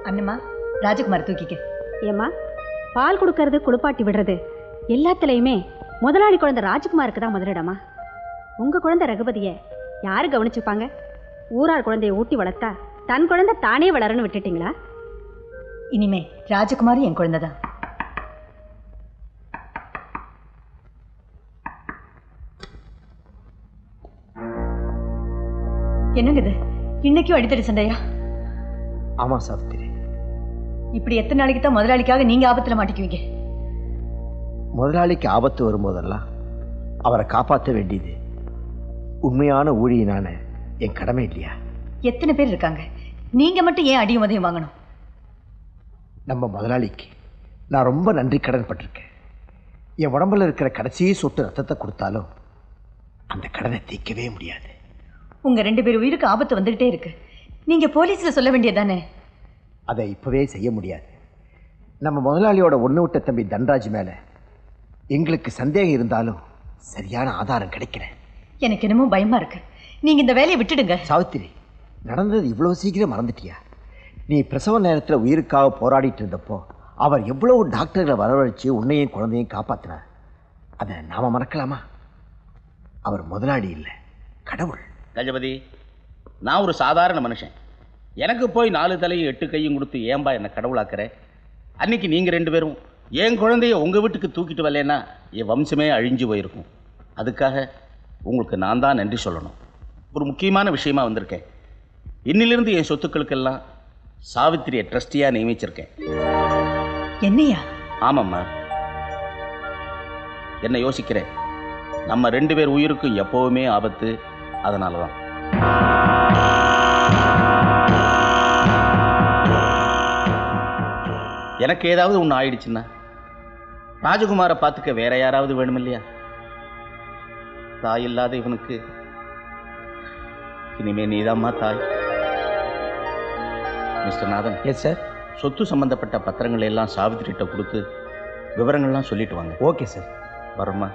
அண்ணம்மா ராஜகுமார் தூக்கிக்க ஏம்மா பால் கொடுக்கறது குளிப்பாட்டி விடுறது எல்லாத்துலேயுமே முதலாளி குழந்தை ராஜ்குமாருக்கு தான் முதலிடமா உங்க குழந்தை ரகுபதியை யாரு கவனிச்சுப்பாங்க ஊரார் குழந்தைய ஊட்டி வளர்த்தா தன் குழந்தை தானே வளரன்னு விட்டுட்டீங்களா இனிமே ராஜகுமாரும் என் குழந்தை தான் என்னங்க இது இன்னைக்கும் அடித்தடி சண்டையா ஆமா சாவித்திரி இப்படி எத்தனை நாளைக்கு தான் முதலாளிக்காக நீங்க ஆபத்துல மாட்டிக்குவீங்க முதலாளிக்கு ஆபத்து வரும்போதெல்லாம் அவரை காப்பாற்ற வேண்டியது உண்மையான ஊழியனான என் கடமை இல்லையா எத்தனை பேர் இருக்காங்க நீங்க மட்டும் ஏன் அடியும் உதயம் வாங்கணும் நம்ம முதலாளிக்கு நான் ரொம்ப நன்றி கடன் பட்டிருக்கேன் என் உடம்புல இருக்கிற கடைசி சொட்டு ரத்தத்தை கொடுத்தாலும் அந்த கடனை தீர்க்கவே முடியாது உங்க ரெண்டு பேர் உயிருக்கு ஆபத்து வந்துகிட்டே இருக்கு நீங்க போலீஸ்ல சொல்ல வேண்டியதானே அதை இப்போவே செய்ய முடியாது நம்ம முதலாளியோட ஒன்று விட்ட தம்பி தன்ராஜ் மேலே எங்களுக்கு சந்தேகம் இருந்தாலும் சரியான ஆதாரம் கிடைக்கல எனக்கு என்னமோ பயமா இருக்கு நீங்க இந்த வேலையை விட்டுடுங்க சாவித்திரி நடந்தது இவ்வளோ சீக்கிரம் மறந்துட்டியா நீ பிரசவ நேரத்தில் உயிருக்காக போராடிட்டு இருந்தப்போ அவர் எவ்வளவு டாக்டர்களை வரவழைச்சு உன்னையும் குழந்தையும் காப்பாத்தினார் அதை நாம மறக்கலாமா அவர் முதலாளி இல்லை கடவுள் கஜபதி நான் ஒரு சாதாரண மனுஷன் எனக்கு போய் நாலு தலையும் எட்டு கையும் கொடுத்து ஏன்பா என்னை கடவுளாக்குற அன்னைக்கு நீங்கள் ரெண்டு பேரும் என் குழந்தைய உங்கள் வீட்டுக்கு தூக்கிட்டு வரலன்னா என் வம்சமே அழிஞ்சு போயிருக்கும் அதுக்காக உங்களுக்கு நான் தான் நன்றி சொல்லணும் ஒரு முக்கியமான விஷயமா வந்திருக்கேன் இன்னிலிருந்து என் சொத்துக்களுக்கெல்லாம் சாவித்திரியை ட்ரஸ்டியாக நியமிச்சிருக்கேன் என்னையா ஆமாம்மா என்ன யோசிக்கிறேன் நம்ம ரெண்டு பேர் உயிருக்கும் எப்போவுமே ஆபத்து அதனால தான் எனக்கு ஏதாவது ஒன்று ஆயிடுச்சுன்னா ராஜகுமாரை பார்த்துக்க வேற யாராவது வேணும் இல்லையா தாய் இல்லாத இவனுக்கு இனிமே நீதாம்மா தாய் மிஸ்டர் நாதன் எஸ் சார் சொத்து சம்பந்தப்பட்ட பத்திரங்களை எல்லாம் சாவித்திரிட்ட கொடுத்து விவரங்கள்லாம் சொல்லிட்டு வாங்க ஓகே சார் வரோம்மா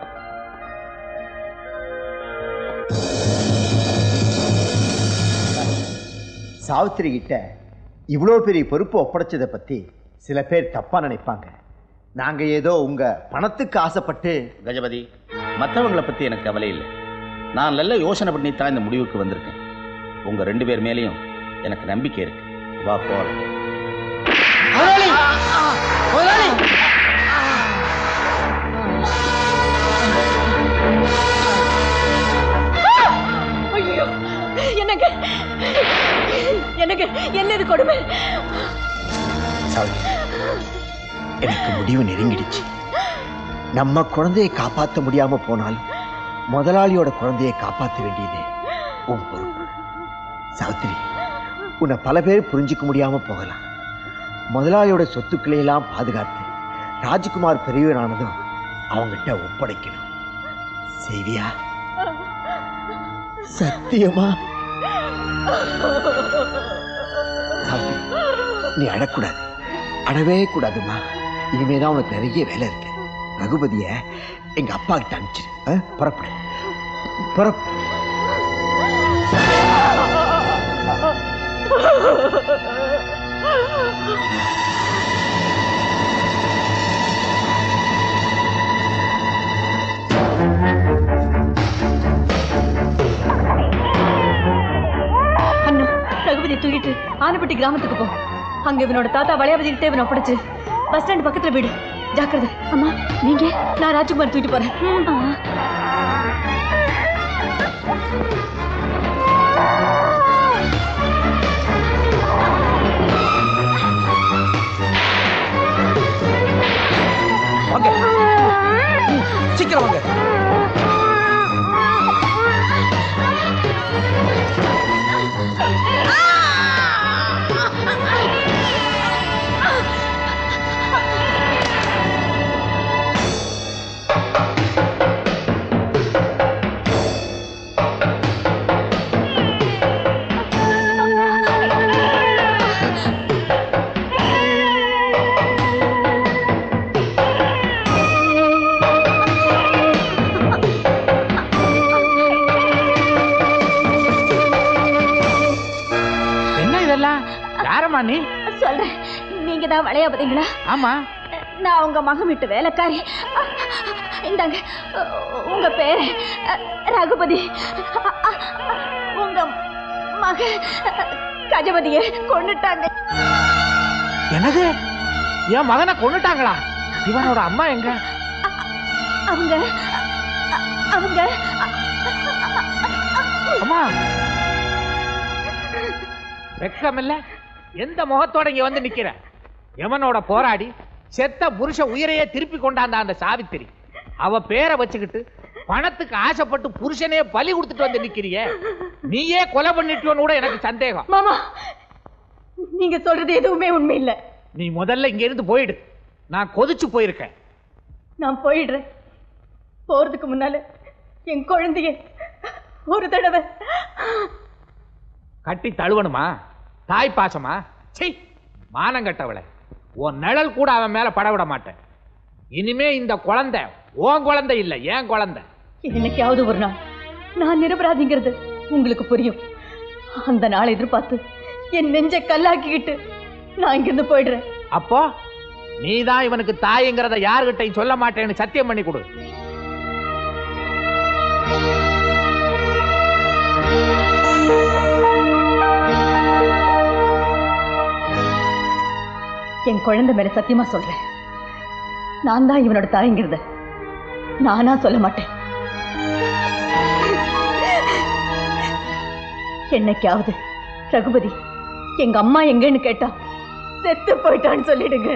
சாவித்திரி கிட்ட இவ்வளோ பெரிய பொறுப்பு ஒப்படைச்சதை பற்றி சில பேர் தப்பாக நினைப்பாங்க நாங்கள் ஏதோ உங்கள் பணத்துக்கு ஆசைப்பட்டு கஜபதி மற்றவங்களை பற்றி எனக்கு கவலை இல்லை நான் நல்ல யோசனை பண்ணி தான் இந்த முடிவுக்கு வந்திருக்கேன் உங்கள் ரெண்டு பேர் மேலேயும் எனக்கு நம்பிக்கை இருக்கு வா போகலாம் ஐயோ எனக்கு எனக்கு என்னது கொடுமை சாவித்திரி எனக்கு முடிவு நெருங்கிடுச்சு நம்ம குழந்தையை காப்பாற்ற முடியாம போனாலும் முதலாளியோட குழந்தையை காப்பாற்ற வேண்டியது உன் பொறுப்பு சாவித்திரி உன்னை பல பேர் புரிஞ்சுக்க முடியாம போகலாம் முதலாளியோட சொத்துக்களை எல்லாம் பாதுகாத்து ராஜ்குமார் பெரியவரானதும் அவங்கிட்ட ஒப்படைக்கணும் செய்வியா சத்தியமா சாவித்திரி நீ அழக்கூடாது அழவே கூடாதும்மா இனிமே தான் உனக்கு நிறைய வேலை இருக்கு ரகுபதிய எங்க அப்பா கிட்ட அனுப்பிச்சிரு ஆ? புறப்படு புறப்படு அண்ணா ரகுபதி தூக்கிட்டு ஆனப்பட்டி கிராமத்துக்கு போ அங்க இவனோட தாத்தா வளையாபதி கிட்ட இவனை ஒப்படைச்சு பஸ் ஸ்டாண்ட் பக்கத்துல வீடு ஜாக்கிரதை அம்மா நீங்க நான் ராஜ்குமார் தூக்கிட்டு போறேன் வாங்க ம், சீக்கிரம் வாங்க என்ன இதெல்லாம் யாரம்மா நீ சொல்றேன் நீங்க தான் வளையாபதிங்களா ஆமா நான் உங்க மகன் வீட்டு வேலைக்காரி இந்தாங்க உங்க பேரு ரகுபதி உங்க மக கஜபதியை கொண்டுட்டாங்க என்னது என் மகனை கொண்டுட்டாங்களா இவனோட அம்மா எங்க அவங்க அவங்க அம்மா வெக்கம் இல்ல எந்த முகத்தோட இங்க வந்து நிக்கிற எவனோட போராடி செத்த புருஷ உயிரையே திருப்பி கொண்டாந்த அந்த சாவித்திரி அவ பேரை வச்சுக்கிட்டு பணத்துக்கு ஆசைப்பட்டு புருஷனே பலி கொடுத்துட்டு வந்து நிக்கிறியே நீயே கொலை பண்ணிட்டுவன்னு கூட எனக்கு சந்தேகம் மாமா நீங்க சொல்றது எதுவுமே உண்மை இல்ல நீ முதல்ல இங்க இருந்து போயிடு நான் கொதிச்சு போயிருக்கேன் நான் போயிடுறேன் போறதுக்கு முன்னால என் குழந்தைய ஒரு தடவை கட்டி தழுவணுமா தாய் பாசமா சீ மானங்கட்டவளை உன் நிழல் கூட அவன் மேல பட விட மாட்டேன் இனிமே இந்த குழந்தை உன் குழந்தை இல்ல ஏன் குழந்தை என்னைக்காவது ஒரு நாள் நான் நிரபராதிங்கிறது உங்களுக்கு புரியும் அந்த நாளை எதிர்பார்த்து என் நெஞ்சை கல்லாக்கிக்கிட்டு நான் இங்கிருந்து போயிடுறேன் அப்போ நீதான் இவனுக்கு தாய்ங்கிறத யாருகிட்டையும் சொல்ல மாட்டேன்னு சத்தியம் பண்ணி கொடு என் குழந்தை மேல சத்தியமா சொல்றேன் நான் தான் இவனோட தாய்ங்கிறத நானா சொல்ல மாட்டேன் என்னைக்காவது ரகுபதி எங்க அம்மா எங்கன்னு கேட்டா செத்து போயிட்டான்னு சொல்லிடுங்க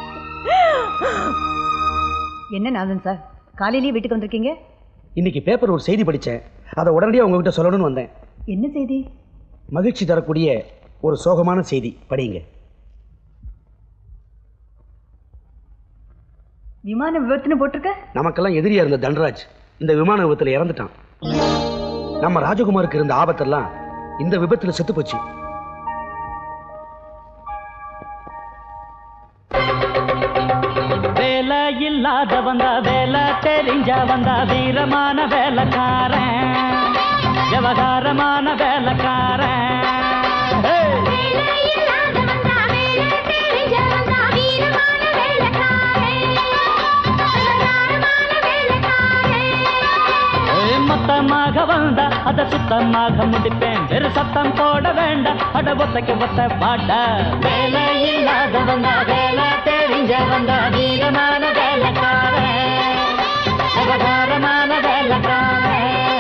என்ன நாதன் சார் காலையிலேயே வீட்டுக்கு வந்திருக்கீங்க இன்னைக்கு பேப்பர் ஒரு செய்தி படித்தேன் அதை உடனடியாக உங்ககிட்ட சொல்லணும்னு வந்தேன் என்ன செய்தி மகிழ்ச்சி தரக்கூடிய ஒரு சோகமான செய்தி படிங்க விமான விபத்துன்னு போட்டிருக்க நமக்கெல்லாம் எதிரியா இருந்த தன்ராஜ் இந்த விமான விபத்துல இறந்துட்டான் நம்ம ராஜகுமாருக்கு இருந்த ஆபத்தெல்லாம் இந்த விபத்துல செத்து போச்சு வேலை இல்லாத வந்தா வேலை தெரிஞ்ச வந்தா வீரமான வேலைக்காரன் விவகாரமான வேலைக்காரன் ஏய்! ஏய், மொத்தமாக வந்தா அத சுத்தமாக முடிப்பேன் வெறு சத்தம் போட வேண்டாம் அட ஒத்தைக்கு ஒத்த பாட்ட வேலை இல்லாத வந்தா வேலை தெரிஞ்ச வந்தா வீரமான வேலைக்காரன் விவகாரமான வேலைக்காரன்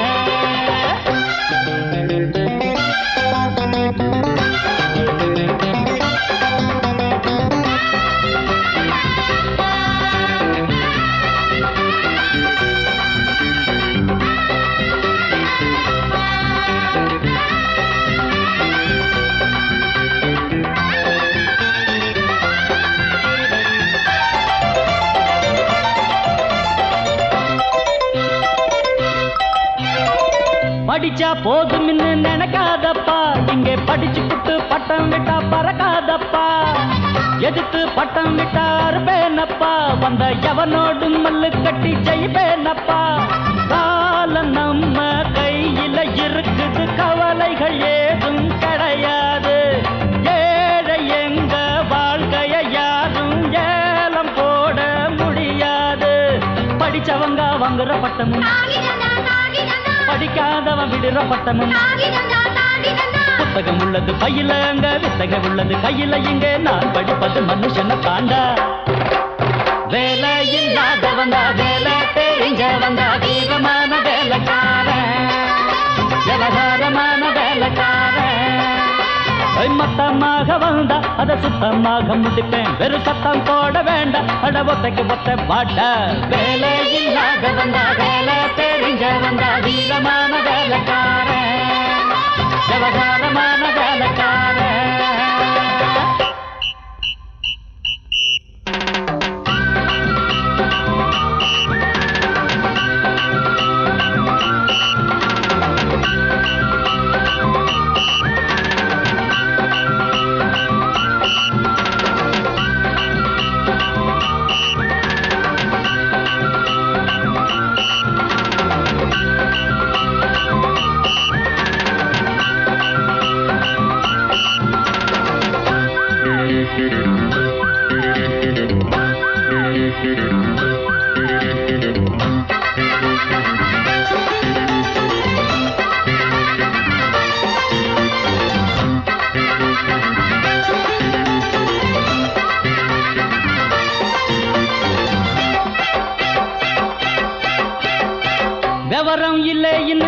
படிச்சா போதும்னு நினைக்காதப்பா இங்கே படிச்சு புட்டு பட்டம் விட்டா பறக்காதப்பா எதுக்கு பட்டம் விட்டா அறுப்பேனப்பா வந்த எவனோடு மல்லு கட்டி ஜெயிப்பேனப்பா காலம் நம்ம கையில இருக்குது கவலைகள் ஏதும் கிடையாது ஏழை எங்க வாழ்க்கைய யாரும் ஏலம் போட முடியாது படிச்சவங்க வாங்குற பட்டமும் படிக்காதவன் விடுற பட்டமும் புத்தகம் உள்ளது பையில அங்க வித்தகம் உள்ளது கையில இங்க நான் படிப்பது மனுஷனை தாண்டா வேலை இல்லாத வந்தா வேலை தெரிஞ்ச வந்தா தீவிரமான வேலைக்காரன் விவகாரமான வேலைக்காரன் ஐ, மொத்தமாக வந்தா அத சுத்தமாக முடிப்பேன் வெறு சத்தம் போட வேண்டாம் அட ஒத்தைக்கு ஒத்த பாட்ட வேலை இல்லாத வந்தா வேலை தெரிஞ்ச வந்தா வீரமான வேலைக்காரன் விவகாரமான வேலைக்காரன்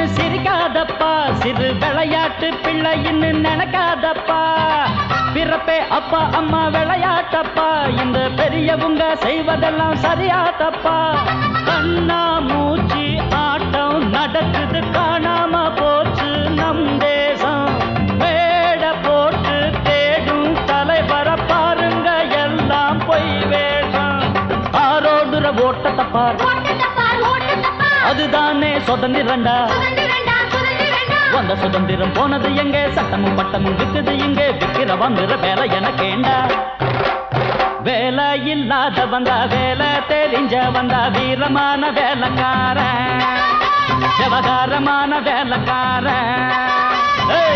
சிரிக்காதப்பா சிறு விளையாட்டு பிள்ளைன்னு நினைக்காதப்பா பிறப்பே அப்பா அம்மா விளையாட்டப்பா இந்த பெரியவங்க செய்வதெல்லாம் சரியா தப்பா கண்ணா மூச்சு ஆட்டம் நடக்குது காணாம போச்சு நம் தேசம் மேட போட்டு தேடும் தலைவர பாருங்க எல்லாம் பொய் வேஷம் ஆரோடுற ஓட்டத்தை பாரு அதுதானே சுதந்திரண்டா வந்த சுதந்திரம் போனது எங்க சட்டமும் பட்டமும் விக்குது இங்க விக்கிற வந்துற வேலை எனக்கேண்டா வேலை இல்லாத வந்தா வேலை தெரிஞ்ச வந்தா வீரமான வேலைக்காரன் விவகாரமான வேலைக்காரன் ஏய்!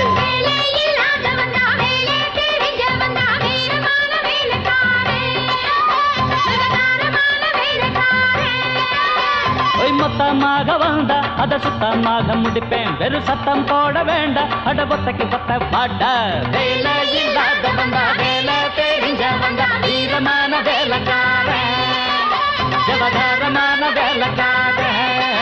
ஒய் மொத்தமாக வந்தா அத சுத்தமாக முடிப்பேன் வெறும் சத்தம் போட வேண்டாம் அட பொத்தைக்கு பொத்த பாட்ட வேலை இல்லாத வந்தா வேலை தெரிஞ்ச வந்தா வீரமான வேலைக்காரன் விவகாரமான வேலைக்காரன்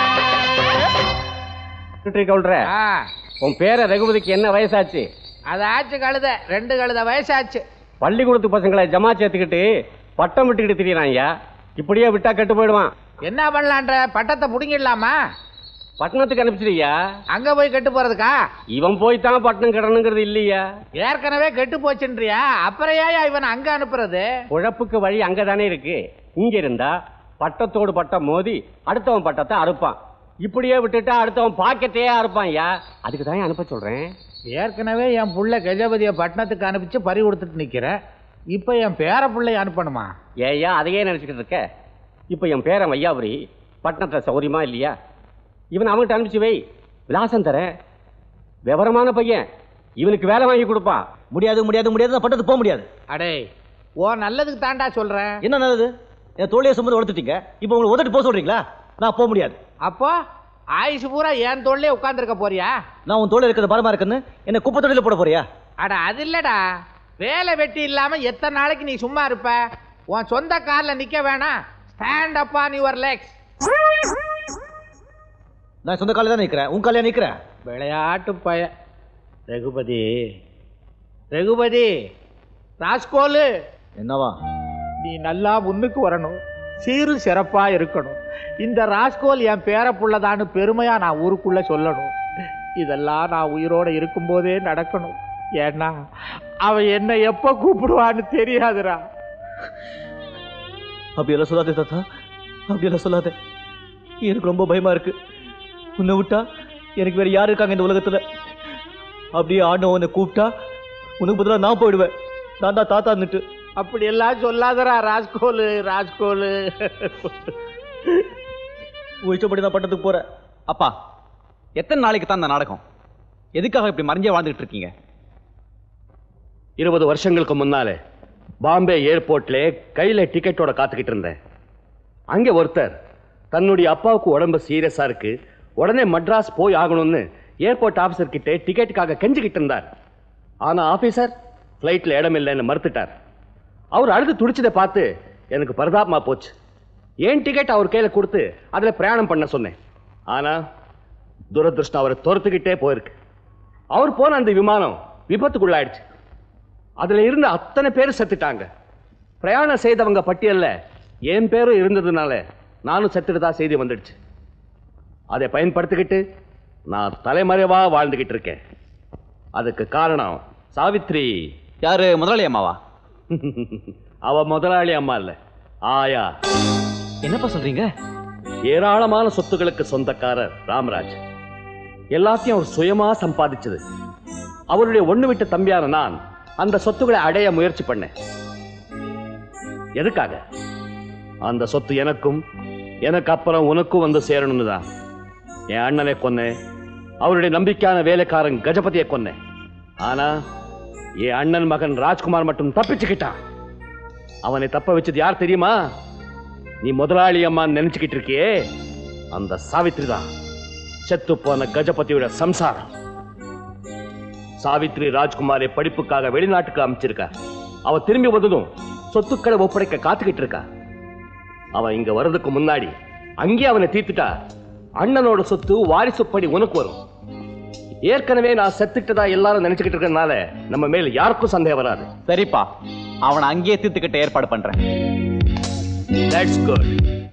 கவுல்ற ஆ, உன் பேர ரகுபதிக்கு என்ன வயசாச்சு அது ஆச்சு கழுத ரெண்டு கழுத வயசாச்சு பள்ளிக்கூடத்து பசங்களை ஜமா சேர்த்துக்கிட்டு பட்டம் விட்டுக்கிட்டு திரியறாங்க இப்படியே விட்டா கெட்டு போயிடுவான் என்ன பண்ணலான்ற பட்டத்தை புடுங்கிடலாமா பட்டணத்துக்கு அனுப்பிச்சிருயா அங்க போய் கெட்டு போறதுக்கா இவன் போய் தான் பட்டணம் கிடணுங்கிறது இல்லையா ஏற்கனவே கெட்டு போச்சுன்றியா அப்புறம் ஏன் இவன் அங்க அனுப்புறது உழப்புக்கு வழி அங்கதானே இருக்கு இங்க இருந்தா பட்டத்தோடு பட்டம் மோதி அடுத்தவன் பட்டத்தை அறுப்பான் இப்படியே விட்டுட்டா அடுத்தவன் பாக்கெட்டையே அறுப்பான்யா அதுக்கு தான் அனுப்ப சொல்றேன் ஏற்கனவே என் புள்ள கஜபதியை பட்டணத்துக்கு அனுப்பிச்சு பறி கொடுத்துட்டு நிக்கிறேன் இப்போ என் பேர பிள்ளைய அனுப்பணுமா ஏய்யா அதையே நினைச்சுக்கிட்டு இருக்க இப்போ என் பேரன் வையாபுரி பட்டணத்தில் சௌரியமா இல்லையா இவன் அவன்கிட்ட அனுப்பிச்சு வை விலாசம் தரேன் விவரமான பையன் இவனுக்கு வேலை வாங்கி கொடுப்பான் முடியாது முடியாது முடியாது நான் பட்டத்து போக முடியாது அடே ஓ நல்லதுக்கு தாண்டா சொல்றேன் என்ன நல்லது என் தோழியை சுமந்து வளர்த்துட்டீங்க இப்போ உங்களை உதட்டு போக சொல்றீங்களா நான் போக முடியாது அப்போ ஆயுசு பூரா என் தோல்லே உட்காந்துருக்க போறியா நான் உன் தோழில் இருக்கிறது பரமா இருக்குன்னு என்ன குப்பை தொழில போட போறியா அட அது இல்லடா வேலை வெட்டி இல்லாம எத்தனை நாளைக்கு நீ சும்மா இருப்ப உன் சொந்த கால்ல நிக்க வேணாம் stand up on your legs நான் சொந்த காலையில் தான் நிற்கிறேன் உன் காலையா நிற்கிறேன் விளையாட்டு பய ரகுபதி ரகுபதி ராஸ்கோலு என்னவா நீ நல்லா முன்னுக்கு வரணும் சீரும் சிறப்பா இருக்கணும் இந்த ராஸ்கோல் என் பேர புள்ளதான்னு பெருமையா நான் ஊருக்குள்ள சொல்லணும் இதெல்லாம் நான் உயிரோட இருக்கும்போதே நடக்கணும் ஏன்னா அவன் என்ன எப்ப கூப்பிடுவான்னு தெரியாதுடா அப்படியெல்லாம் சொல்லாதே தாத்தா அப்படியெல்லாம் சொல்லாதே எனக்கு ரொம்ப பயமா இருக்கு உன்னை விட்டா எனக்கு வேற யார் இருக்காங்க இந்த உலகத்துல அப்படியே ஆண்டவன் உன்னை கூப்பிட்டா உனக்கு பதிலாக நான் போயிடுவேன் நான் தான் தாத்தா இருந்துட்டு அப்படி எல்லாம் சொல்லாதடா ராஸ்கோலு ராஸ்கோலு இஷ்டப்படி நான் பட்டத்துக்கு போறேன் அப்பா எத்தனை நாளைக்கு தான் இந்த நாடகம் எதுக்காக இப்படி மறைஞ்சே வாழ்ந்துட்டு இருக்கீங்க இருபது வருஷங்களுக்கு முன்னாலே பாம்பே ஏர்போர்ட்ல கையில டிக்கெட்டோட காத்துக்கிட்டு இருந்தேன் அங்கே ஒருத்தர் தன்னுடைய அப்பாவுக்கு உடம்பு சீரியஸா இருக்கு உடனே மட்ராஸ் போய் ஆகணும்னு ஏர்போர்ட் ஆபீசர் கிட்ட டிக்கெட்டுக்காக கெஞ்சிக்கிட்டு இருந்தார் ஆனா ஆபீசர் ஃப்ளைட்ல இடம் இல்லைன்னு மறுத்துட்டார் அவர் அழுது துடிச்சதை பார்த்து எனக்கு பரிதாபமா போச்சு ஏன் டிக்கெட் அவர் கையில கொடுத்து அதுல பிரயாணம் பண்ண சொன்னேன் ஆனா துரதிருஷ்டம் அவரை துரத்துக்கிட்டே போயிருக்கு அவர் போன அந்த விமானம் விபத்துக்குள்ளாயிடுச்சு அதுல இருந்த அத்தனை பேர் செத்துட்டாங்க பிரயாணம் செய்தவங்க பட்டியல்ல என் பேரும் இருந்ததுனால நானும் செத்துட்டதா செய்தி வந்துடுச்சு அதை பயன்படுத்திக்கிட்டு நான் தலைமறைவா வாழ்ந்துகிட்டு இருக்கேன் அதுக்கு காரணம் சாவித்ரி யாரு முதலாளி அம்மாவா அவ முதலாளி அம்மா இல்ல ஆயா என்னப்பா சொல்றீங்க ஏராளமான சொத்துக்களுக்கு சொந்தக்காரர் ராமராஜ் எல்லாத்தையும் அவர் சுயமா சம்பாதிச்சது அவருடைய ஒண்ணு விட்ட தம்பியான நான் அந்த சொத்துக்களை அடைய முயற்சி பண்ணேன் எதுக்காக அந்த சொத்து எனக்கும் எனக்கு அப்புறம் உனக்கும் வந்து சேரணும்னு தான் என் அண்ணனை கொன்னேன் அவருடைய நம்பிக்கையான வேலைக்காரன் கஜபதியை கொன்னேன் ஆனா என் அண்ணன் மகன் ராஜ்குமார் மட்டும் தப்பிச்சுக்கிட்டான் அவனை தப்ப வச்சது யார் தெரியுமா நீ முதலாளி அம்மா நினைச்சுக்கிட்டு இருக்கியே அந்த சாவித்ரி தான் செத்து போன கஜபதியோட சம்சாரம் சாவித்ரி ராஜ்குமாரை படிப்புக்காக வெளிநாட்டுக்கு அமைச்சிருக்கா அவ திரும்பி வந்ததும் சொத்துக்களை ஒப்படைக்க காத்துக்கிட்டு இருக்கா அவ இங்க வர்றதுக்கு முன்னாடி அங்கே அவனை தீர்த்துட்டா அண்ணனோட சொத்து வாரிசுப்படி உனக்கு வரும் ஏற்கனவே நான் செத்துக்கிட்டதா எல்லாரும் நினைச்சுக்கிட்டு இருக்கறதுனால நம்ம மேல யாருக்கும் சந்தேகம் வராது சரிப்பா அவனை அங்கேயே தீர்த்துக்கிட்ட ஏற்பாடு பண்றேன் தட்ஸ் குட்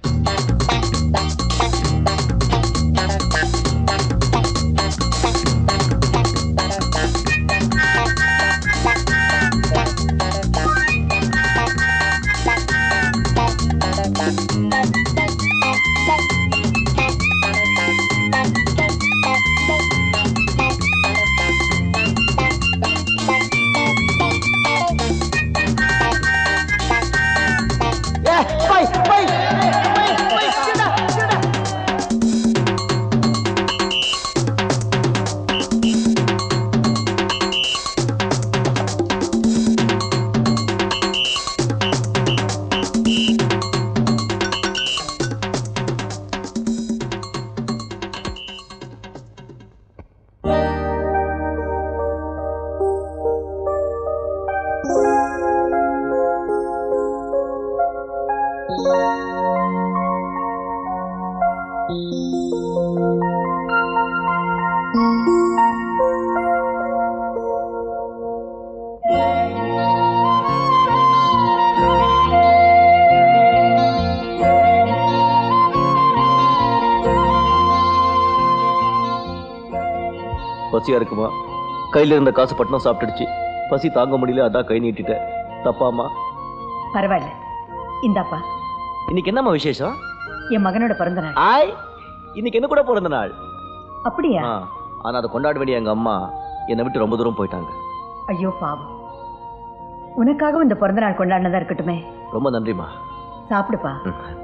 பசியா இருக்குமா கையில இருந்த காசு பட்டணம் சாப்பிட்டுடுச்சு பசி தாங்க முடியல அதான் கை நீட்டிட்டேன் தப்பாமா பரவாயில்ல இந்தாப்பா இன்னைக்கு என்னம்மா விசேஷம் என் மகனோட பிறந்த நாள் ஆய் இன்னைக்கு என்ன கூட பிறந்த நாள் அப்படியா ஆ, ஆனா அதை கொண்டாட வேண்டிய எங்க அம்மா என்னை விட்டு ரொம்ப தூரம் போயிட்டாங்க ஐயோ பாவம் உனக்காகவும் இந்த பிறந்த நாள் கொண்டாடினதா இருக்கட்டுமே ரொம்ப நன்றிம்மா சாப்பிடுப்பா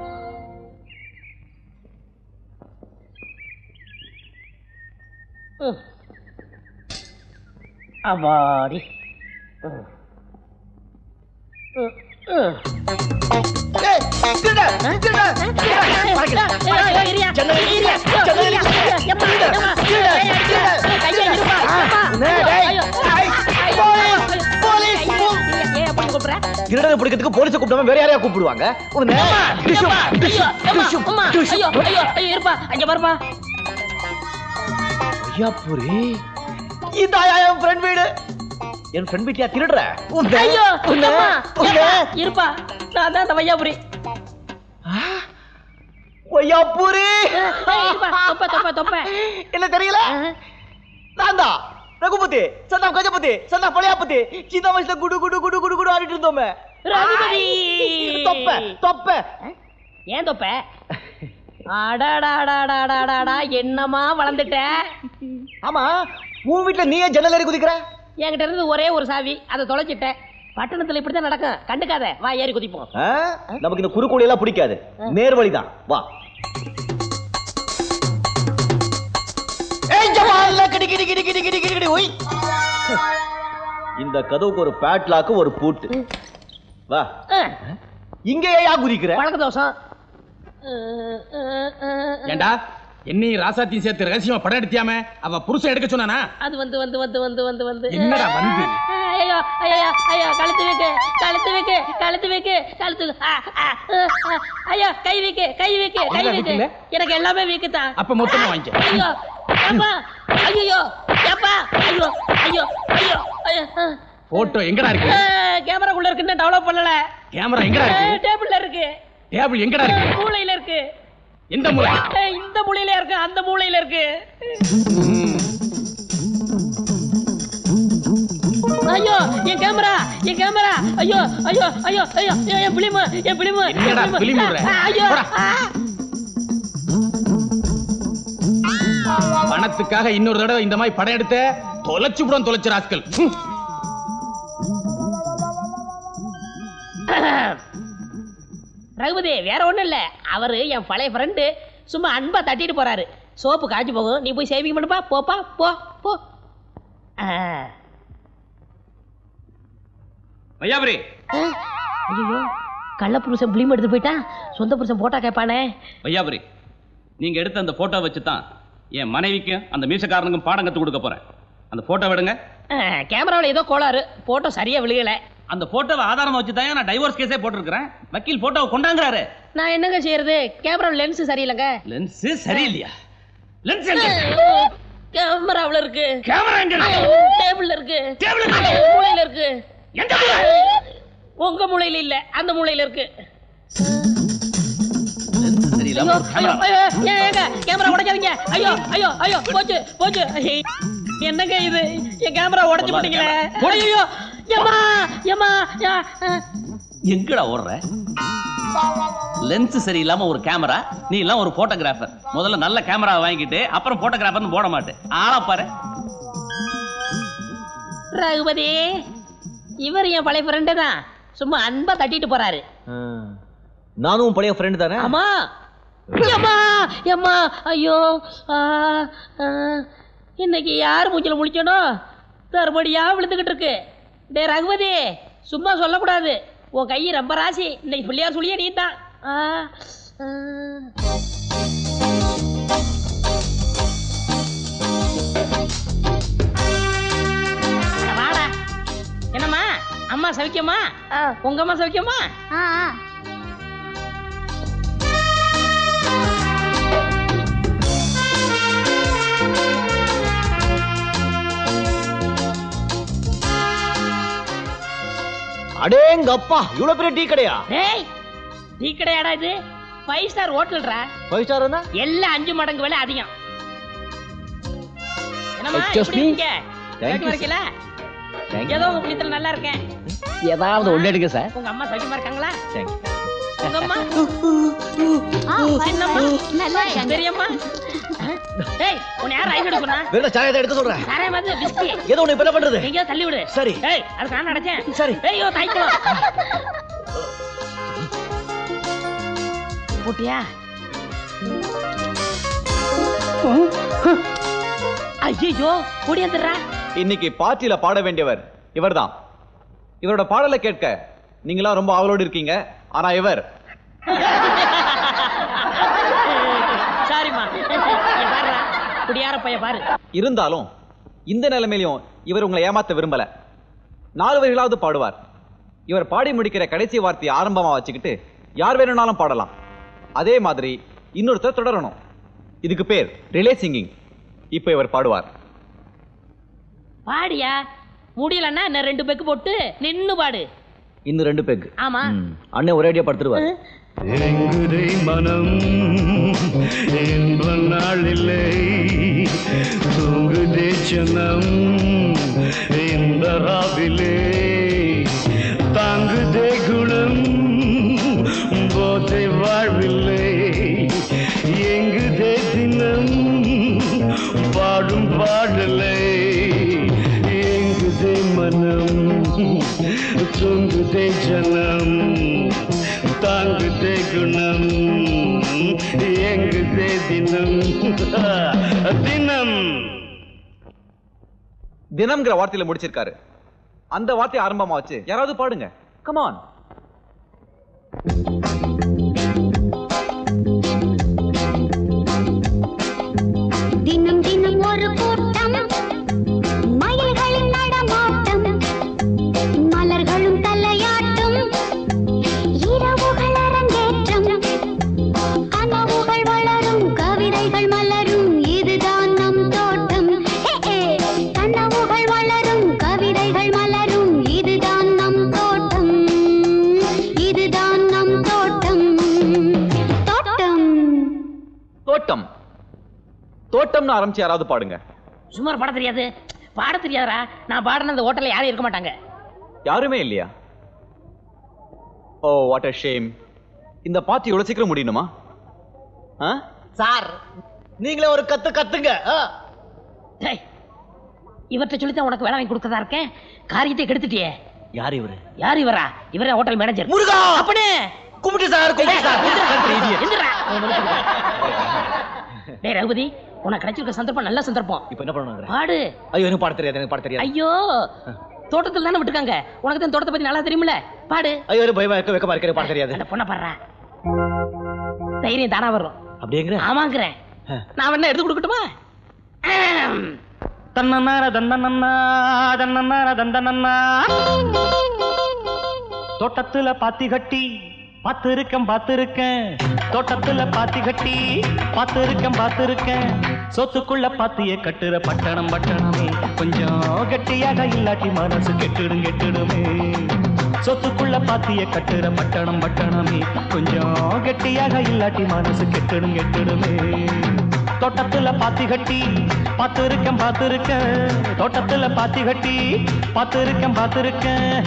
அவாடி திருடனை பிடிக்கிறதுக்கு போலீஸை கூப்பிடாம வேற யாரையா கூப்பிடுவாங்க உன்னை டிஷும், டிஷும், டிஷும், டிஷும். ஐயாப்புரி இதாயா என் ஃப்ரெண்ட் வீடு என் ஃப்ரெண்ட் வீட்லயா திருடுற உன்னை, ஐயோ உன்னை, அம்மா, உன்னை. ஏம்மா, இருப்பா நான் தான் அந்த வையாபுரி ஐயாப்புரி தொப்ப தொப்ப தொப்ப என்ன தெரியல நான் தான் ரகுபதி சந்தா கஜபதி சந்தா பழையாபதி சின்ன வயசுல குடு குடு குடு குடு குடு ஆடிட்டு இருந்தோமே ரகுபதி. தொப்ப தொப்ப ஏன் தொப்ப அடாடாடாடாடாடா என்னமா வளர்ந்துட்ட ஆமா உன் வீட்ல நீ ஏன் ஜன்னல் ஏறி குதிக்கிற என்கிட்ட இருந்து ஒரே ஒரு சாவி அதை தொலைச்சிட்டேன் பட்டணத்துல இப்படித்தான் நடக்கும் கண்டுக்காத வா ஏறி குதிப்போம் ஆ? நமக்கு இந்த குறுக்கோழி எல்லாம் பிடிக்காது நேர்வழி தான் வா ஏய், ஜமால்ல கிடி, கிடி, கிடி, கிடி, கிடி, கிடி, கிடி, ஒய். இந்த கதவுக்கு ஒரு பேட்லாக்கு ஒரு பூட்டு வா இங்க ஏயா குதிக்கிற பழக்க தோஷம் ஏண்டா என்னையும் ராசாத்தையும் சேர்த்து ரகசியமா படம் எடுத்தியாம அவ புருஷன் எடுக்க சொன்னானா அது வந்து வந்து வந்து வந்து வந்து வந்து என்னடா வந்து? ஐயோ ஐயோ ஐயோ கழுத்து வைக்கு கழுத்து வைக்கு கழுத்து வைக்கு கழுத்து ஆ, ஆ, ஆ, ஆ. ஐயோ கை வைக்கு கை வைக்கு கை உனக்கா வைக்கு வீக்குல? எனக்கு எல்லாமே வீக்குதான் அப்ப மொத்தமா வாங்கிக்க ஐயோ அப்பா ஐயோ அப்பா ஐயோ ஐயோ ஐயோ ஐயோ போட்டோ எங்கடா இருக்கு கேமராக்குள்ள இருக்குன்னு டெவலப் பண்ணல கேமரா எங்கடா இருக்கு டேபிள்ல இருக்கு டேபிள் எங்கடா இருக்கு மூளையில இருக்கு எந்த மூலை ஏய், இந்த மூலையில இருக்கு அந்த மூலையில இருக்கு ஐயோ என் கேமரா என் கேமரா ஐயோ ஐயோ ஐயோ ஐயோ ஐயோ, என் பிலிமு என் பிலிமு என் என்னடா பிலிமு. film விடுற? ஆ, ஐயோ போடா. ஆ. பணத்துக்காக இன்னொரு தடவை இந்த மாதிரி படம் எடுத்த தொலைச்சு புறம் தொலைச்சு ராஸ்கல் ஹம். ரகுபதி வேற ஒண்ணும் இல்ல அவரு என் பழைய ஃப்ரெண்டு சும்மா அன்பா தட்டிட்டு போறாரு சோப்பு காய்ச்சி போகும் நீ போய் சேவிங் பண்ணுப்பா போப்பா போ போ ஆ. வையாபுரி ஐயோ கள்ள புருஷன் பிலிம் எடுத்து போயிட்டான் சொந்த புருஷன் போட்டா கேட்பானே வையாபுரி நீங்க எடுத்த அந்த போட்டோ வச்சு தான் என் மனைவிக்கும் அந்த மீசக்காரனுக்கும் பாடம் கத்து கொடுக்க போறேன் அந்த போட்டோ விடுங்க கேமராவில் ஏதோ கோளாறு போட்டோ சரியா விழுகல அந்த போட்டோவை ஆதாரமா வச்சு தான் நான் டைவோர்ஸ் கேஸே போட்டிருக்கிறேன் வக்கீல் போட்டோவை கொண்டாங்கிறாரு நான் என்னங்க செய்யறது கேமரா லென்ஸ் சரியில்லைங்க லென்ஸ் சரியில்லையா லென்ஸ் எங்க கேமராவுல இருக்கு கேமரா எங்க டேபிள்ல இருக்கு டேபிள் மூளையில இருக்கு எந்த மூளை? உங்க மூளையில இல்ல அந்த மூளையில இருக்கு லென்ஸ் சரியில்லாம ஒரு ஐயோ கேமரா ஐயோ ஏன் ஏங்க கேமரா உடைக்காதீங்க ஐயோ ஐயோ ஐயோ போச்சு போச்சு என்னங்க இது என் கேமரா உடைச்சு போட்டீங்களே ஐயோ ஏமா ஏமா எங்கடா ஓடுற லென்ஸ் சரியில்லாம ஒரு கேமரா நீ எல்லாம் ஒரு போட்டோகிராஃபர் முதல்ல நல்ல கேமரா வாங்கிட்டு அப்புறம் போட்டோகிராஃபர்னு போட மாட்டேன் ஆளா பாரு ரகுபதி இவர் என் பழைய ஃப்ரெண்டு தான் சும்மா அன்பா தட்டிட்டு போறாரு நானும் உன் பழைய ஃப்ரெண்டு தானே அம்மா ஏம்மா ஏம்மா ஐயோ ஆ, ஆ, இன்னைக்கு யார் மூச்சில் முழிச்சனோ தருமடியா விழுந்துகிட்டு இருக்கு டே ரகுபதி சும்மா சொல்லக்கூடாது உன் கை ரொம்ப ராசி இன்னைக்கு பிள்ளையார் சொல்லியே நீ தான் வாடா என்னம்மா அம்மா சவிக்கமா உங்க அம்மா சவிக்கமா அடேங்கப்பா இவ்வளவு பெரிய டீ கடையா டேய் டீ கடையாடா இது ஃபைவ் ஸ்டார் ஹோட்டல்ரா ஃபைவ் ஸ்டார் என்ன எல்லாம் அஞ்சு மடங்கு விலை அதிகம் என்னம்மா Excuse எப்படி me? இருக்கீங்க Thank கேட்டு you, வரீங்களா Thank you. ஏதோ உங்க குளித்துல நல்லா இருக்கேன் ஏதாவது ஒண்ணு எடுங்க சார் உங்க அம்மா சௌக்கியமா இருக்காங்களா தேங்க்யூ உங்க அம்மா சின்னம்மா நல்லா பெரியம்மா டேய் உன்னை யார் ரைஸ் எடுக்க சொன்னா வேற சாயத்தை எடுக்க சொல்றேன் சாரே மாதிரி பிஸ்கி ஏதோ ஒண்ணு இப்ப என்ன பண்றது எங்கேயோ தள்ளி விடு சரி. ஏய் அதுக்கு நான் அடைச்சேன் சரி. ஐயோ தாய்க்கலாம் போட்டியா ஐயோ ஓடியாந்துடுறா இன்னைக்கு பார்ட்டியில பாட வேண்டியவர் இவர்தான் இவரோட பாடலை கேட்க நீங்களா ரொம்ப ஆவலோடு இருக்கீங்க ஆனா இவர் சாரிம்மா பாருடா குடியார பைய பாரு இருந்தாலும் இந்த நிலைமையிலும் இவர் உங்களை ஏமாத்த விரும்பல நாலு வரிகளாவது பாடுவார் இவர் பாடி முடிக்கிற கடைசி வார்த்தையை ஆரம்பமா வச்சுக்கிட்டு யார் வேணும்னாலும் பாடலாம் அதே மாதிரி இன்னொருத்தர் தொடரணும் இதுக்கு பேர் ரிலே சிங்கிங் இப்போ இவர் பாடுவார் பாடியா முடியலன்னா இன்னும் ரெண்டு பெக்கு போட்டு நின்னு பாடு இன்னும் ரெண்டு பேக் ஆமா அண்ணன் ஒரேடியா படுத்துருவார் எங்குதை மனம் என்ப நாளில்லை தூங்குதே சனம் இந்த ராவிலே தாங்குதே குணம் போதை வாழ்வில்லை எங்குதே தினம் பாடும் பாடலை எங்குதே மனம் தூங்குதே ஜனம் தாங்குதே குணம் எங்குதே தினம் தினம் தினம்ங்கிற வார்த்தையில முடிச்சிருக்காரு அந்த வார்த்தையை ஆரம்பமா வச்சு யாராவது பாடுங்க கமான் தினம் தினம் ஒரு கூட்டம் மயில்களின் நடமாட்டம் மலர்களும் தலையாட்டும் இரவுகள் அரங்கேற்றம் கனவுகள் வளரும் கவிதைகள் மலரும் இதுதான் நம் தோட்டம் ஹே, ஹே. கனவுகள் வளரும் கவிதைகள் மலரும் இதுதான் நம் தோட்டம் இதுதான் நம் தோட்டம் தோட்டம் தோட்டம் தோட்டம்னு ஆரம்பிச்சு யாராவது பாடுங்க சுமார் பாட தெரியாது பாட தெரியாதடா நான் பாடின அந்த ஹோட்டல்ல யாரும் இருக்க மாட்டாங்க யாருமே இல்லையா ஓ வாட் அ ஷேம் இந்த பாட்டு இவ்வளவு சீக்கிரம் முடியணுமா ஆ சார் நீங்களே ஒரு கத்து கத்துங்க ஆ. டேய், இவர்கிட்ட சொல்லித்தான் உனக்கு வேலை வாங்கி கொடுக்கறதா இருக்கேன் காரியத்தை கெடுத்துட்டியே யார் இவரு யார் இவரா இவரே ஹோட்டல் மேனேஜர் முருகா அப்பனே கும்பிட்டு சார் கும்பிட்டு சார் எந்திரா. டேய் ரகுபதி உனக்கு கிடைச்சிருக்க சந்தர்ப்பம் நல்ல சந்தர்ப்பம் இப்போ என்ன பண்ணுவாங்க பாடு ஐயோ எனக்கு பாட தெரியாது எனக்கு பாட தெரியாது ஐயோ தோட்டத்துல தானே விட்டுருக்காங்க உனக்கு தான் தோட்டத்தை பத்தி நல்லா தெரியுமில்ல பாடு ஐயோ எனக்கு பயமா இருக்க வெக்கமா இருக்கு எனக்கு பாட தெரியாது அந்த பொண்ணை பாடுறா தைரியம் தானா வரும் அப்படிங்கிற ஆமாங்கிறேன் நான் வேணா எடுத்து கொடுக்கட்டுமா தன்னன்னார தந்தனன்னா தன்னன்னார தந்தனன்னா தோட்டத்துல பாத்தி கட்டி பார்த்திருக்கேன் பார்த்திருக்கேன் தோட்டத்துல பாத்தி கட்டி பார்த்திருக்கேன் பார்த்திருக்கேன் சொத்துக்குள்ள பாத்திய கட்டுற பட்டணம் பட்டணமே கொஞ்சம் கெட்டியாக இல்லாட்டி மனசு கெட்டுடும் கெட்டுடுமே சொத்துக்குள்ள பாத்திய கட்டுற பட்டணம் பட்டணமே கொஞ்சம் கெட்டியாக இல்லாட்டி மனசு கெட்டுடும் கெட்டுடுமே தோட்டத்துல பாத்தி கட்டி பார்த்திருக்கேன் பார்த்திருக்கேன் தோட்டத்துல பாத்தி கட்டி பார்த்திருக்கேன் பார்த்திருக்கேன்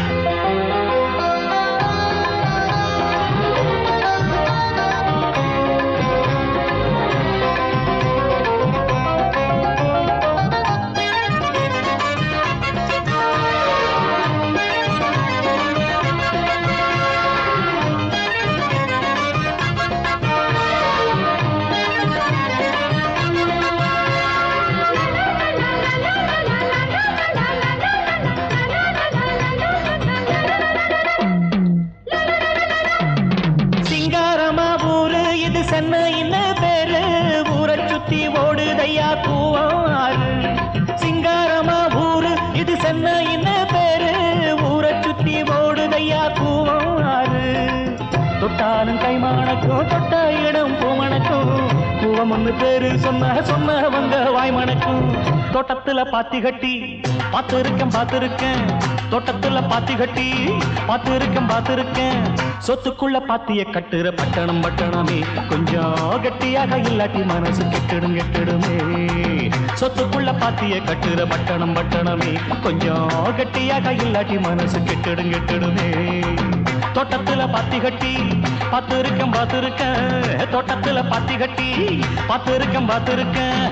சிங்காரமா ஊரு இது சென்னையின் பேரு ஊரை சுத்தி ஓடுதையா கூவாறு சிங்காரமா ஊரு இது சென்னையின் பேரு ஊரை சுத்தி ஓடுதையா கூவாறு தொட்டாலும் கைமானக்கும் தொட்ட இடம் பூமணக்கும் கூவம் ஒண்ணு பேரு சொன்ன சொன்னவங்க வாய்மணக்கும் தோட்டத்துல பாத்தி கட்டி பார்த்திருக்கேன் பார்த்திருக்கேன் தோட்டத்துல பாத்தி கட்டி பார்த்திருக்கேன் பார்த்திருக்கேன் சொத்துக்குள்ள பாத்திய கட்டுற பட்டணம் பட்டணமே கொஞ்சம் கெட்டியாக இல்லாட்டி மனசு கெட்டிடும் கெட்டிடுமே சொத்துக்குள்ள பாத்திய கட்டுற பட்டணம் பட்டணமே கொஞ்சம் கெட்டியாக இல்லாட்டி மனசு கெட்டிடும் கெட்டிடுமே தோட்டத்துல பாத்தி கட்டி பார்த்திருக்கேன் பார்த்திருக்கேன் தோட்டத்துல பாத்தி கட்டி பார்த்திருக்கேன் பார்த்திருக்கேன்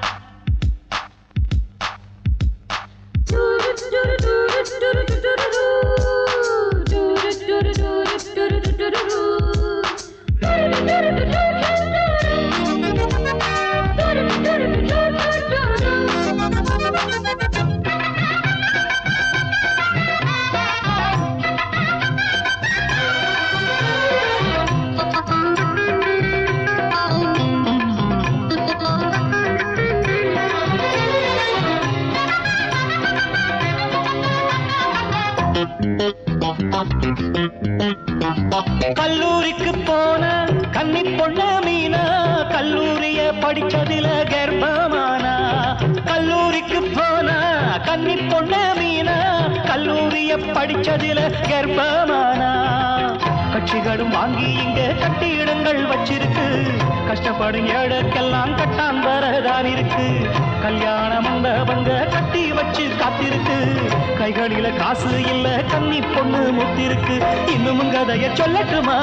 கல்லூரிக்கு போன கன்னி பொண்ண மீனா கல்லூரிய படிச்சதுல கர்ப்பமானா கல்லூரிக்கு போன கன்னி பொண்ண மீனா கல்லூரிய படிச்சதுல கர்ப்பமானா கட்சிகளும் வாங்கி இங்க கட்டிடங்கள் வச்சிருக்கு கஷ்டப்படும் ஏழுக்கெல்லாம் கட்டான் வரதான் இருக்கு கல்யாண மண்டபங்க கட்டி வச்சு காத்திருக்கு கைகளில காசு இல்ல கன்னி பொண்ணு முத்திருக்கு இன்னும் கதைய சொல்லட்டுமா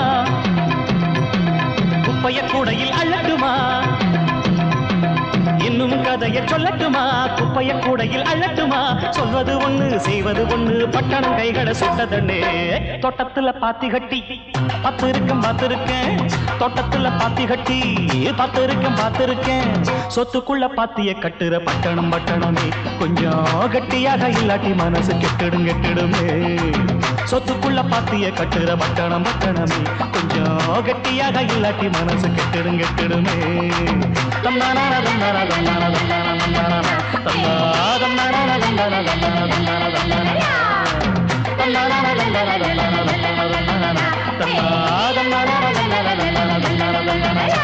குப்பைய கூடையில் அள்ளட்டுமா இன்னும் கதைய சொல்லட்டுமா குப்பைய கூடையில் அள்ளட்டுமா சொல்வது ஒண்ணு செய்வது ஒண்ணு பட்டணம் கைகளை சுட்டதண்ணே தோட்டத்துல பாத்தி கட்டி பத்து இருக்கும் பார்த்திருக்கேன் தோட்டத்துல பாத்தி கட்டி பத்து இருக்கும் பார்த்திருக்கேன் சொத்துக்குள்ள பாத்திய கட்டுற பட்டணம் பட்டணமே கொஞ்சம் கட்டியாக இல்லாட்டி மனசு கெட்டிடும் கெட்டிடுமே சொத்துக்குள்ள பாத்திய கட்டுற பட்டணம் பட்டணமே கொஞ்சம் கட்டியாக இல்லாட்டி மனசு கெட்டிடும் கெட்டிடுமே தந்தானா தந்தானா தந்தானா தந்தானா தந்தானா தந்தா தந்தானா தந்தானா தந்தானா தந்தானா தந்தானா தந்தானா தந்தானா தந்தானா தந்தானா தந்தானா தந்தா தந்தானா தந்தானா தந்தானா தந்தானா தந்தானா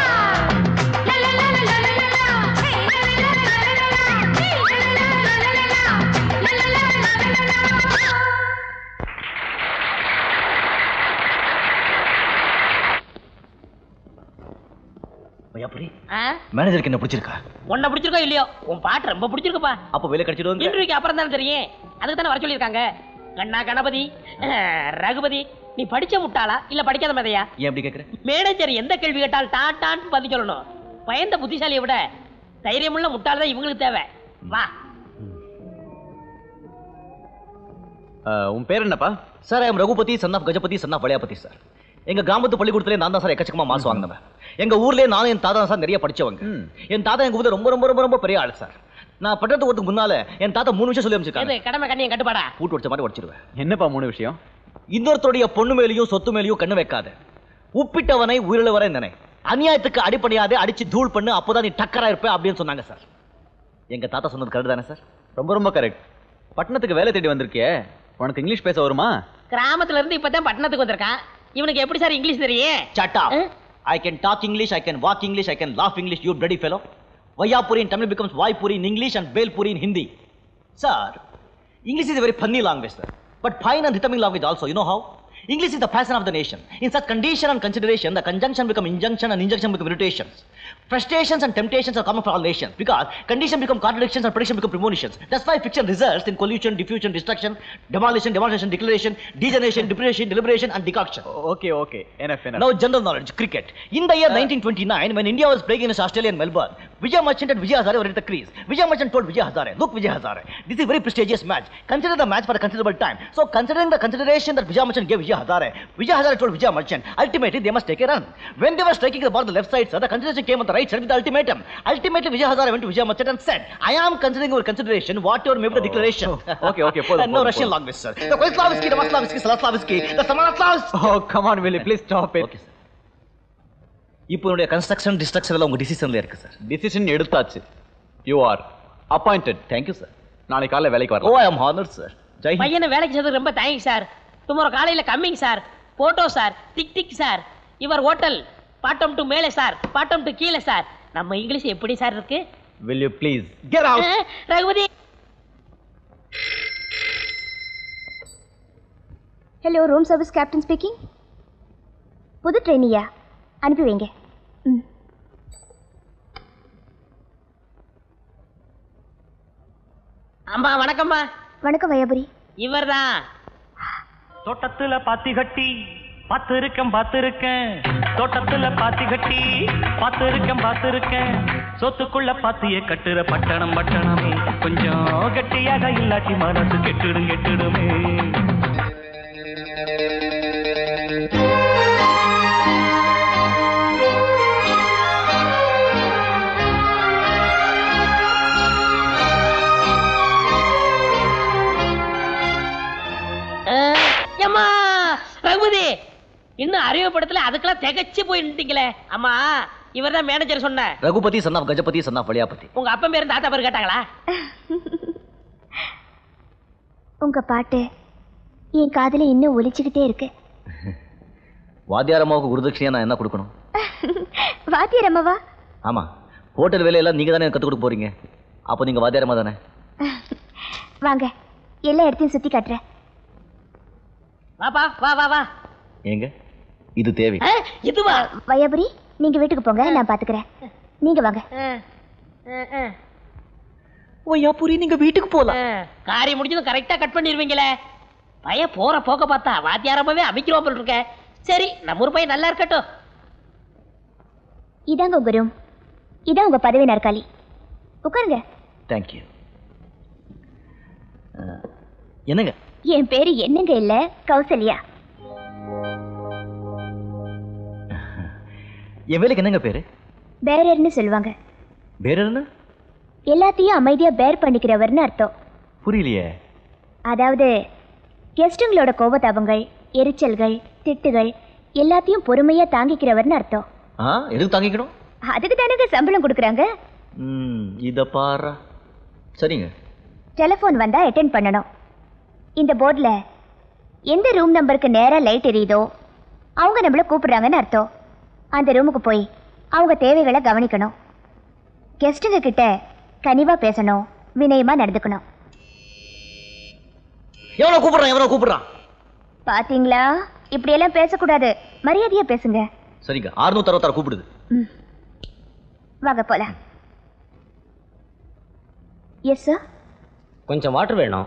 வையாபுரி ஆ? மேனேஜருக்கு என்ன பிடிச்சிருக்கா உன்னை பிடிச்சிருக்கோ இல்லையோ உன் பாட்டு ரொம்ப பிடிச்சிருக்குப்பா அப்போ வேலை கிடைச்சிடும் இன்டர்வியூக்கு அப்புறம் தானே தெரியும் அதுக்கு தானே வர சொல்லியிருக்காங்க கண்ணா கணபதி அஹ், ரகுபதி நீ படிச்ச முட்டாளா இல்ல படிக்காத மதையா ஏன் அப்படி கேட்குற மேனேஜர் எந்த கேள்வி கேட்டால் டான் டான் பதில் சொல்லணும் பயந்த புத்திசாலியை விட தைரியமுள்ள முட்டாள் தான் இவங்களுக்கு தேவை வா உன் பேர் என்னப்பா sir I am Raghupathi son of Gajapathi son of Valaiyapathi sir எங்க கிராமத்து பள்ளிக்கூடத்திலே நான் தான் சார் எக்கச்சக்கமா மாசு வாங்கினவன் எங்க ஊர்லயே நானும் என் தாத்தா சார் நிறைய படிச்சவங்க என் தாத்தா எங்க ஊர்ல ரொம்ப ரொம்ப ரொம்ப ரொம்ப பெரிய ஆள் சார் நான் பட்டத்து ஒருத்துக்கு முன்னால என் தாத்தா மூணு விஷயம் சொல்லி எது அமைச்சிருக்காங்க கடமை கண்ணியம் கட்டுப்பாடா பூட்டு வச்ச மாதிரி உடச்சிருவேன் என்னப்பா மூணு விஷயம் இன்னொருத்தருடைய பொண்ணு மேலேயும் சொத்து மேலேயும் கண்ணு வைக்காத உப்பிட்டவனை உயிரிழவரை நினை அநியாயத்துக்கு அடிப்படையாதே அடிச்சு தூள் பண்ணு அப்போதான் நீ டக்கரா இருப்ப அப்படின்னு சொன்னாங்க சார் எங்க தாத்தா சொன்னது கரெக்ட் தானே சார் ரொம்ப ரொம்ப கரெக்ட் பட்டணத்துக்கு வேலை தேடி வந்திருக்கியே உனக்கு இங்கிலீஷ் பேச வருமா கிராமத்துல இருந்து இப்பதான் பட்டணத்துக்கு வந்திருக்கான் இவனுக்கு எப்படி சார் இங்கிலீஷ் தெரியும் சட்டா I can talk English I can walk English I can laugh English you bloody fellow Vayapuri in Tamil becomes Vaipuri in English and Belpuri in Hindi. Sir, English is a very funny language, sir. But fine and rhythmic language also. You know how? English is the passion of the nation. In such condition and consideration, the conjunction become injunction and injunction become irritations. Frustrations and temptations are common for all nations because condition become contradictions and prediction become premonitions. That's why fiction results in collusion, diffusion, destruction, demolition, demonstration, declaration, degeneration, depreciation, deliberation, and decoction. Okay, okay. Enough, enough. Now, general knowledge, cricket. In the year 1929, when India was playing against Australia in Melbourne, Vijay Merchant and Vijay Hazare were at the crease. Vijay Merchant told Vijay Hazare, look Vijay Hazare, this is a very prestigious match. Consider the match for a considerable time. So, considering the consideration that Vijay Merchant gave Vijay Hazare, Vijay Hazare told Vijay Merchant, ultimately they must take a run. When they were striking the ball on the left side, sir, the consideration came on the right side with the ultimatum. Ultimately, Vijay Hazare went to Vijay Merchant and said, I am considering your consideration, whatever may be the declaration. okay, okay, போதும், And no போதும், Russian போதும். language, sir. The Koislavsky, the Maslavsky, Salaslavsky, the Samalaslavsky. Oh, come on, Willie, please stop it. Okay, sir. இப்போ என்னுடைய construction destruction எல்லாம் உங்க டிசிஷன்ல இருக்கு sir decision எடுத்தாச்சு you are appointed thank you sir நாளைக்கு காலைல வேலைக்கு ஓ வரலாம் I am honour sir Jai Hind. பையனை வேலைக்கு சேர்த்து ரொம்ப தேங்க்ஸ் சார் டுமாரோ காலையில coming sir photo sir tick tick sir இவர் ஹோட்டல் பாட்டம் டு மேலே சார் பாட்டம் டு கீழே சார் நம்ம இங்கிலீஷ் எப்படி சார் இருக்கு will you please get out ah, Raghupathi hello room service captain speaking புது ட்ரெயினியா அனுப்பி வைங்க ம் அம்மா வணக்கம்மா வணக்கம் வயாபுரி இவர்தான் தோட்டத்துல பாத்தி கட்டி பார்த்திருக்கேன் பார்த்திருக்கேன் தோட்டத்துல பாத்தி கட்டி பார்த்திருக்கேன் பார்த்திருக்கேன் சொத்துக்குள்ள பாத்திய கட்டுற பட்டணம் பட்டணமே கொஞ்சம் கட்டியாக இல்லாட்டி மனசு கெட்டுடும் கெட்டுடுமே அஹ், அம்மா ரகுபதி இன்னும் அறிவுப்படத்துல அதுக்கெல்லாம் திகச்சு போய் நின்ட்டீங்களே அம்மா இவர்தான் மேனேஜர் சொன்ன Raghupathi son of Gajapathi son of Valiyapathi உங்க அப்பன் பேர் தாத்தா பேர் கேட்டாங்களா உங்க பாட்டு என் காதுல இன்னும் ஒலிச்சுக்கிட்டே இருக்கு வாத்தியார் அம்மாவுக்கு குருதட்சியா நான் என்ன கொடுக்கணும் வாத்தியார் அம்மாவா ஆமா ஹோட்டல் வேலையெல்லாம் நீங்க தானே கற்றுக் கொடுக்க போறீங்க அப்போ நீங்க வாத்தியார் அம்மா தானே வாங்க எல்லா இடத்தையும் சுத்தி காட்டுறேன் வாப்பா வா வா வா ஏங்க இது தேவை அஹ், இதுவா வயாபுரி நீங்க வீட்டுக்கு போங்க நான் பாத்துக்கிறேன் நீங்க வாங்க அஹ், அஹ், அஹ். வையாபுரி நீங்க வீட்டுக்கு போலாம் அஹ், காரியம் முடிஞ்சதும் கரெக்டா கட் பண்ணிடுவீங்களே பைய போற போக்க பார்த்தா வாத்தியாரமாவே அமைக்கிறோம் போல இருக்க சரி நம்ம ஊர் பையன் நல்லா இருக்கட்டும் இதாங்க உங்க ரூம் இதான் உங்க பதவி நாற்காலி உட்காருங்க தேங்க்யூ என்னங்க என் பேரு என்னங்க இல்ல கௌசல்யா என் வேலைக்கு என்னங்க பேரு பேரர்னு சொல்லுவாங்க வேற என்ன எல்லாத்தையும் அமைதியா பேர் பண்ணிக்கிறவர்னு அர்த்தம் புரியலையே அதாவது கெஸ்ட்டுங்களோட கோபதாபங்கள் எரிச்சல்கள் திட்டுகள் எல்லாத்தையும் பொறுமையா தாங்கிக்கிறவர்னு அர்த்தம் ஆ எதுக்கு தாங்கிக்கணும் அதுக்கு தானங்க சம்பளம் கொடுக்குறாங்க ம் இத பாரு சரிங்க டெலிஃபோன் வந்தா அட்டென்ட் பண்ணணும் இந்த போர்டில் எந்த ரூம் நம்பருக்கு நேரா லைட் எரியுதோ அவங்க நம்மள கூப்பிடுறாங்கன்னு அர்த்தம் அந்த ரூமுக்கு போய் அவங்க தேவைகளை கவனிக்கணும் கெஸ்ட்டுங்க கிட்ட கனிவா பேசணும் வினயமா நடந்துக்கணும் எவனோ கூப்பிடுறான் எவனோ கூப்பிடுறான் பாத்தீங்களா இப்படியெல்லாம் பேசக்கூடாது மரியாதையா பேசுங்க சரிங்க அறுநூத்தி அறுபத்தாறு கூப்பிடுது ம். வாங்க போலாம் எஸ் சார் கொஞ்சம் வாட்டர் வேணும்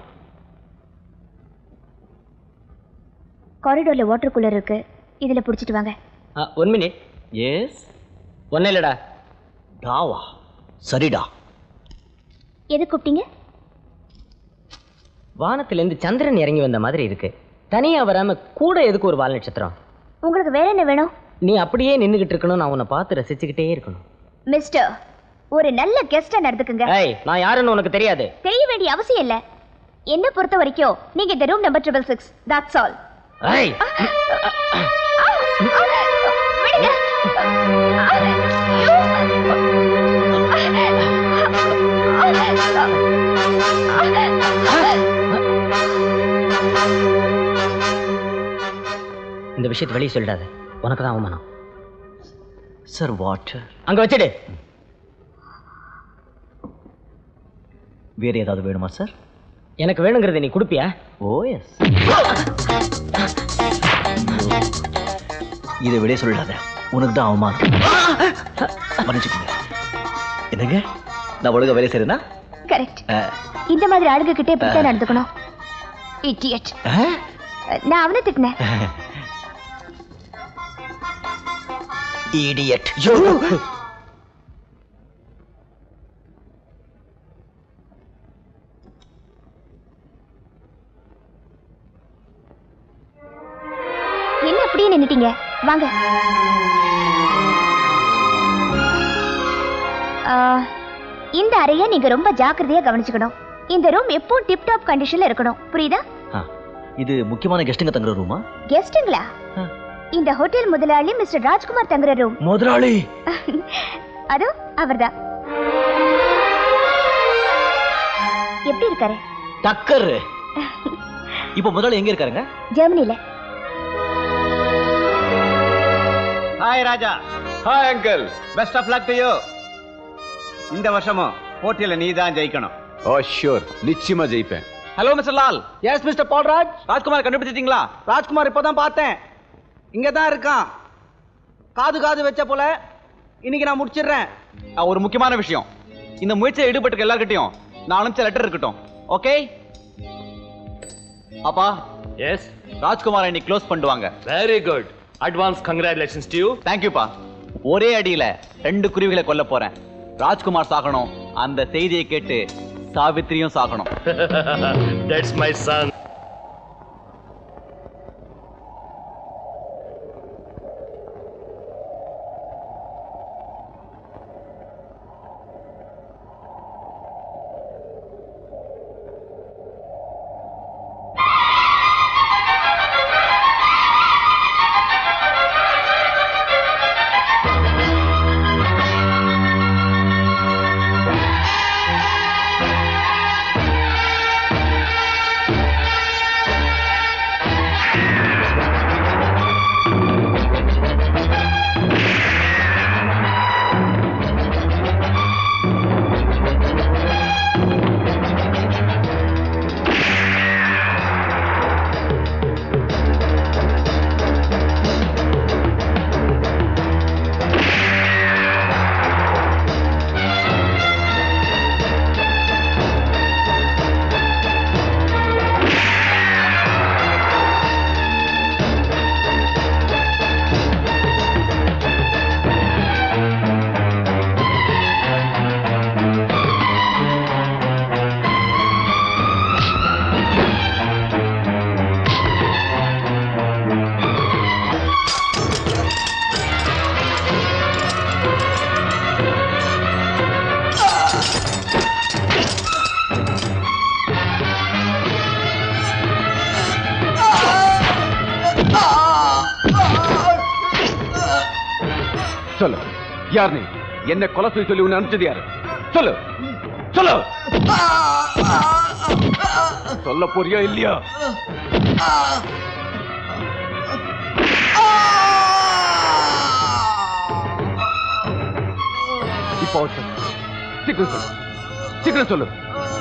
காரிடோர்ல வாட்டர் கூலர் இருக்கு இதுல புடிச்சிட்டு வாங்க ஒன் மினிட் எஸ் ஒன்றும் இல்லைடா டாவா சரிடா எது கூப்பிட்டீங்க வானத்திலேருந்து சந்திரன் இறங்கி வந்த மாதிரி இருக்கு தனியா வராம கூட எதுக்கு ஒரு வால் நட்சத்திரம் உங்களுக்கு வேற என்ன வேணும் நீ அப்படியே நின்றுகிட்டு இருக்கணும் நான் உன்னை பார்த்து ரசிச்சுக்கிட்டே இருக்கணும் மிஸ்டர் ஒரு நல்ல கெஸ்டா நடந்துக்குங்க ஏய் நான் யாருன்னு உனக்கு தெரியாது தெரிய வேண்டிய அவசியம் இல்ல என்ன பொறுத்த வரைக்கும் நீங்க இந்த room number triple six that's all ஏய் இந்த விஷயத்தை வெளியே சொல்லிடாத உனக்கு தான் அவமானம் சார் வாட்டர் அங்க வச்சிடு வேற ஏதாவது வேணுமா சார் எனக்கு வேணுங்கிறத நீ கொடுப்பியா ஓ எஸ் இதை விட சொல்லாத உனக்கு தான் அவமானம் மன்னிச்சுக்கோங்க என்னங்க நான் ஒழுங்கா வேலை செய்யறேன்னா கரெக்ட் இந்த மாதிரி ஆளுங்க கிட்ட இப்படித்தான் நடந்துக்கணும் இடியட் நான் அவனை திட்டினேன் இடியட் என்ன அப்படியே நின்னுட்டீங்க வாங்க ஆ, இந்த அறைய நீங்க ரொம்ப ஜாக்கிரதையா கவனிச்சுக்கணும் இந்த ரூம் எப்பவும் டிப் டாப் கண்டிஷன்ல இருக்கணும் புரியுதா இது முக்கியமான கெஸ்ட்டுங்க தங்குற ரூமா கெஸ்ட்டுங்களா இந்த ஹோட்டல் முதலாளி மிஸ்டர் ராஜ்குமார் தங்குற ரூம் முதலாளி அதோ அவர்தான் எப்படி இருக்காரு டக்கர் இப்போ முதலாளி எங்க இருக்காருங்க ஜெர்மனில hi Raja hi uncle best of luck to you இந்த வருஷமும் போட்டியில நீ தான் ஜெயிக்கணும் ஓ ஷூர் நிச்சயமா ஜெயிப்பேன் hello mister Lal yes mister Balraj Rajkumar கண்டுபிடிச்சிட்டீங்களா ராஜ்குமார் இப்போதான் பார்த்தேன் இங்க தான் இருக்கான் காது காது வச்ச போல இன்னைக்கு நான் முடிச்சிடுறேன் அஹ், ஒரு முக்கியமான விஷயம் இந்த முயற்சியில் ஈடுபட்டிருக்க எல்லார்கிட்டயும் நான் அனுப்பிச்ச லெட்டர் இருக்கட்டும் ஓகே அப்பா எஸ் ராஜ்குமார் இன்னைக்கு க்ளோஸ் பண்ணுவாங்க very good advance congratulations to you தேங்க்யூப்பா ஒரே அடியில ரெண்டு குருவிகளை கொல்ல போறேன் ராஜ்குமார் சாகணும் அந்த செய்தியை கேட்டு சாவித்திரியும் சாகணும் தட்ஸ் மை சன் சொல்லு யார் நீ என்ன கொலை செய்ய சொல்லி உன்னை அனுப்பிச்சது யாரு சொல்லு சொல்லு சொல்ல போறியா இல்லையா இப்போ அவர் சொல்லு. சீக்கிரம் சொல்லு சீக்கிரம் சொல்லு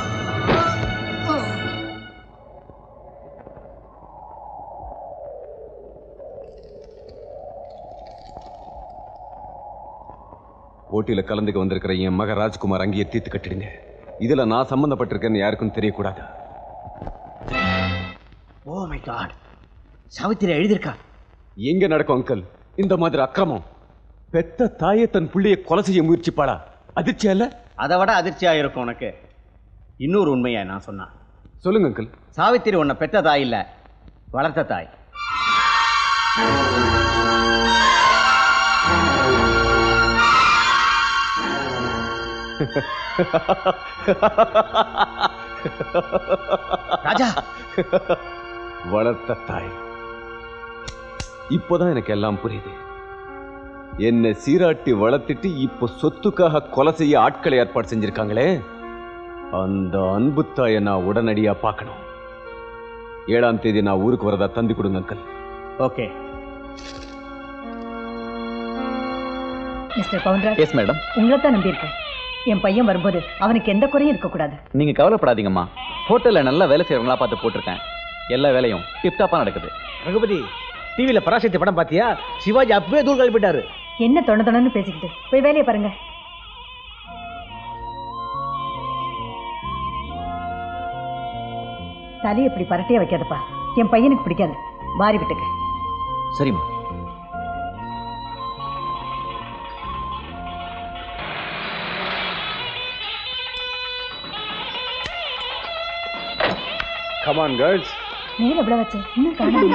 போட்டியில கலந்துக்க வந்திருக்கிற என் மக ராஜ்குமார் அங்கேயே தீர்த்து கட்டிடுங்க இதுல நான் சம்பந்தப்பட்டிருக்கேன்னு யாருக்கும் தெரியக்கூடாது ஓ மை காட் சாவித்திரி எழுதியிருக்கா எங்க நடக்கும் அங்கிள் இந்த மாதிரி அக்கிரமம் பெத்த தாயே தன் புள்ளைய கொலை செய்ய முயற்சிப்பாளா அதிர்ச்சியா இல்ல அதை விட அதிர்ச்சியா இருக்கும் உனக்கு இன்னொரு உண்மையை நான் சொன்னான் சொல்லுங்க அங்கிள் சாவித்திரி உன்னை பெத்த தாய் இல்ல வளர்த்த தாய் ராஜா வளர்த்த தாய் இப்போதான் எனக்கு எல்லாம் புரியுது என்னை சீராட்டி வளர்த்துட்டு இப்போ சொத்துக்காக கொலை செய்ய ஆட்களை ஏற்பாடு செஞ்சிருக்காங்களே அந்த அன்பு தாயை நான் உடனடியா பார்க்கணும் ஏழாம் தேதி நான் ஊருக்கு வரதா தந்தி கொடுங்க uncle okay mister Pounraj yes madam உங்களை தான் நம்பியிருக்கேன் என் பையன் வரும்போது அவனுக்கு எந்த குறையும் இருக்கக்கூடாது நீங்க கவலைப்படாதீங்கம்மா ஹோட்டல்ல நல்லா வேலை செய்யறவங்களா பார்த்து போட்டிருக்கேன் எல்லா வேலையும் டிப்டாப்பா நடக்குது ரகுபதி டிவியில பராசக்தி படம் பாத்தியா சிவாஜி அப்பவே தூள் கிளப்பிட்டாரு என்ன தொண தொணன்னு பேசிக்கிட்டு போய் வேலையை பாருங்க தலையை இப்படி பரட்டையா வைக்காதப்பா என் பையனுக்கு பிடிக்காது வாரி விட்டுக்க சரிம்மா கமான் கேர்ள்ஸ் மேல எவ்வளவு வச்சேன் இன்னும் காணாம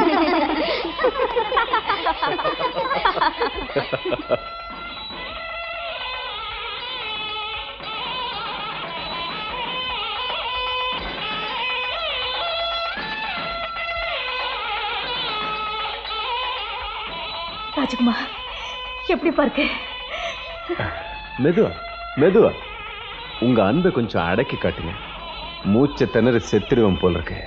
ராஜகுமார் எப்படி பார்க்க மெதுவா மெதுவா உங்க அன்பை கொஞ்சம் அடக்கி காட்டுங்க மூச்சை திணற செத்துடுவேன் போல இருக்கு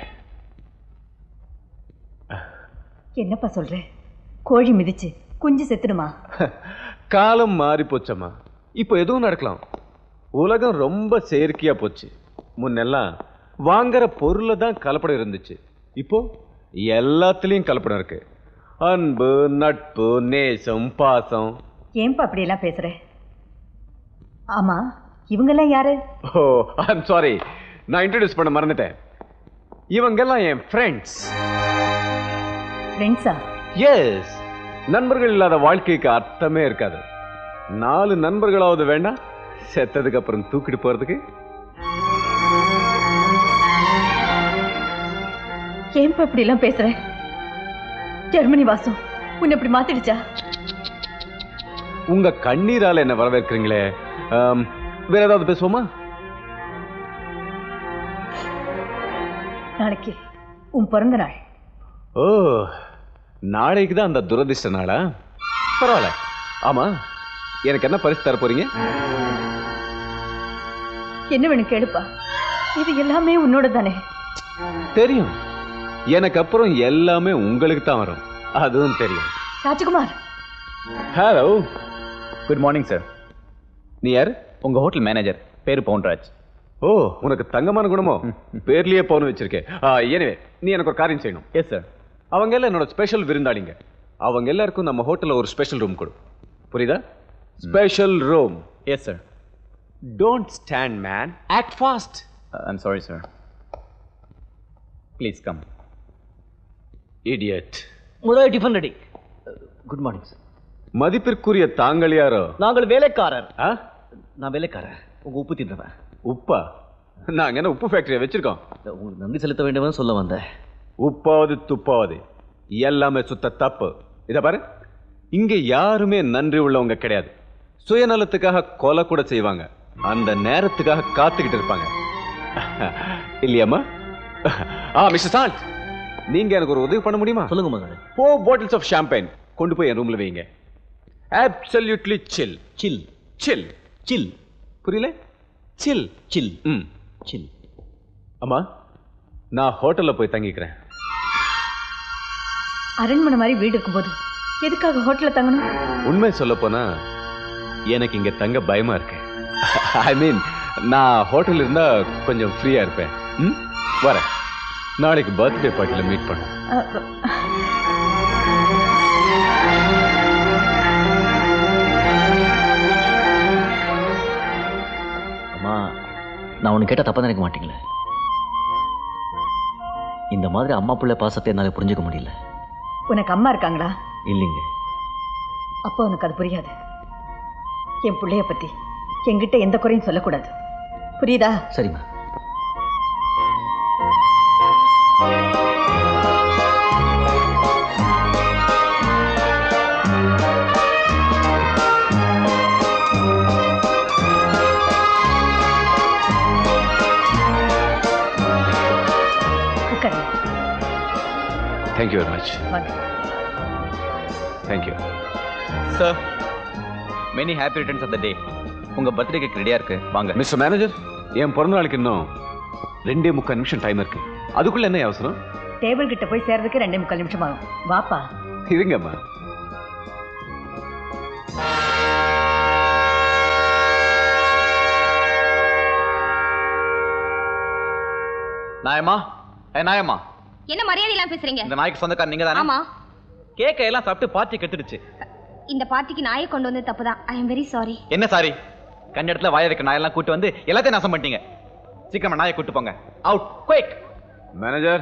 என்னப்பா சொல்ற கோழி மிதிச்சு குஞ்சு செத்துடுமா காலம் மாறி போச்சம்மா இப்போ எதுவும் நடக்கலாம் உலகம் ரொம்ப செயற்கையா போச்சு முன்னெல்லாம் வாங்குற பொருள்ல தான் கலப்படம் இருந்துச்சு இப்போ எல்லாத்துலயும் கலப்படம் இருக்கு அன்பு நட்பு நேசம் பாசம் ஏன்பா அப்படி எல்லாம் பேசுற ஆமா இவங்கெல்லாம் யாரு ஓ ஐம் சாரி நான் இன்ட்ரடியூஸ் பண்ண மறந்துட்டேன் இவங்கெல்லாம் என் ஃப்ரெண்ட்ஸ் ஃப்ரெண்ட்ஸா எஸ் நண்பர்கள் இல்லாத வாழ்க்கைக்கு அர்த்தமே இருக்காது நாலு நண்பர்களாவது வேண்டாம் செத்ததுக்கு அப்புறம் தூக்கிட்டு போறதுக்கு ஏன்பா இப்படி எல்லாம் பேசுற ஜெர்மனி வாசம் உன்னை இப்படி மாத்திடுச்சா உங்க கண்ணீரால என்ன வரவேற்கிறீங்களே ஆம், வேற ஏதாவது பேசுவோமா நாளைக்கு உன் பிறந்த நாள் ஓ நாளைக்கு தான் அந்த துரதிர்ஷ்ட நாளா பரவாயில்ல ஆமா எனக்கு என்ன பரிசு தர போறீங்க என்ன வேணும் கேளுப்பா இது எல்லாமே உன்னோட தானே தெரியும் எனக்கு அப்புறம் எல்லாமே உங்களுக்கு தான் வரும் அதுவும் தெரியும் Rajakumar hello good morning sir நீ யார் உங்க ஹோட்டல் மேனேஜர் பேரு பவுன்ராஜ் ஓ உனக்கு தங்கமான குணமோ பேர்லயே பவுன் வச்சிருக்கேன் எனவே நீ எனக்கு ஒரு காரியம் செய்யணும் எஸ் சார் அவங்க எல்லாம் என்னோட ஸ்பெஷல் விருந்தாளிங்க அவங்க எல்லாருக்கும் நம்ம ஹோட்டல்ல ஒரு ஸ்பெஷல் ரூம் கொடு புரியுதா special room yes sir don't stand man act fast I'm sorry sir please come idiot முதலாளி tiffin ready good morning sir மதிப்பிற்குரிய தாங்கள் யாரோ நாங்கள் வேலைக்காரர் ஆ? நான் வேலைக்காரர் உங்க உப்பு தின்றவன் உப்பா நாங்க என்ன உப்பு ஃபேக்டரியை வச்சிருக்கோம் உங்களுக்கு நன்றி செலுத்த வேண்டும்னு சொல்ல வந்தேன் உப்பாவது துப்பாவது எல்லாமே சுத்த தப்பு இத பாரு இங்க யாருமே நன்றி உள்ளவங்க கிடையாது சுயநலத்துக்காக கொலை கூட செய்வாங்க அந்த நேரத்துக்காக காத்துக்கிட்டு இருப்பாங்க இல்லையாம்மா ஆ மிஸ்டர் சால்ட் நீங்க எனக்கு ஒரு உதவி பண்ண முடியுமா சொல்லுங்க மகன் ஃபோர் பாட்டில்ஸ் ஆஃப் ஷாம்பைன் கொண்டு போய் என் ரூம்ல வைங்க அப்சல்யூட்லி சில் சில் சில் சில் புரியல சில் சில் ம் சில் அம்மா நான் ஹோட்டல்ல போய் தங்கிக்கிறேன் அரண்மனை மாதிரி வீடு இருக்கும்போது எதுக்காக ஹோட்டல்ல தங்கணும் உண்மை சொல்ல போனா எனக்கு இங்க தங்க பயமா இருக்கு ஐ மீன் நான் ஹோட்டல் இருந்தா கொஞ்சம் ஃப்ரீயா இருப்பேன் ம் வரேன் நாளைக்கு பர்த்டே பார்ட்டில மீட் பண்ண அ, அம்மா நான் ஒன்று கேட்டால் தப்பாக நினைக்க மாட்டீங்களே இந்த மாதிரி அம்மா பிள்ளை பாசத்தை என்னால் புரிஞ்சுக்க முடியல உனக்கு அம்மா இருக்காங்களா இல்லைங்க அப்போ உனக்கு அது புரியாது என் பிள்ளைய பத்தி என்கிட்ட எந்த குறையும் சொல்லக்கூடாது புரியுதா சரிம்மா உட்காருங்க தேங்க்யூ வெரி மச் வாங்க thank you sir many happy returns of the day உங்க பர்த்டே கேக் ரெடியா இருக்கு வாங்க மிஸ்டர் மேனேஜர் என் பிறந்த நாளுக்கு இன்னும் ரெண்டே முக்கால் நிமிஷம் டைம் இருக்கு அதுக்குள்ள என்ன அவசரம் டேபிள் கிட்ட போய் சேர்றதுக்கு ரெண்டே முக்கால் நிமிஷம் ஆகும் வாப்பா இருங்கம்மா நாயம்மா ஏ நாயம்மா என்ன மரியாதை இல்லாம பேசுறீங்க இந்த நாய்க்கு சொந்தக்காரர் நீங்க தானே ஆமா கேக்க எல்லாம் சாப்பிட்டு பார்ட்டி கெட்டுடுச்சு இந்த பார்ட்டிக்கு நாயை கொண்டு வந்து தப்புதான் ஐ எம் வெரி சாரி என்ன சாரி கண்ட இடத்துல வாய வைக்க நாயெல்லாம் கூட்டு வந்து எல்லாத்தையும் நாசம் பண்ணிட்டீங்க சீக்கிரமா நாயை கூட்டு போங்க அவுட் குயிக் மேனேஜர்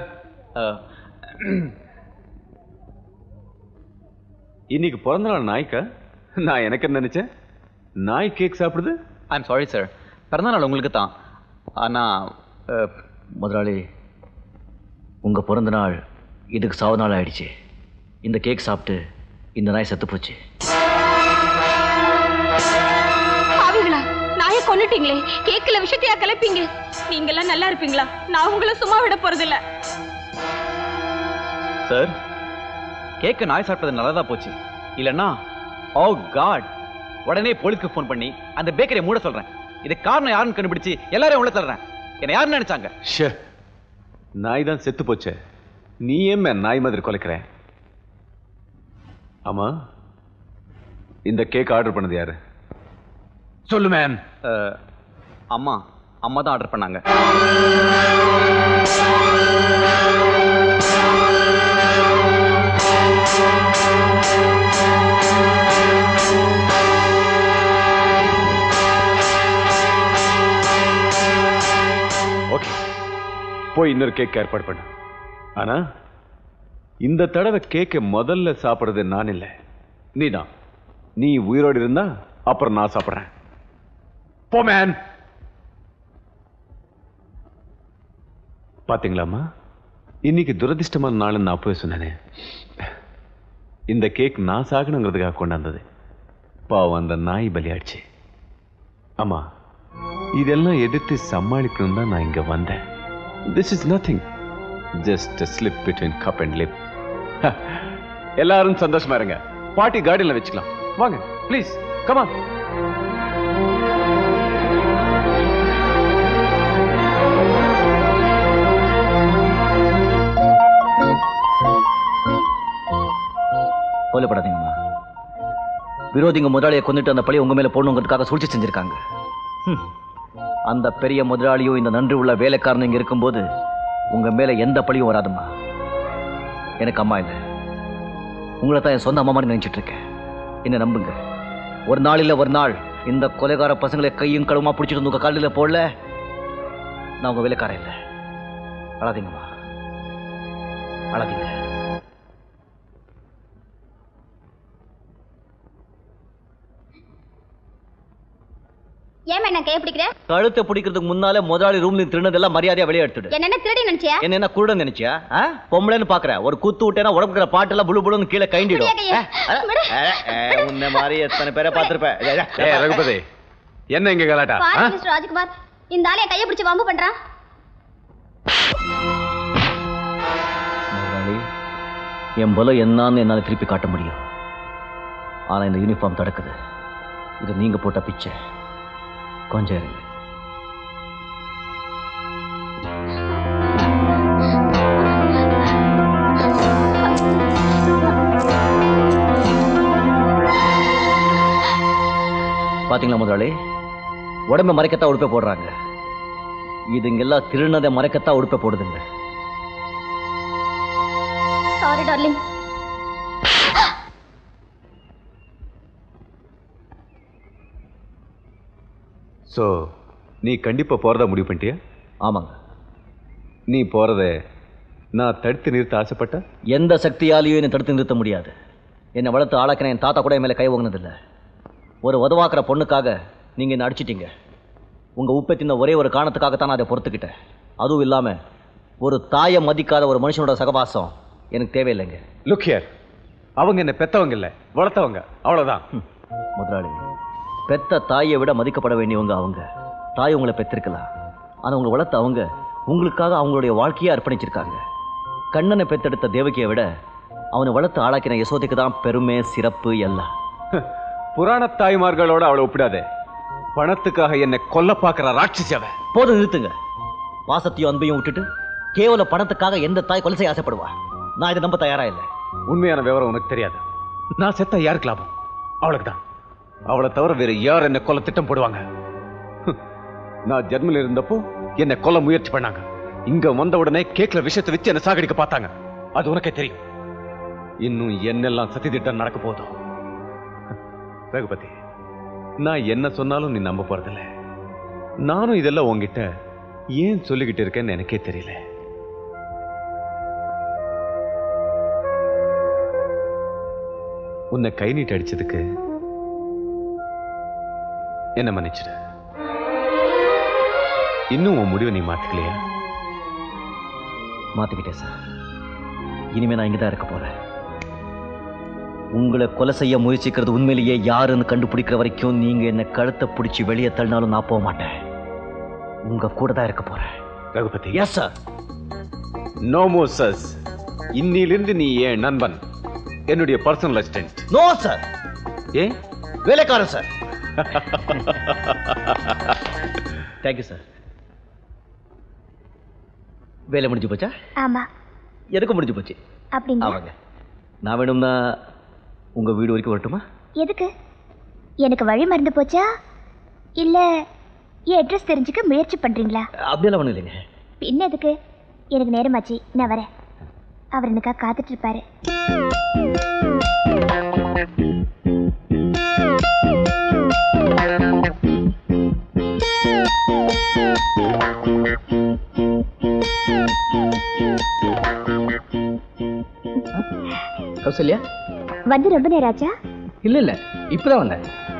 இன்னைக்கு பிறந்த நாள் நாய்க்கா நான் எனக்கு என்ன நினைச்சேன் நாய் கேக் சாப்பிடுது ஐ எம் சாரி சார் பிறந்தநாள் உங்களுக்கு தான் ஆனா அஹ், முதலாளி உங்க பிறந்த நாள் இதுக்கு சாவு நாள் ஆயிடுச்சு இந்த கேக் சாப்பிட்டு இந்த நாய் செத்து போச்சு பாவிகளா நாயை கொன்னுட்டீங்களே கேக்குல விஷயத்தையா கலப்பீங்க நீங்க எல்லாம் நல்லா இருப்பீங்களா நான் உங்களை சும்மா விட போறதில்ல சார் கேக்க நாய் சாப்பிட்டது நல்லதா போச்சு இல்லைன்னா ஓ காட் உடனே போலீஸ்க்கு ஃபோன் பண்ணி அந்த பேக்கரியை மூட சொல்றேன் இது காரணம் யாருன்னு கண்டுபிடிச்சு எல்லாரையும் உள்ள தள்ளுறேன் என்ன யாருன்னு நினைச்சாங்க ஷே நாய் தான் செத்து போச்சே நீ ஏன் மேன் நாய் மாதிரி கொலைக்கிற ஆமா இந்த கேக் ஆர்டர் பண்ணது யாரு சொல்லு மேன் அம்மா அம்மா தான் ஆர்டர் பண்ணாங்க ஓகே போய் இன்னொரு கேக் ஏற்பாடு பண்ணு ஆனா இந்த தடவை கேக்கை முதல்ல சாப்பிடுறது நான் இல்லை நீதான் நீ உயிரோடு இருந்தா அப்புறம் நான் சாப்பிடுறேன் போ மேன் பாத்தீங்களாம்மா இன்னைக்கு துரதிர்ஷ்டமான நாள்னு நான் போய் சொன்னேனே இந்த கேக் நான் சாகணுங்கிறதுக்காக கொண்டாந்தது பாவம் அந்த நாய் பலியாச்சு ஆமா இதெல்லாம் எதிர்த்து சமாளிக்கணும் தான் நான் இங்க வந்தேன் this is nothing just slip between cup and lip எல்லாரும் சந்தோஷமா இருங்க பாட்டி கார்டன்ல வச்சுக்கலாம் வாங்க ப்ளீஸ் கமான் கவலைப்படாதீங்கம்மா விரோதிங்க முதலாளியை கொண்டுட்டு அந்த பழி உங்க மேல போடணுங்கிறதுக்காக சூழ்ச்சி செஞ்சிருக்காங்க ஹம். அந்த பெரிய முதலாளியும் இந்த நன்றி உள்ள வேலைக்காரனும் இங்க இருக்கும்போது உங்க மேல எந்த பழியும் வராதும்மா எனக்கு அம்மா இல்லை உங்களை தான் என் சொந்த அம்மா மாதிரி நினைச்சிட்டு இருக்கேன் என்ன நம்புங்க ஒரு நாள் இல்ல ஒரு நாள் இந்த கொலைகார பசங்களை கையும் களுமா பிடிச்சிட்டு வந்து உங்க காலில் போடல நான் உங்க வேலைக்காரன் இல்லை அழாதீங்கம்மா அழாதீங்க ஏன் என்ன கையை பிடிக்கிற கழுத்தை பிடிக்கிறதுக்கு முன்னாலே முதலாளி ரூம்ல திருநதெல்லாம் மரியாதையா வெளியே எடுத்துடு என்னென்ன திருடி நினைச்சியா என்ன என்ன குருடன் நினைச்சியா ஆ? பொம்பளைன்னு பாக்குற ஒரு குத்து விட்டேன்னா உடம்புக்கிற பாட்டெல்லாம் புழு புழுன்னு கீழே கைண்டிடும் கையை. உன்ன மாதிரி எத்தனை பேரை பார்த்திருப்பேன் ஏ ரகுபதி என்ன இங்க கலாட்டா பாரு ஆ? மிஸ்டர் ராஜ்குமார் இந்த ஆளைய கையை பிடிச்சு வம்பு பண்றான் முதலாளி என் பலம் என்னன்னு என்னால திருப்பி காட்ட முடியும் ஆனா இந்த யூனிஃபார்ம் தடுக்குது இது நீங்க போட்ட பிச்சை கொஞ்சம் இருங்க பாத்தீங்களா முதலாளி உடம்ப மறைக்கத்தான் உடுப்பை போடுறாங்க இதுங்கெல்லாம் திருநதை மறைக்கத்தான் உடுப்பை போடுதுங்க சாரி டார்லிங் சோ நீ கண்டிப்பா போறதா முடிவு பண்ணிட்டியா ஆமாங்க நீ போறத நான் தடுத்து நிறுத்த ஆசைப்பட்ட எந்த சக்தியாலையும் என்னை தடுத்து நிறுத்த முடியாது என்னை வளர்த்து ஆளாக்கின என் தாத்தா கூட என் மேலே கை ஓங்கினதில்லை ஒரு உதவாக்குற பொண்ணுக்காக நீங்கள் என்னை அடிச்சிட்டீங்க உங்கள் உப்பை தின்ன ஒரே ஒரு காரணத்துக்காகத்தான் நான் அதை பொறுத்துக்கிட்டேன் அதுவும் இல்லாமல் ஒரு தாயை மதிக்காத ஒரு மனுஷனோட சகவாசம் எனக்கு தேவையில்லைங்க லுக் ஹியர் அவங்க என்ன பெத்தவங்க இல்ல வளர்த்தவங்க அவ்வளவுதான் முதலாளி பெத்த தாயை விட மதிக்கப்பட வேண்டியவங்க அவங்க தாய் உங்களை பெற்றிருக்கலாம் ஆனால் உங்களை வளர்த்த அவங்க உங்களுக்காக அவங்களுடைய வாழ்க்கையை அர்ப்பணிச்சிருக்காங்க கண்ணனை பெத்தெடுத்த தேவகியை விட அவனை வளர்த்து ஆளாக்கின யசோதைக்கு தான் பெருமை சிறப்பு எல்லாம் புராண தாய்மார்களோட அவளை ஒப்பிடாதே பணத்துக்காக என்னை கொல்ல பார்க்கிற ராட்சசி அவ போதும் நிறுத்துங்க பாசத்தையும் அன்பையும் விட்டுட்டு கேவல பணத்துக்காக எந்த தாய் கொலை செய்ய ஆசைப்படுவா நான் இதை நம்ப தயாரா இல்லை உண்மையான விவரம் உனக்கு தெரியாது நான் செத்தா யாருக்கு லாபம் அவளுக்கு தான் அவளை தவிர வேற யார் என்ன கொல்ல திட்டம் போடுவாங்க ஹம். நான் ஜெர்மனில் இருந்தப்போ என்னை கொல்ல முயற்சி பண்ணாங்க இங்க வந்த உடனே கேக்ல விஷயத்தை வச்சு என்ன சாகடிக்க பார்த்தாங்க அது உனக்கே தெரியும் இன்னும் என்னெல்லாம் சதித்திட்டம் நடக்க போதும் ரகுபதி நான் என்ன சொன்னாலும் நீ நம்ப போறதில்ல நானும் இதெல்லாம் உன்கிட்ட ஏன் சொல்லிக்கிட்டு இருக்கேன்னு எனக்கே தெரியல உன்னை கை நீட்டு அடிச்சதுக்கு என்ன மன்னிச்சிடு இன்னும் உன் முடிவை நீ மாத்திக்கலையா மாத்திக்கிட்டேன் சார் இனிமே நான் இங்க தான் இருக்க போறேன் உங்களை கொலை செய்ய முயற்சிக்கிறது உண்மையிலேயே யாருன்னு கண்டுபிடிக்கிற வரைக்கும் நீங்க என்ன கழுத்தை பிடிச்சி வெளியே தள்ளினாலும் நான் போக மாட்டேன் உங்க கூட தான் இருக்க போறேன் Raghupathi yes sir no Moses இன்னிலிருந்து நீ என் நண்பன் என்னுடைய பர்சனல் அசிஸ்டன்ட் நோ சார் ஏன் வேலைக்காரன் சார் தேங்க்யூ சார் வேலை முடிஞ்சு போச்சா ஆமா எனக்கு முடிஞ்சு போச்சு அப்படிங்களா ஆமாங்க நான் வேணும்னா உங்க வீடு வரைக்கும் வரட்டுமா எதுக்கு எனக்கு வழி மறந்து போச்சா இல்ல என் அட்ரஸ் தெரிஞ்சுக்க முயற்சி பண்றீங்களா அப்படியெல்லாம் ஒன்றும் இல்லைங்க பின்ன எதுக்கு எனக்கு நேரமாச்சு நான் வரேன் அவர் எனக்காக காத்துட்டு இருப்பாரு கௌசல்யா வந்து ரொம்ப நேரம் ஆச்சா இல்ல இல்ல இப்பதான் வந்தேன்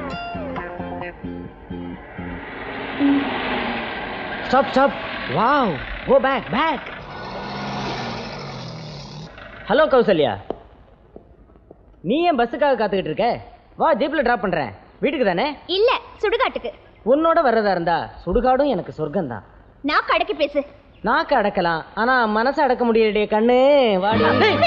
stop stop wow go back back hello Kausalya நீ ஏன் பஸ்ஸுக்காக காத்துக்கிட்டு இருக்க வா ஜீப்ல டிராப் பண்றேன் வீட்டுக்கு தானே இல்ல சுடுகாட்டுக்கு உன்னோட வர்றதா இருந்தா சுடுகாடும் எனக்கு சொர்க்கம் தான் நான் கடைக்கு பேசு நாக்கு அடக்கலாம் ஆனா மனசை அடக்க முடியலையே கண்ணு வாடி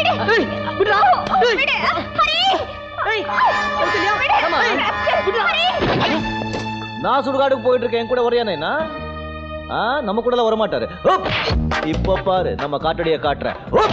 நான் சுடுகாடுக்கு போயிட்டு இருக்கேன் என் கூட வரையானேனா ஆ நம்ம கூட வர மாட்டாரு ஹுப்! இப்ப பாரு நம்ம காட்டடிய காட்டுறேன் ஹுப்!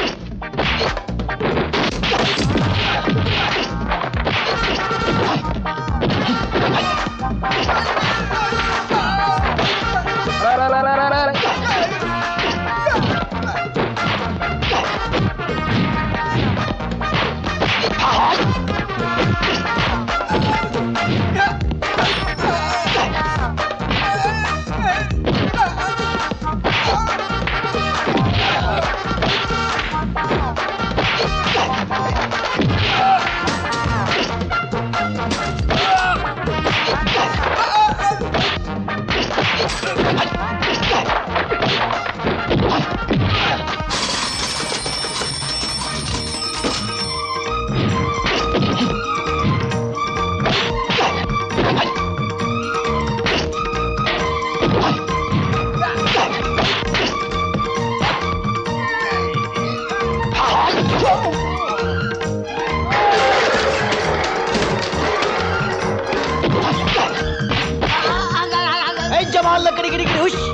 ஏய், ஜமால்ல கடி கடி கடி உஷ்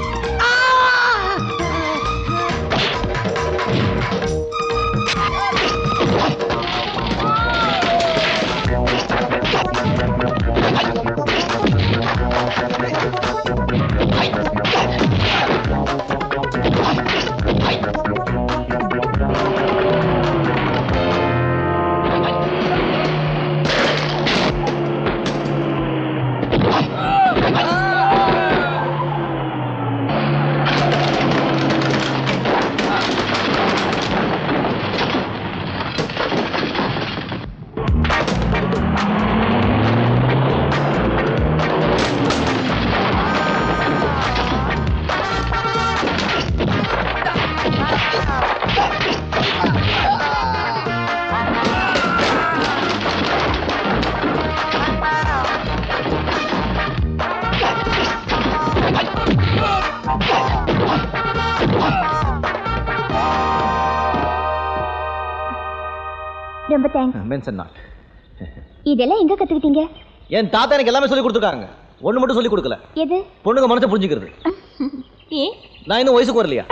ரொம்ப தேங்க்ஸ் மென்ஷன் நாட் இதெல்லாம் எங்க கத்துக்கிட்டீங்க என் தாத்தா எனக்கு எல்லாமே சொல்லி கொடுத்துருக்காங்க ஒண்ணு மட்டும் சொல்லி கொடுக்கல எது பொண்ணுங்க மனசை புரிஞ்சுக்கிறது ஏ நான் இன்னும் வயசுக்கு வரலையா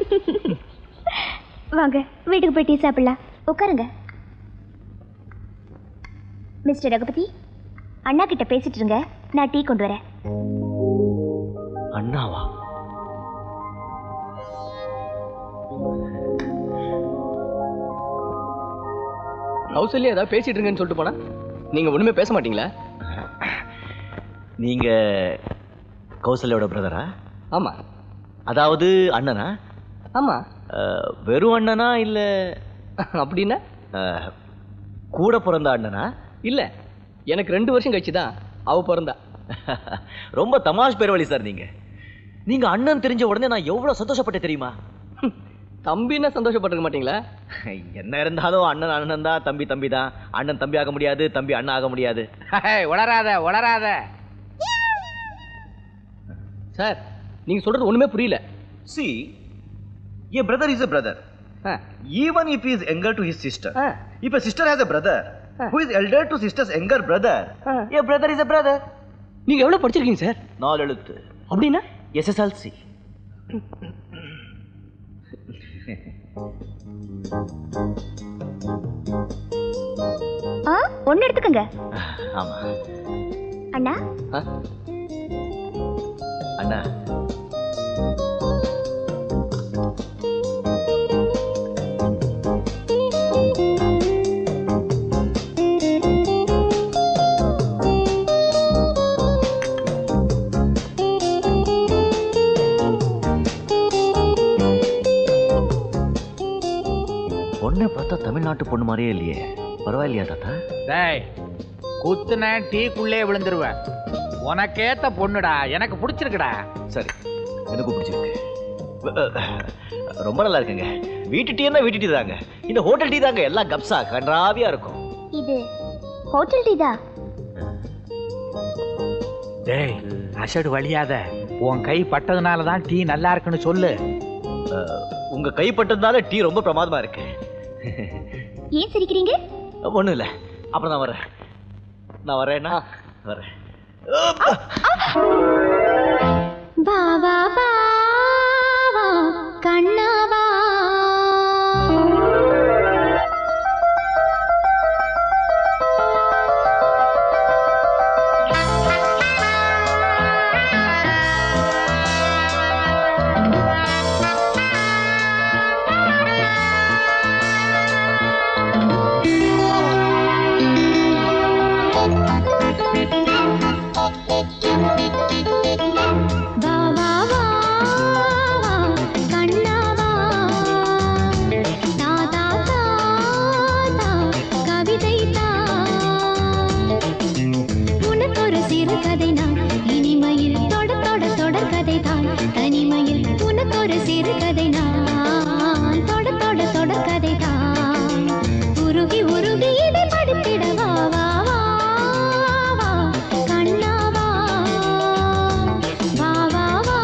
வாங்க வீட்டுக்கு போய் டீ சாப்பிடலாம் உட்காருங்க மிஸ்டர் ரகுபதி அண்ணா கிட்ட பேசிட்டு இருங்க நான் டீ கொண்டு வரேன் அண்ணாவா கௌசல்யா ஏதாவது பேசிட்டு இருங்கன்னு சொல்லிட்டு போனா நீங்க ஒண்ணுமே பேச மாட்டீங்களா நீங்க கௌசல்யோட பிரதரா ஆமா அதாவது அண்ணனா ஆமா அஹ், வெறும் அண்ணனா இல்ல அப்படின்னா அஹ், கூட பிறந்த அண்ணனா இல்ல எனக்கு ரெண்டு வருஷம் கழிச்சு தான் அவ பிறந்தா ரொம்ப தமாஷ் பேர்வழி சார் நீங்க நீங்க அண்ணன் தெரிஞ்ச உடனே நான் எவ்வளவு சந்தோஷப்பட்டேன் தெரியுமா தம்பின்னா சந்தோஷப்பட்டிருக்க மாட்டீங்களா என்ன இருந்தாலும் அண்ணன் அண்ணன் தான் தம்பி தம்பி தான் அண்ணன் தம்பி ஆக முடியாது தம்பி அண்ணன் ஆக முடியாது உளராத உளராத சார் நீங்க சொல்றது ஒண்ணுமே புரியல See, a brother is a brother. Even if he is younger to his sister. If a sister has a brother who is elder to sister's younger brother, a brother is a brother. நீங்க எவ்வளவு படிச்சிருக்கீங்க sir நாலு எழுத்து அப்படின்னா SSLC ஆ ஒன்னு எடுத்துக்கங்க ஆமா அண்ணா அண்ணா பொண்ணை பார்த்தா தமிழ்நாட்டு பொண்ணு மாதிரியே இல்லையே பரவாயில்லையா தாத்தா டேய் குத்துன டீக்குள்ளே விழுந்துருவேன் உனக்கேத்த பொண்ணுடா எனக்கு பிடிச்சிருக்குடா சரி எனக்கு பிடிச்சிருக்கு ரொம்ப நல்லா இருக்குங்க வீட்டு டீ என்ன வீட்டு டீ தாங்க இந்த ஹோட்டல் டீ தாங்க எல்லாம் கப்ஸா கன்றாவியா இருக்கும் இது ஹோட்டல் டீ தான் டேய் அசடு வழியாத உன் கை பட்டதுனால தான் டீ நல்லா இருக்குன்னு சொல்லு உங்க கை பட்டதுனால டீ ரொம்ப பிரமாதமா இருக்கு ஏன் சிரிக்கிறீங்க ஒண்ணும் இல்ல அப்புறம் நான் வரேன் நான் வரேன்னா வரேன் வா வா வா வா கண்ணா வா வா வா வா வா கண்ணா வா தா தா தா தா கவிதை தா உனக்கு ஒரு சிறு கதை நான் இனிமையில் தொட தொட தொடர் கதை தான் தனிமையில் உனக்கு ஒரு சிறு கதை நான் தொட தொட தொடர் கதை தான் உருகி உருகி இதை படித்திட வா வா வா வா கண்ணா வா வா வா வா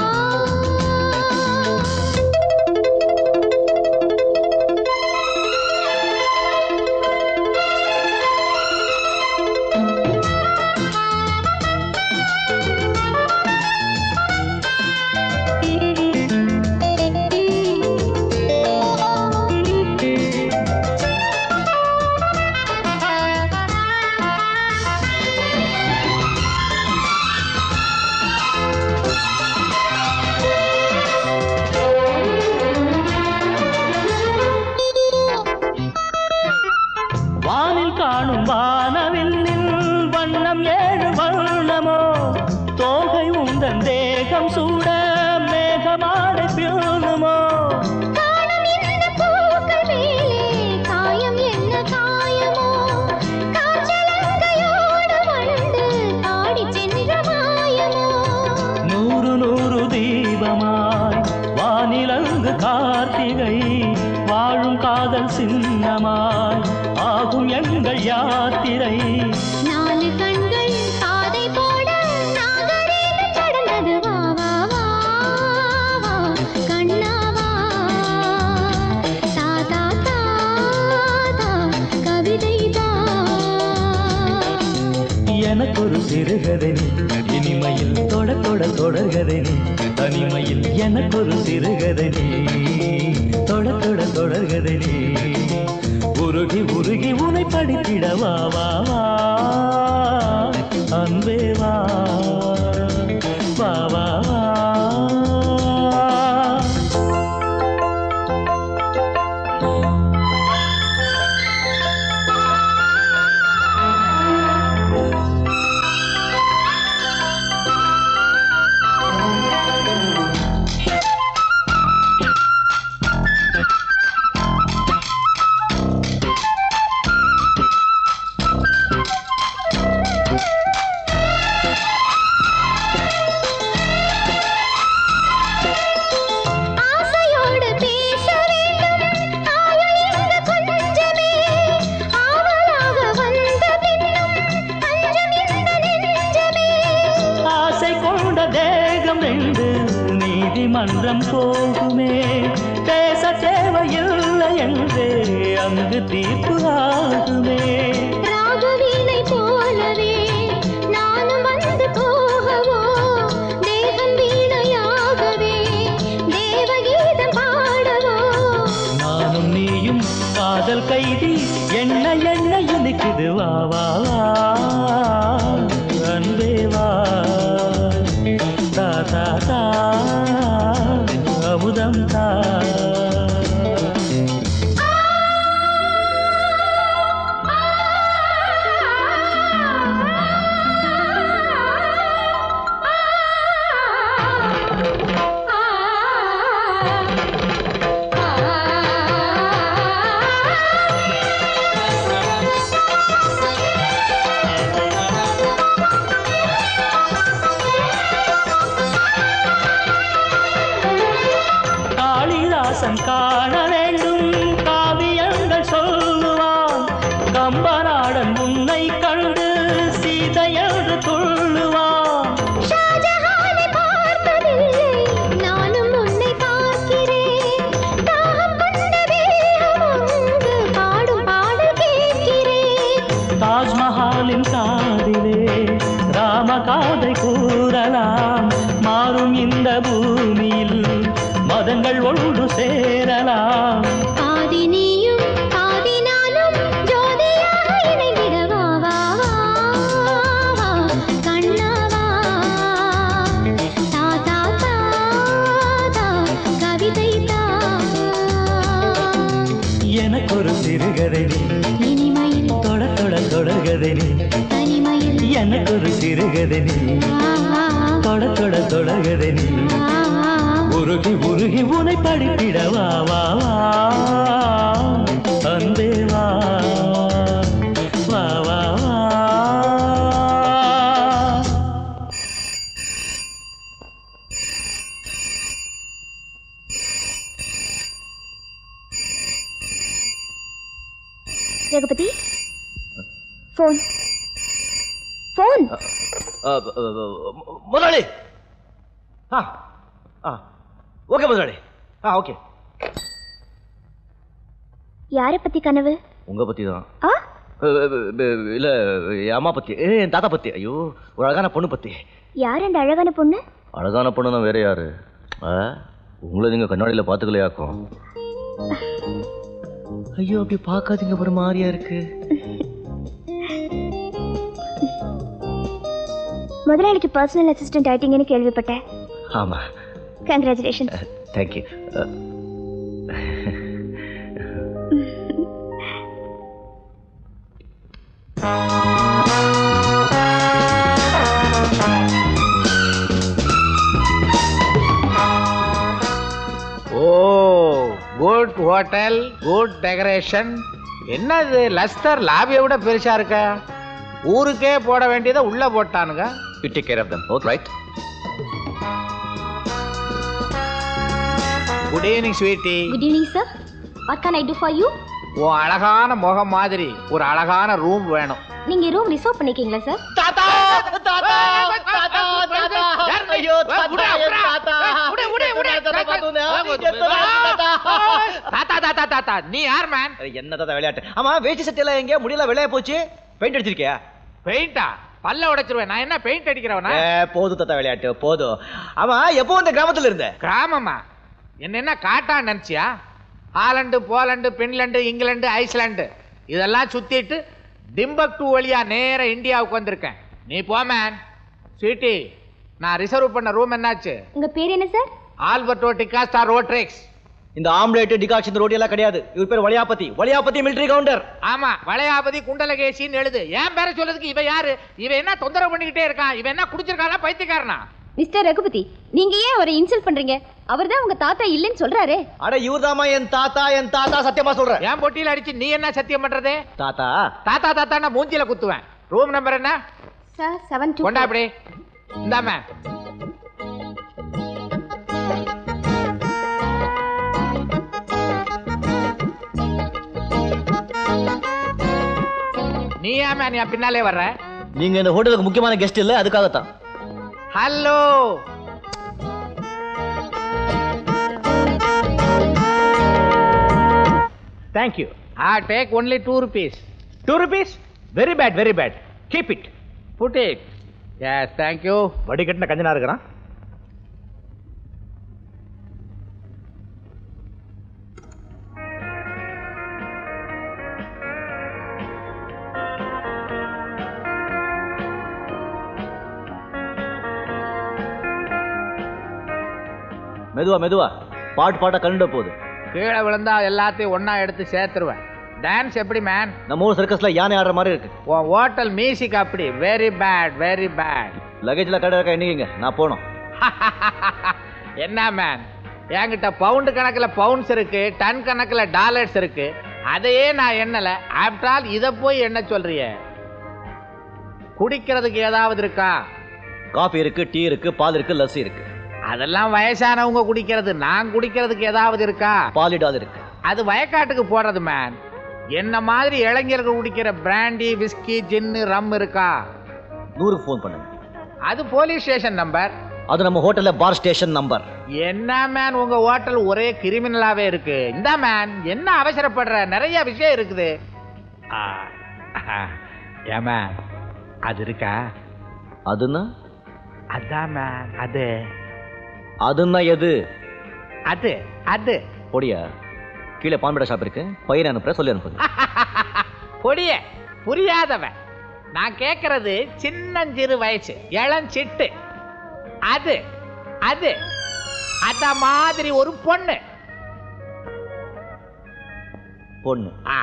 வானில் காணும் வானவில்லின் வண்ணம் ஏழு வண்ணமோ தோகை உந்தன் தேகம் சூட மேகமாடை பியூனுமோ காணம் என்ன பூக்கள் மேலே காயம் என்ன காயமோ காற்றலங்கையோடு வளர்ந்து ஆடிச் சென்ற மாயமோ நூறு நூறு தீபமாய் வானிலங்கு கார்த்திகை வாழும் காதல் சின்னமாய் ஆகும் எங்கள் யாத்திரை நாலு கண்கள் பாதை போட நாகரீகம் கடந்தது வா வா வா வா கண்ணா வா தா தா தா தா கவிதை தா எனக்கொரு சிறுகதை நீ இனிமையில் தொட தொட தொடர்கதை நீ தனிமையில் எனக்கொரு சிறுகதை நீ தொட தொட தொடர்கதை நீ உருகி உருகி உனை படித்திட வா வா வா அன்பே வா வா வா வா ஆ மன்றம் போகுமே பேச தேவையில்லை என்றே அங்கு தீர்ப்பு ஆகுமே ராகவீணை போலவே நானும் வந்து போகவோ தேவன் வீணையாகவே தேவகீதம் பாடவோ நானும் நீயும் காதல் கைதி என்ன என்ன இனிக்குது வா வா வா அன்பே வா தா தா தா அமுதம் தா காளிதாசன் காண வேண்டும் காவியங்கள் சொல்லுவான் கம்பநாடன் உன்னை கண்டு சீதையன்று துள்ளுவான் ஷாஜஹானை பார்த்ததில்லை நானும் உன்னை பார்க்கிறேன் தாகம் கொண்ட தேகம் ஒன்று பாடும் பாடல் கேட்கிறேன் தாஜ்மஹாலின் காதிலே ராம காதை கூறலாம் மாறும் இந்த பூமியில் மதங்கள் ஒன்று சேரலாம் பாதி நீயும் பாதி நானும் ஜோதியாக இணைந்திடவா வா வா கண்ணாவா தா தா தா தா கவிதை தா எனக்கொரு சிறுகதை நீ இனிமையில் தொட தொட தொடர்கதை நீ தனிமையில் எனக்கொரு சிறுகதை நீ தொட தொட தொடர்கதை நீ உருகி உருகி உனை படித்திட வா வா வா அன்பே வா வா வா வா ரகுபதி ஃபோன் ஃபோன் முதலாளி ஆ ஆ ஓகே முதலாளி ஆ ஓகே யாரை பத்தி கனவு உங்க பத்தி தான் ஆ இல்ல என் அம்மா பத்தி ஏ, என் தாத்தா பத்தி ஐயோ ஒரு அழகான பொண்ணு பத்தி யார் அந்த அழகான பொண்ணு அழகான பொண்ணு தான் வேற யாரு ஆ, உங்களை நீங்க கண்ணாடியில பாத்துக்கலையாக்கும் ஐயோ அப்படி பார்க்காதீங்க ஒரு மாதிரியா இருக்கு முதலாளிக்கு பர்சனல் அசிஸ்டன்ட் ஆயிட்டீங்கன்னு கேள்விப்பட்டேன் ஆமா congratulation thank you oh good hotel good decoration என்னது லஸ்தர் லாபியை விட பெருசா இருக்க ஊருக்கே போட வேண்டியதை உள்ள போட்டானுங்க you take care of them okay right good evening sweetie good evening sir what can I do for you உன் அழகான முகம் மாதிரி ஒரு அழகான ரூம் வேணும் நீங்க ரூம் ரிசர்வ் பண்ணிருக்கீங்களா சார் தாத்தா தாத்தா தாத்தா நீ யார் மேன் என்ன தாத்தா விளையாட்டு ஆமா வேஷ்டி சட்டை எல்லாம் எங்க முடியல வெளியே போச்சு பெயிண்ட் அடிச்சிருக்கியா பெயிண்டா பல்ல உடைச்சிருவேன் நான் என்ன பெயிண்ட் அடிக்கிறவனா ஏ, போதும் தாத்தா விளையாட்டு போதும் ஆமா எப்போ இந்த கிராமத்துல இருந்த கிராமமா என்ன என்ன காட்டான் நினைச்சியா Holland Poland Finland England Iceland இதெல்லாம் சுத்திட்டு டிம்பக்டு வழியா நேரா இந்தியாவுக்கு வந்திருக்கேன் நீ போ மேன் ஸ்வீட்டி நான் ரிசர்வ் பண்ண ரூம் என்னாச்சு உங்க பேர் என்ன சார் ஆல்பர்டோ டிகாஸ்டா ரோட்ரிக்ஸ் இந்த ஆம்லேட் டிகாக்ஷன் ரோட்டி எல்லாம் கிடையாது இவர் பேர் வலியாபதி வலியாபதி மிலிட்டரி கவுண்டர் ஆமா வளையாபதி குண்டலகேசின்னு எழுது என் பேரை சொல்றதுக்கு இவன் யாரு இவன் என்ன தொந்தரவு பண்ணிக்கிட்டே இருக்கான் இவன் என்ன குடிச்சிருக்கானா பைத்தியக்காரனா மிஸ்டர் ரகுபதி நீங்க ஏன் அவரை இன்சல்ட் பண்றீங்க அவர் தான் உங்க தாத்தா இல்லைன்னு சொல்றாரு அட இவர்தாம்மா என் தாத்தா என் தாத்தா சத்தியமா சொல்றேன் என் பொட்டியில அடிச்சு நீ என்ன சத்தியம் பண்றது தாத்தா தாத்தா தாத்தா மூஞ்சில குத்துவேன் ரூம் நம்பர் என்ன சார் செவன் கொண்டா இப்படி இந்தாம நீ ஏன் மேன் என் பின்னாலே வர்ற நீங்க இந்த ஹோட்டலுக்கு முக்கியமான கெஸ்ட் இல்ல அதுக்காகத்தான் hello thank you ah take only two rupees two rupees very bad very bad keep it put it yes thank you வடிகட்டின கஞ்சனா இருக்கிறான் மெதுவா மெதுவா பாட்டு பாட்டா கண்டுட போகுது கீழே விழுந்தா எல்லாத்தையும் ஒண்ணா எடுத்து சேர்த்துருவேன் டான்ஸ் எப்படி மேன் நம்ம ஊர் சர்க்கஸ்ல யானை ஆடுற மாதிரி இருக்கு உன் ஹோட்டல் மியூசிக் அப்படி வெரி பேட் வெரி பேட் லக்கேஜ்ல கடை இருக்கா என்னைக்குங்க நான் போனோம் என்ன மேன் என்கிட்ட பவுண்டு கணக்கில் பவுண்ட்ஸ் இருக்கு டன் கணக்கில் டாலர்ஸ் இருக்கு அதையே நான் எண்ணல ஆஃப்டர் ஆல் இதை போய் என்ன சொல்றிய குடிக்கிறதுக்கு ஏதாவது இருக்கா காஃபி இருக்கு டீ இருக்கு பால் இருக்கு லஸ்ஸி இருக்கு அதெல்லாம் வயசானவங்க குடிக்கிறது நான் குடிக்கிறதுக்கு ஏதாவது இருக்கா பாலிடால் இருக்கு அது வயக்காட்டுக்கு போடுறது மேன் என்ன மாதிரி இளைஞர்கள் குடிக்கிற பிராண்டி விஸ்கி ஜின்னு ரம் இருக்கா நூறுக்கு ஃபோன் பண்ணுங்க அது போலீஸ் ஸ்டேஷன் நம்பர் அது நம்ம ஹோட்டல்ல பார் ஸ்டேஷன் நம்பர் என்ன மேன் உங்க ஹோட்டல் ஒரே கிரிமினலாவே இருக்கு இந்த மேன் என்ன அவசரப்படுற நிறைய விஷயம் இருக்குது ஏமா அது இருக்கா அதுன்னா அதான் மேன் அது அதுன்னா எது அது அது பொடியா கீழே பான்பேடா ஷாப் இருக்கு பையன் அனுப்புற சொல்லி அனுப்புங்க பொடிய புரியாதவன் நான் கேக்குறது சின்னஞ்சிறு வயசு இளஞ்சிட்டு அது அது அத மாதிரி ஒரு பொண்ணு பொண்ணு ஆ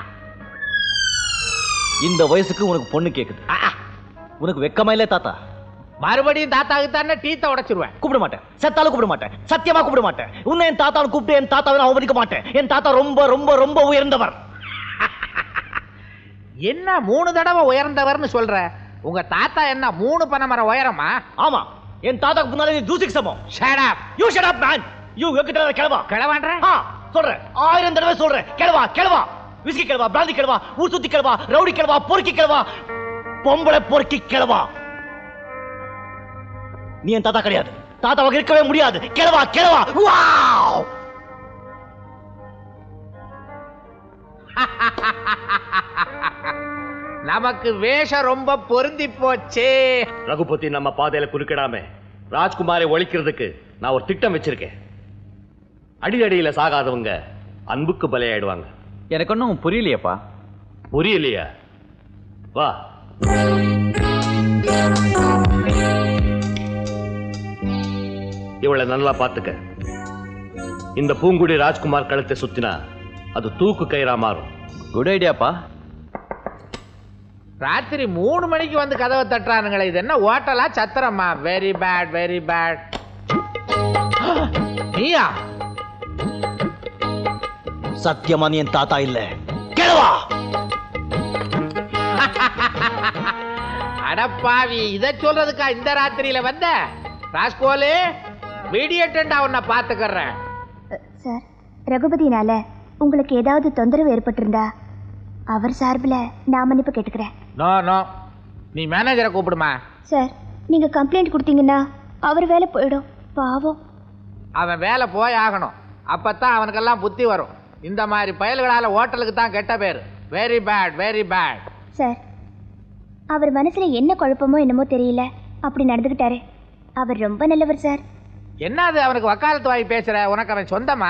இந்த வயசுக்கு உனக்கு பொண்ணு கேக்குது உனக்கு வெக்கமா இல்ல தாத்தா மறுபடியும் தாத்தாவுக்கு தானே டீத்த உடைச்சிருவேன் கூப்பிட மாட்டேன் செத்தாலும் கூப்பிட மாட்டேன் சத்தியமா கூப்பிட மாட்டேன் உன்னை என் தாத்தாவை கூப்பிட்டு என் தாத்தாவை நான் அவமதிக்க மாட்டேன் என் தாத்தா ரொம்ப ரொம்ப ரொம்ப உயர்ந்தவர் என்ன மூணு தடவை உயர்ந்தவர்னு சொல்ற உங்க தாத்தா என்ன மூணு பனைமரம் உயரமா ஆமா என் தாத்தாக்கு முன்னாலே நீ தூசிக்கு சமம் shut up you shut up man you வெக்கிட்ட கிளவா கிளவான்ற ஆ சொல்றேன் ஆயிரம் தடவை சொல்றேன் கிளவா கிளவா விஸ்கி கிளவா பிராந்தி கிளவா ஊர் சுத்தி கிளவா ரவுடி கிளவா பொறுக்கி கிளவா பொம்பளை பொறுக்கி கிளவா நீ என் தாத்தா கிடையாது தாத்தாவாக இருக்கவே முடியாது கிளவா கிளவா வாவ் நமக்கு வேஷம் ரொம்ப பொருந்தி போச்சே ரகுபதி நம்ம பாதையில குறுக்கிடாம ராஜ்குமாரை ஒழிக்கிறதுக்கு நான் ஒரு திட்டம் வச்சிருக்கேன் அடிதடியில சாகாதவங்க அன்புக்கு பலியாயிடுவாங்க எனக்கு ஒன்றும் புரியலையப்பா புரியலையா வா இவளை நல்லா பார்த்துக்க இந்த பூங்குடி ராஜ்குமார் கழுத்தை சுத்தினா அது தூக்கு கயிறா மாறும் குட் ஐடியாப்பா ராத்திரி மூணு மணிக்கு வந்து கதவை தட்டுறானுங்களே இது என்ன ஹோட்டலா சத்திரமா வெரி பேட் வெரி பேட் நீயா சத்தியமா நீ என் தாத்தா இல்ல கிளவா அடப்பாவி இத சொல்றதுக்கா இந்த ராத்திரியில வந்த ராஸ்கோலு மீடியேட்டண்டா உன்னை பாத்துக்கறேன் சார் ரகுபதினால உங்களுக்கு ஏதாவது தொந்தரவு ஏற்பட்டிருந்தா அவர் சார்பில் நான் மன்னிப்பு கேட்டுக்கிறேன் நோ நோ நீ மேனேஜரை கூப்பிடுமா சார் நீங்க கம்ப்ளைண்ட் கொடுத்தீங்கன்னா அவர் வேலை போயிடும் பாவம் அவன் வேலை போய் ஆகணும் அப்பத்தான் அவனுக்கெல்லாம் புத்தி வரும் இந்த மாதிரி பயல்களால ஹோட்டலுக்கு தான் கெட்ட பேர் very bad very bad sir அவர் மனசுல என்ன குழப்பமோ என்னமோ தெரியல அப்படி நடந்துக்கிட்டாரு அவர் ரொம்ப நல்லவர் சார் என்ன அது அவனுக்கு வக்காலத்து வாய் பேசுற உனக்கு அவன் சொந்தமா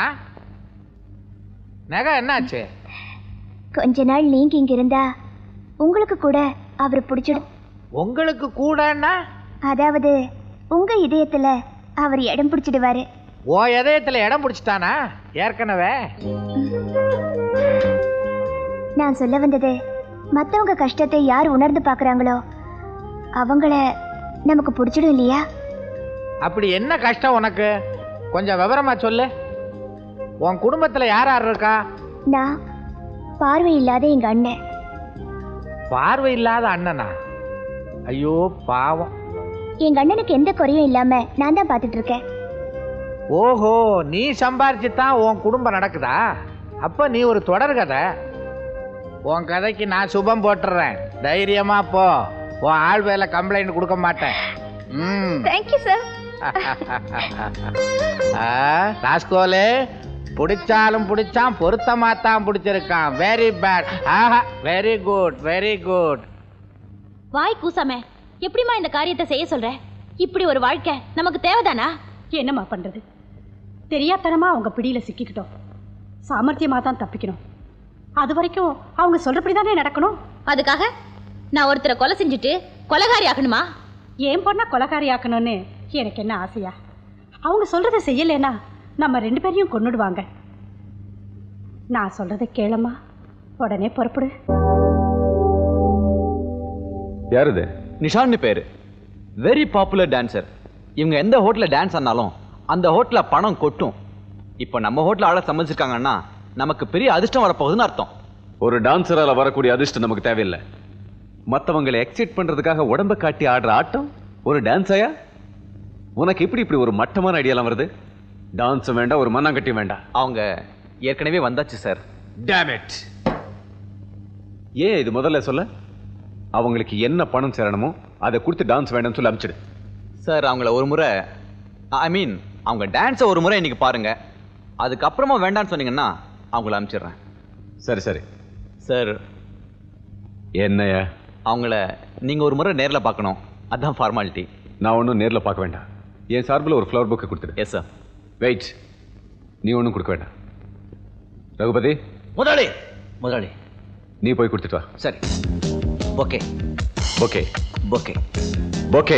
நகை என்னாச்சு கொஞ்ச நாள் நீங்க இங்க இருந்தா உங்களுக்கு கூட அவர் பிடிச்சிடும் உங்களுக்கு கூடன்னா அதாவது உங்க இதயத்துல அவர் இடம் பிடிச்சிடுவாரு ஓ இதயத்துல இடம் பிடிச்சிட்டானா ஏற்கனவே நான் சொல்ல வந்தது மத்தவங்க கஷ்டத்தை யார் உணர்ந்து பார்க்கறாங்களோ அவங்கள நமக்கு பிடிச்சிடும் இல்லையா அப்படி என்ன கஷ்டம் உனக்கு கொஞ்சம் விவரமா சொல்லு உன் குடும்பத்துல யார் யார் இருக்கா நான் பார்வை இல்லாத எங்க அண்ணன் பார்வை இல்லாத அண்ணனா ஐயோ பாவம் எங்க அண்ணனுக்கு எந்த குறையும் இல்லாம நான் தான் பார்த்துட்டு இருக்கேன் ஓஹோ நீ சம்பாரிச்சு தான் உன் குடும்பம் நடக்குதா அப்ப நீ ஒரு தொடர் கதை உன் கதைக்கு நான் சுபம் போட்டுறேன் தைரியமா போ உன் ஆள் வேலை கம்ப்ளைண்ட் கொடுக்க மாட்டேன் ம் தேங்க்யூ சார் ராஸ்கோலே பிடிச்சாலும் பிடிச்சான் பொருத்தமாத்தான் பிடிச்சிருக்கான் வெரி பேட் ஆஹா வெரி குட் வெரி குட் வாய் கூசாம எப்படிம்மா இந்த காரியத்தை செய்ய சொல்ற இப்படி ஒரு வாழ்க்கை நமக்கு தேவைதானா என்னம்மா பண்றது தெரியாத்தனமா அவங்க பிடியில சிக்கிக்கிட்டோம் சாமர்த்தியமா தான் தப்பிக்கணும் அது வரைக்கும் அவங்க சொல்றபடி தானே நடக்கணும் அதுக்காக நான் ஒருத்தரை கொலை செஞ்சுட்டு கொலைகாரி ஆகணுமா ஏன் பொண்ணா கொலைகாரி ஆக்கணும்னு எனக்கு என்ன ஆசையா அவங்க சொல்றதை செய்யலைன்னா நம்ம ரெண்டு பேரையும் கொன்னுடுவாங்க நான் சொல்றதை கேளம்மா உடனே புறப்படு யார் இது நிஷான்னு பேரு வெரி பாப்புலர் டான்சர் இவங்க எந்த ஹோட்டலில் டான்ஸ் ஆனாலும் அந்த ஹோட்டலில் பணம் கொட்டும் இப்போ நம்ம ஹோட்டலில் ஆட சம்மதிச்சிருக்காங்கன்னா நமக்கு பெரிய அதிர்ஷ்டம் வரப்போகுதுன்னு அர்த்தம் ஒரு டான்சரால வரக்கூடிய அதிர்ஷ்டம் நமக்கு தேவையில்லை மற்றவங்களை எக்ஸைட் பண்றதுக்காக உடம்ப காட்டி ஆடுற ஆட்டம் ஒரு டான்ஸாயா உனக்கு எப்படி இப்படி ஒரு மட்டமான ஐடியாலாம் வருது டான்ஸும் வேண்டாம் ஒரு மண்ணாங்கட்டியும் வேண்டாம் அவங்க ஏற்கனவே வந்தாச்சு சார் டேமிட் ஏன் இது முதல்ல சொல்ல அவங்களுக்கு என்ன பணம் சேரணுமோ அதை கொடுத்து டான்ஸ் வேண்டாம்னு சொல்லி அமிச்சிடு சார் அவங்கள ஒரு முறை ஐ மீன் அவங்க டான்ஸை ஒரு முறை இன்னைக்கு பாருங்க அதுக்கப்புறமா வேண்டாம்னு சொன்னீங்கன்னா அவங்கள அனுப்பிச்சிடுறேன் சரி சரி சார் என்னையா அவங்கள நீங்கள் ஒரு முறை நேரில் பார்க்கணும் அதான் ஃபார்மாலிட்டி நான் ஒன்றும் நேரில் பார்க்க வேண்டாம் என் சார்பில் ஒரு ஃப்ளவர் புக்கை கொடுத்துடு எஸ் சார் வெயிட் நீ ஒன்றும் கொடுக்க வேண்டாம் ரகுபதி முதலாளி முதலாளி நீ போய் கொடுத்துட்டு வா சரி okay okay okay okay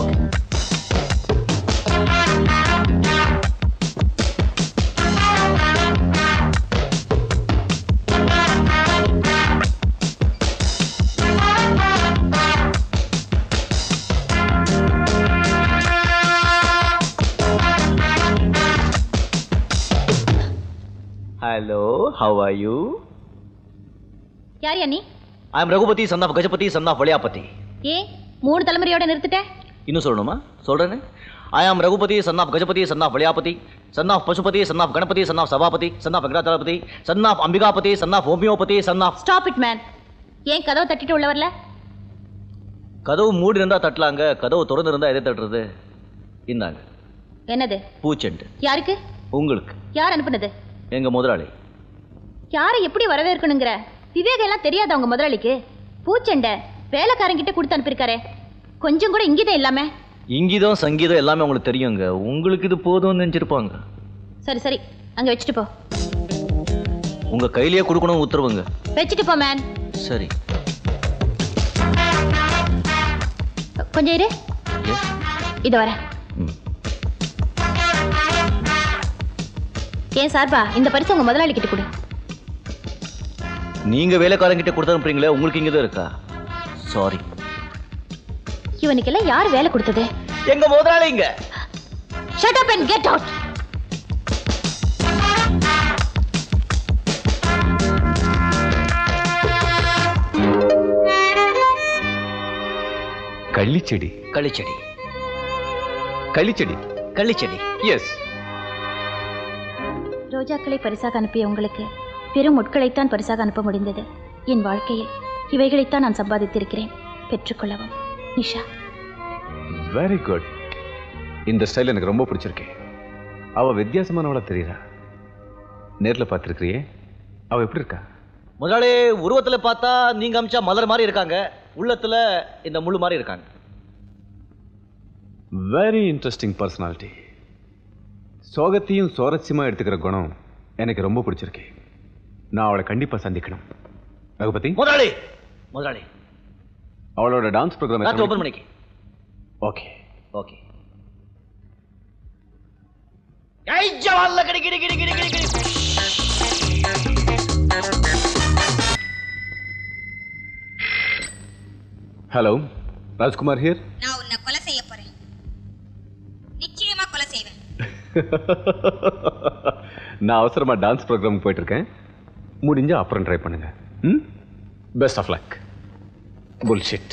hello how are you யார் யா நீ I am Raghupathi son of Gajapathi son of Valaiyapathi ஏன் மூணு தலைமுறையோட நிறுத்திட்ட இன்னும் சொல்லணுமா சொல்றேன்னு I am Raghupathi son of Gajapathi son of Valaiyapathi son of Pasupathi son of Ganapathi son of Sabapathi son of Venkatachalapathi son of Ambikapathi son of homeopathy son of stop it man ஏன் கதவை தட்டிட்டு உள்ள வரல கதவு மூடி இருந்தா தட்டலாங்க கதவு திறந்து இருந்தா எதை தட்டுறது இந்தாங்க என்னது பூச்செண்டு யாருக்கு உங்களுக்கு யார் அனுப்புனது எங்க முதலாளி யாரை எப்படி வரவேற்கணுங்கிற விவேகம் எல்லாம் தெரியாது அவங்க முதலாளிக்கு பூச்செண்டை வேலைக்காரங்கிட்ட கொடுத்து அனுப்பியிருக்காரே கொஞ்சம் கூட இங்கிதம் இல்லாம இங்கீதம் சங்கீதம் எல்லாமே உங்களுக்கு தெரியுங்க உங்களுக்கு இது போதும்னு நினைச்சிருப்பாங்க சரி சரி அங்க வச்சுட்டு போ உங்க கையிலேயே கொடுக்கணும் உத்தரவுங்க வச்சுட்டு போ மேன் சரி கொஞ்சம் இரு இது வரேன் ஏன் சார்பா இந்த பரிசு உங்க முதலாளி கிட்ட கொடு நீங்க வேலைக்காரங்கிட்ட கொடுத்து அனுப்புறீங்களே உங்களுக்கு இங்க தான் இருக்கா சாரி இவனுக்கெல்லாம் யார் வேலை கொடுத்தது எங்க முதலாளிங்க shut up and get out கள்ளிச்செடி களிச்செடி கள்ளிச்செடி கள்ளிச்செடி எஸ் ரோஜாக்களை பரிசாக அனுப்பிய உங்களுக்கு பெரும் முட்களைத்தான் பரிசாக அனுப்ப முடிந்தது என் வாழ்க்கையில் இவைகளைத்தான் நான் சம்பாதித்திருக்கிறேன் பெற்றுக்கொள்ளவும் நிஷா வெரி குட் இந்த ஸ்டைல் எனக்கு ரொம்ப பிடிச்சிருக்கு அவ வித்தியாசமானவளா தெரியறா நேர்ல பார்த்திருக்கிறியே அவ எப்படி இருக்கா முதலாளி உருவத்துல பார்த்தா நீங்க அமிச்சா மலர் மாதிரி இருக்காங்க உள்ளத்துல இந்த முள்ளு மாதிரி இருக்காங்க வெரி இன்ட்ரெஸ்டிங் பர்சனாலிட்டி சோகத்தையும் சுவாரஸ்யமா எடுத்துக்கிற குணம் எனக்கு ரொம்ப பிடிச்சிருக்கு நான் அவளை கண்டிப்பா சந்திக்கணும் ரகுபதி முதலாளி முதலாளி அவளோட டான்ஸ் ராத்திரி ஒன்பது ப்ரோக்ராம் மணிக்கு ஓகே ஓகே ஐ ஜவால்ல கிடி கிடி கிடி கிடி கிடி கிடி ஹலோ ராஜ்குமார் ஹியர் நான் உன்னை கொலை செய்ய போறேன் நிச்சயமா கொலை செய்வேன் நான் அவசரமா டான்ஸ் ப்ரோக்ராம் போயிட்டு இருக்கேன் முடிஞ்சா அப்புறம் ட்ரை பண்ணுங்க ம் பெஸ்ட் ஆஃப் லக் புல்ஷிட்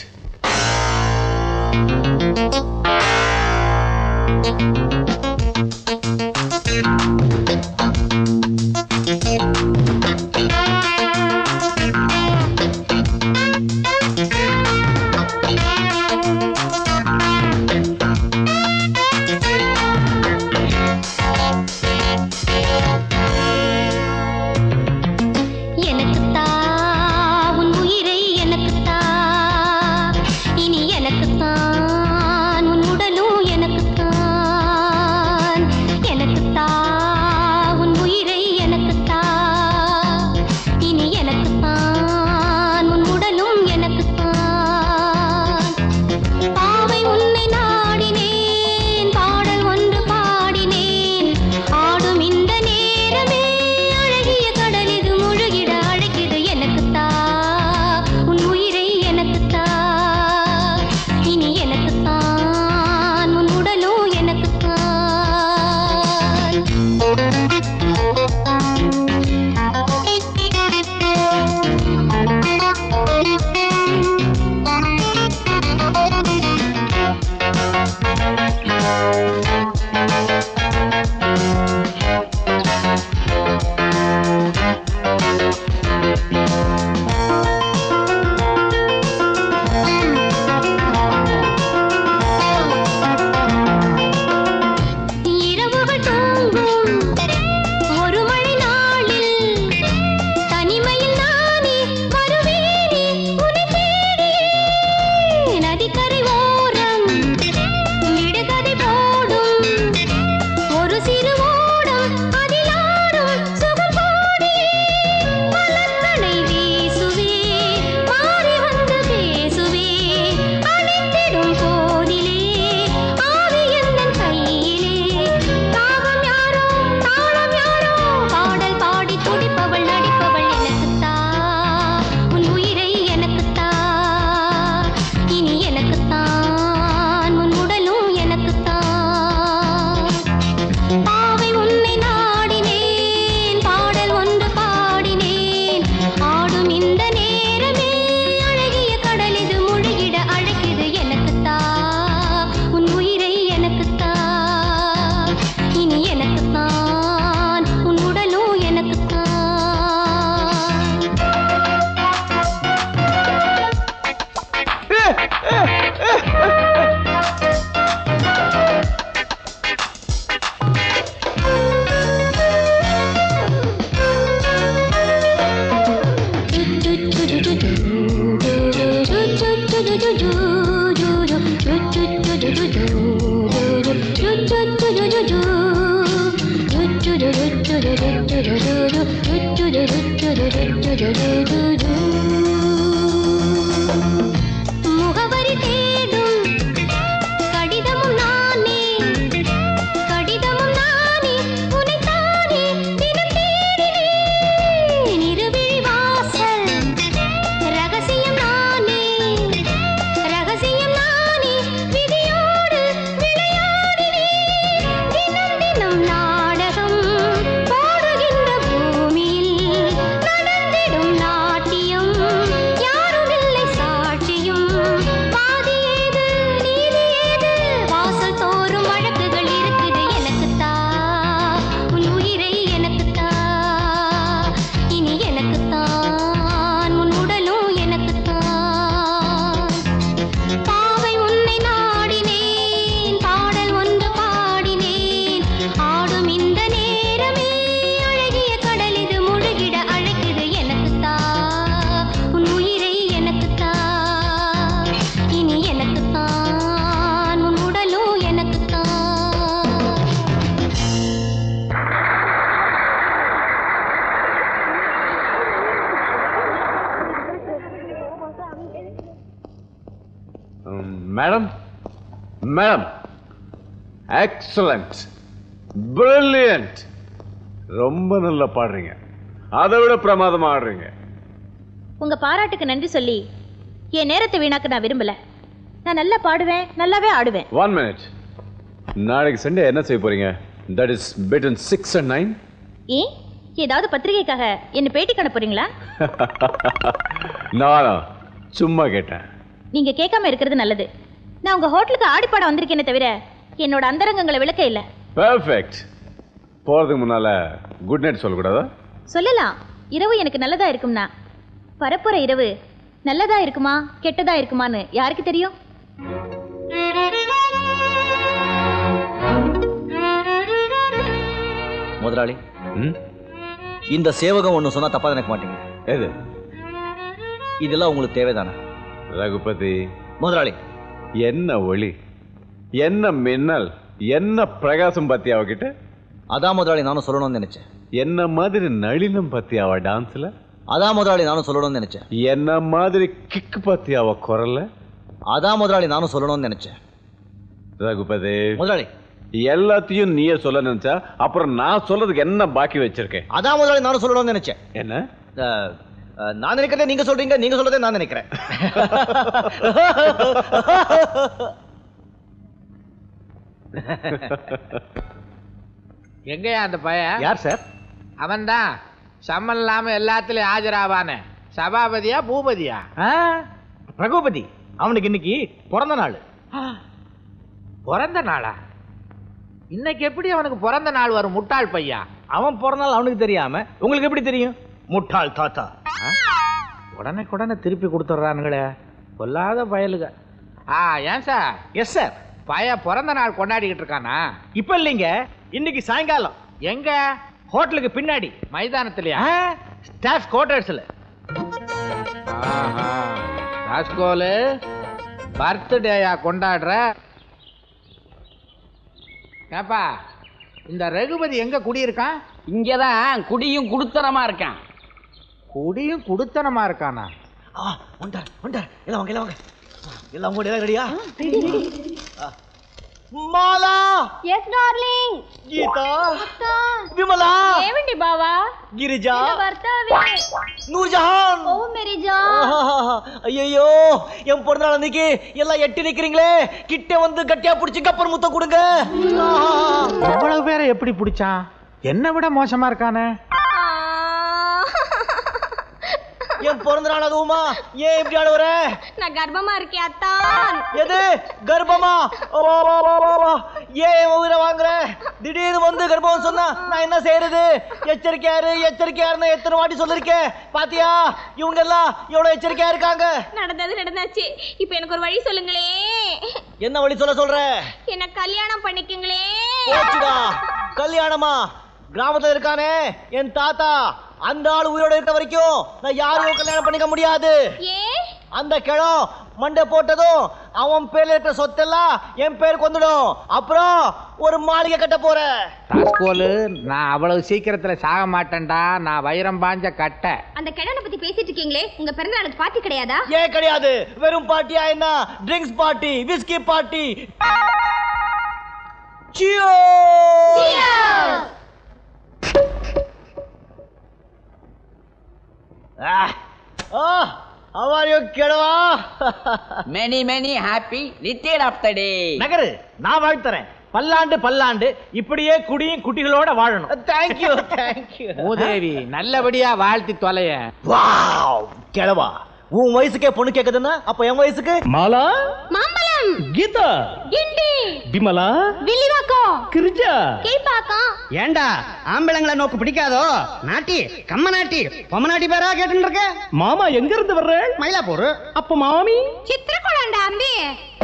முகவரி தேடும் கடிதமும் நானே கடிதமும் நானே உனைத்தானே தினம் தேடினேன் இருவிழி வாசல் ரகசியம் நானே ரகசியம் நானே விதியோடு விளையாடினேன் தினம் தினம் நாடகம் போடுகின்ற பூமியில் நடந்திடும் நாட்டியம் யாரும் இல்லை சாட்சியும் பாதி ஏது நீதி ஏது வாசல் தோறும் வழக்குகள் இருக்குது எனக்குத்தா உன் உயிரை எனக்குத்தான் இனி எனக்குத்தான் உன் உடலும் எனக்குத்தான் பாவை உன்னை நாடினேன் பாடல் ஒன்று பாடினேன் ஆடும் இந்த நேரமே அழகிய கடல் இது முழுகிட அழைக்குது எனக்குத்தான் உன் உயிரை எனக்குத்தான் இனி எனக்குத்தான் உன் உடலும் எனக்குத்தான் மேடம் மேடம் எக்ஸலண்ட் பிரில்லியன்ட் ரொம்ப நல்லா பாடுறீங்க அதை விட பிரமாதமா ஆடுறீங்க உங்க பாராட்டுக்கு நன்றி சொல்லி என் நேரத்தை வீணாக்க நான் விரும்பல நான் நல்லா பாடுவேன் நல்லாவே ஆடுவேன் ஒன் மினிட் நாளைக்கு சண்டே என்ன செய்ய போறீங்க that is between six and nine ஏன் ஏதாவது பத்திரிகைக்காக என்ன பேட்டி காண போறீங்களா நானா சும்மா கேட்டேன் நீங்க கேட்காம இருக்கிறது நல்லது நான் உங்க ஹோட்டலுக்கு ஆடிப்பாட வந்திருக்கேனே தவிர என்னோட அந்தரங்கங்களை விளக்க இல்ல பெர்ஃபெக்ட் போறதுக்கு முன்னால குட் நைட் சொல்லக்கூடாதா சொல்லலாம் இரவு எனக்கு நல்லதா இருக்கும்னா பரப்புற இரவு நல்லதா இருக்குமா கெட்டதா இருக்குமான்னு யாருக்கு தெரியும் முதலாளி இந்த சேவகம் ஒன்று சொன்னா தப்பா நினைக்க மாட்டீங்க எது இதெல்லாம் உங்களுக்கு தேவைதானே ரகுபதி முதலாளி என்ன ஒளி என்ன மின்னல் என்ன பிரகாசம் பத்தி அவகிட்ட அதான் முதலாளி நானும் சொல்லணும்னு நினைச்சேன் என்ன மாதிரி நளினம் பத்தி அவ டான்ஸ்ல அதான் முதலாளி நானும் சொல்லணும்னு நினைச்சேன் என்ன மாதிரி கிக்கு பத்தி அவ குரல்ல அதான் முதலாளி நானும் சொல்லணும்னு நினைச்சேன் ரகுபதி முதலாளி எல்லாத்தையும் நீயே சொல்ல நினைச்சா அப்புறம் நான் சொல்றதுக்கு என்ன பாக்கி வச்சிருக்கேன் அதான் முதலாளி நானும் சொல்லணும்னு நினைச்சேன் என்ன அஹ், அஹ், நான் நினைக்கிறதே நீங்க சொல்றீங்க நீங்க சொல்றதே நான் நினைக்கிறேன் எங்கயா அந்த பையன் யார் சார் அவன்தான் சம்மன் இல்லாம எல்லாத்துலயும் ஆஜராவானே சபாபதியா பூபதியா ரகுபதி அவனுக்கு இன்னைக்கு பிறந்த நாள் பிறந்த நாளா இன்னைக்கு எப்படி அவனுக்கு பிறந்த நாள் வரும் முட்டாள் பையா அவன் பிறந்த நாள் அவனுக்கு தெரியாம உங்களுக்கு எப்படி தெரியும் முட்டாள் தாத்தா உடனே உடனே திருப்பி கொடுத்துட்றானுங்களே பொல்லாத பயலுக ஆ ஏன் சார் எஸ் சார் பைய பிறந்த நாள் கொண்டாடிக்கிட்டு இருக்கானா இப்ப இல்லைங்க இன்னைக்கு சாயங்காலம் எங்க ஹோட்டலுக்கு பின்னாடி மைதானத்திலயா ஸ்டாஃப் குவார்டர்ஸ்ல ஆஹா ராஸ்கோலு பர்த்டேயா கொண்டாடுற ஏப்பா இந்த ரகுபதி எங்க குடியிருக்கான் இங்கதான் குடியும் குடுத்தனமா இருக்கான் குடியும் குடுத்தனமா இருக்கானா வந்தார் வந்தார் எல்லாம் வாங்க எல்லாம் வாங்க எல்லாம் கூட ரெடியா మాలా ఎస్ డార్లింగ్ గీత అక్క విమలా ఏమండి బావా గిరిజా నిన్న భర్తవి நூர்ஜஹான் ఓ మేరీ జాన్ ஐயோ என் பிறந்த நாள் அன்னைக்கு எல்லாம் எட்டி நிக்கிறீங்களே கிட்ட வந்து கட்டியா பிடிச்சி கப்பர் முத்தம் கொடுங்க இவ்வளவு பேரை எப்படி பிடிச்சான் என்னை விட மோசமா இருக்கானே என் பிறந்த நாள் அதுவுமா ஏன் இப்படி ஆடுவற நான் கர்ப்பமா இருக்கேன் அத்தான் எது கர்ப்பமா ஓ, வா, வா, வா, வா, வா. ஏன் என் உயிரை வாங்குற திடீர்னு வந்து கர்ப்பம் சொன்னா நான் என்ன செய்யறது எச்சரிக்கையாரு எச்சரிக்கையாருன்னு எத்தனை வாட்டி சொல்லிருக்கேன் பாத்தியா இவங்க எல்லாம் எவ்வளவு எச்சரிக்கையா இருக்காங்க நடந்தது நடந்தாச்சு இப்போ எனக்கு ஒரு வழி சொல்லுங்களே என்ன வழி சொல்ல சொல்ற என்ன கல்யாணம் பண்ணிக்குங்களே போச்சுடா கல்யாணமா கிராமத்துல இருக்கானே என் தாத்தா அந்த ஆள் உயிரோட இருக்க வரைக்கும் நான் யாரையும் கல்யாணம் பண்ணிக்க முடியாது ஏ அந்த கிழம் மண்டை போட்டதும் அவன் பேர்ல இருக்கிற சொத்தெல்லாம் என் பேருக்கு வந்துடும் அப்புறம் ஒரு மாளிகை கட்ட போறேன் ராஸ்கோலு நான் அவ்வளவு சீக்கிரத்துல சாக மாட்டேன்டா நான் வைரம் பாஞ்ச கட்டை அந்த கிழவனை பத்தி பேசிட்டு இருக்கீங்களே உங்க பிறந்தநாளுக்கு பார்ட்டி கிடையாதா ஏன் கிடையாது வெறும் பார்ட்டியா என்ன ட்ரிங்க்ஸ் பார்ட்டி விஸ்கி பார்ட்டி கிழவா many many happy retired of the day நகரு நான் வாழ்த்துறேன் பல்லாண்டு பல்லாண்டு இப்படியே குடியும் குட்டிகளோட வாழணும் தேங்க்யூ தேங்க்யூ மூதேவி நல்லபடியா வாழ்த்தி தொலைய வாவ் கிழவா உன் வயசுக்கே பொண்ணு கேக்குதுன்னா அப்ப என் வயசுக்கு மாலா மாம்பழம் கீதா கிண்டி விமலா வில்லிவாக்கம் கிரிஜா கீழ்பாக்கம் ஏண்டா ஆம்பளங்களை நோக்கு பிடிக்காதோ நாட்டி கம்ம நாட்டி பொம்ம நாட்டி பேரா கேட்டு இருக்க மாமா எங்க இருந்து வர்ற மயிலாப்பூர் அப்ப மாமி சித்திரகுளம்டா அம்பி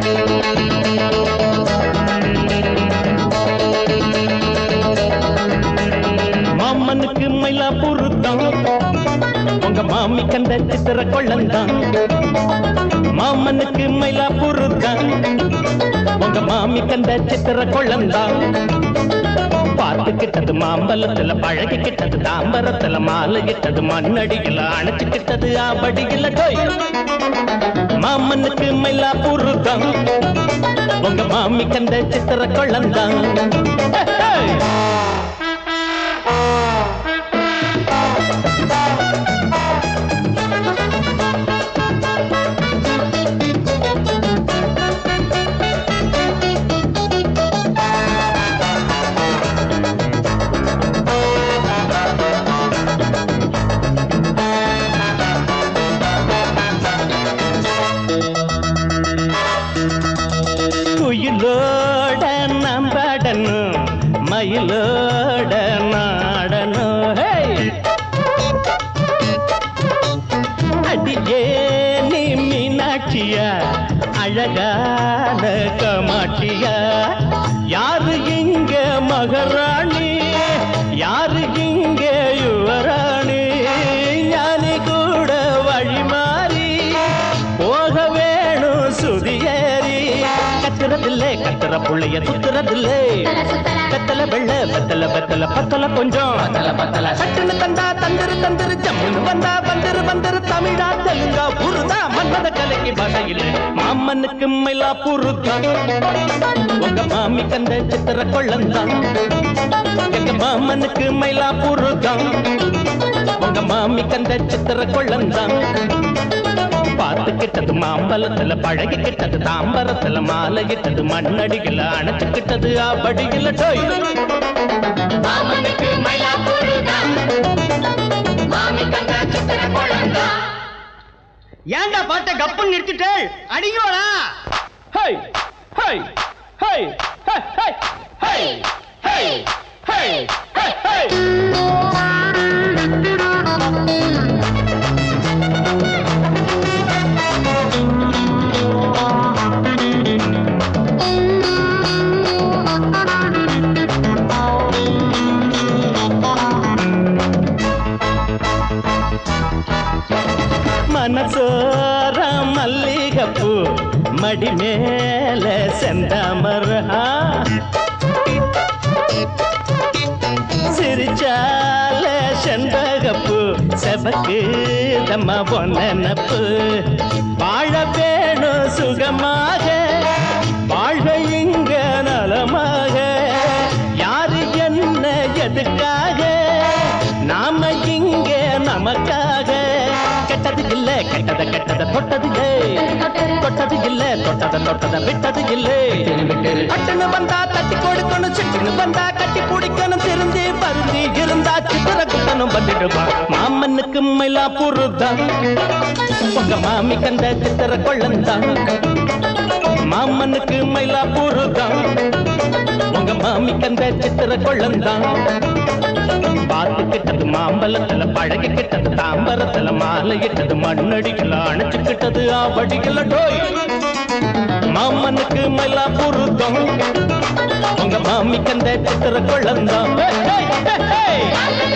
மாமனுக்கு மயிலாப்பூர் தான் உங்க மாமி கண்ட சித்திர கொள்ளந்தான் மாமனுக்கு மயிலாப்பூர் தான் உங்க மாமி கண்ட சித்திர கொள்ளந்தான் பார்த்துக்கிட்டது மாம்பழத்துல பழகிக்கிட்டது தாம்பரத்துல மாலையிட்டது மண்ணடியில அணைச்சுக்கிட்டது ஆபடியில டோய் மாமனுக்கு மயிலாப்பூர் தான் உங்க மாமி கண்ட சித்திர கொள்ளந்தான் குயிலோட நம்பாடணும் மயிலோட நாடணும் ஹே! அடியே நீ மீனாட்சியா அழகான கமாட்சியா யாரு இங்க மகராணி யாரு இங்க யுவராணி ஞானி கூட வழி மாறி போக வேணும் சுதியேறி கத்துறதில்லை கத்துற புள்ளைய சுத்துறதில்லை வெத்தல வெள்ள வெத்தல வெத்தல பத்தல கொஞ்சம் சட்டுன்னு தந்தா தந்திரு தந்திரு ஜம்முன்னு வந்தா வந்திரு வந்திரு தமிழா தெலுங்கா புருதா மன்மத கலைக்கு பாஷையில் மாமனுக்கு மயிலா புருதா உங்க மாமி கந்த சித்திர கொள்ளந்தான் எங்க மாமனுக்கு மயிலா புருதான் உங்க மாமி கந்த சித்திர கொள்ளந்தான் பார்த்துக்கிட்டது மாம்பழத்துல பழகிக்கிட்டது தாம்பரத்துல மாலையிட்டது மண்ணடிகள அணைச்சுக்கிட்டது ஆபடிகள டோய் மாமனுக்கு மயிலாப்பூர் தான் மாமி கண்ட சித்திர குழந்தா ஏன்டா பாட்ட கப்புன்னு நிறுத்திட்டு அடிங்கோடா ஹை ஹை ஹை ஹை ஹை ஹை ஹை ஹை ஹை ஹை மனசோர மல்லிகப்பூ மடி மேல செந்தாமர சிரிச்சால செண்பகப்பூ செபக்கு தம்ம பொன்னப்பு வாழ வேணும் சுகமாக வாழ்வை இங்க நலமாக யாரு என்ன எதுக்காக நாம இங்க நமக்காக கெட்டது இல்ல கெட்டத கெட்டத தொட்டது இல்ல தொட்டது இல்ல தொட்டத தொட்டத விட்டது இல்ல அட்டுன்னு வந்தா தட்டி கொடுக்கணும் சிட்டுன்னு வந்தா கட்டி பிடிக்கணும் திருந்தி பருந்தி இருந்தா சித்திர குத்தனும் பண்ணிடுவா மாமனுக்கு மயிலா புருதான் உங்க மாமி கந்த சித்திர கொள்ளந்தான் மாமனுக்கு மயிலா புருதான் உங்க மாமி கந்த சித்திர கொள்ளந்தான் பார்த்துக்கிட்டது மாம்பழத்துல பழகிக்கிட்டது தாம்பரத்துல மாலையிட்டது மண்ணடிக்கல அணைச்சுக்கிட்டது ஆபடிக்கல டோய் மாமனுக்கு மயிலா புருதம் உங்க மாமி கந்த சித்திர கொள்ளந்தான் hey, hey, hey,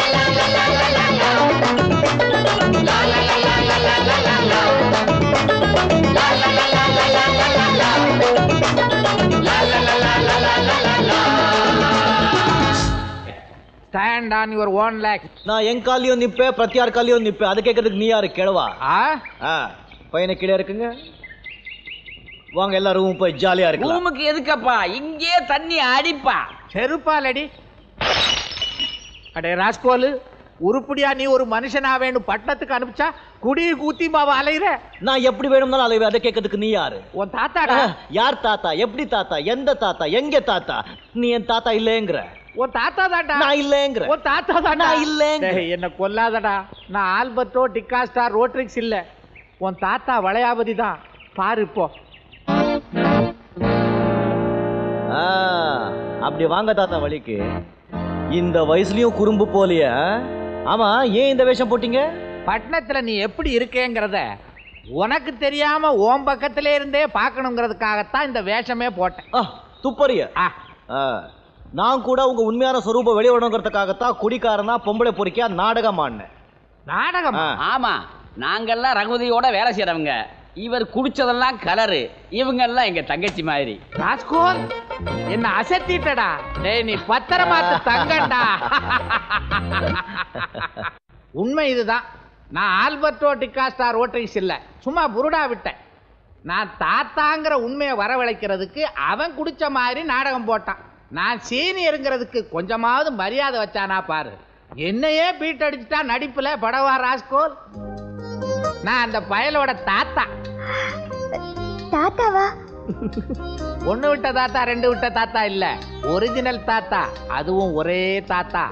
hey. Stand on your own leg நான் என் காலையும் நிப்பேன் பிரத்யார் காலையும் நிப்பேன் அதை கேட்கறதுக்கு நீ யாரு கிழவா ஆ பையனை கீழே இருக்குங்க வாங்க எல்லாரும் போய் ஜாலியா இருக்கலாம் ரூமுக்கு எதுக்கப்பா இங்கே தண்ணி அடிப்பா செருப்பாலடி அடே ராஸ்கோலு உருப்படியா நீ ஒரு மனுஷனா வேணும் பட்டணத்துக்கு அனுப்பிச்சா குடி கூத்தி மாவ அலையிற நான் எப்படி வேணும்னாலும் அலைவேன் அதை கேட்கறதுக்கு நீ யாரு உன் தாத்தாடா யார் தாத்தா எப்படி தாத்தா எந்த தாத்தா எங்க தாத்தா நீ என் தாத்தா இல்லைங்கிற உன் தாத்தா தான்டா நான் இல்லைங்கிற உன் தாத்தா தான்டா நான் இல்லைங்க. டேய், என்ன கொல்லாதடா நான் ஆல்பர்ட்டோ டிகாஸ்டா ரோட்ரிக்ஸ் இல்ல உன் தாத்தா வளையாபதி தான் பாரு இப்போ ஆ, அப்படி வாங்க தாத்தா வழிக்கு இந்த வயசுலயும் குறும்பு போலிய ஆமா ஏன் இந்த வேஷம் போட்டீங்க பட்டணத்துல நீ எப்படி இருக்கேங்கிறத உனக்கு தெரியாம ஓம் பக்கத்திலே இருந்தே பார்க்கணுங்கிறதுக்காகத்தான் இந்த வேஷமே போட்டேன் துப்பறிய ஆ, நான் கூட உங்க உண்மையான சொரூபம் வெளிவடணுங்கிறதுக்காகத்தான் குடிக்காரனா பொம்பளை பொறிக்கா நாடகம் ஆடினேன் நாடகம் ஆமா நாங்கெல்லாம் ரகுதியோட வேலை செய்யறவங்க இவர் குடிச்சதெல்லாம் கலரு இவங்க எல்லாம் எங்க தங்கச்சி மாதிரி ராஸ்கோல் என்ன அசத்திட்டடா டேய் நீ பத்திரமாத்து தங்கண்டா உண்மை இதுதான் நான் ஆல்பர்ட்டோ டிகாஸ்டா ரோட்ரிக்ஸ் இல்ல சும்மா புருடா விட்டேன் நான் தாத்தாங்கிற உண்மையை வரவழைக்கிறதுக்கு அவன் குடிச்ச மாதிரி நாடகம் போட்டான் நான் சீனியருங்கிறதுக்கு கொஞ்சமாவது மரியாதை வச்சானா பாரு என்னையே பீட் அடிச்சுட்டா நடிப்புல படவா ராஸ்கோல் நான் அந்த பயலோட தாத்தா தாத்தாவா ஒண்ணு விட்ட தாத்தா ரெண்டு விட்ட தாத்தா இல்ல ஒரிஜினல் தாத்தா அதுவும் ஒரே தாத்தா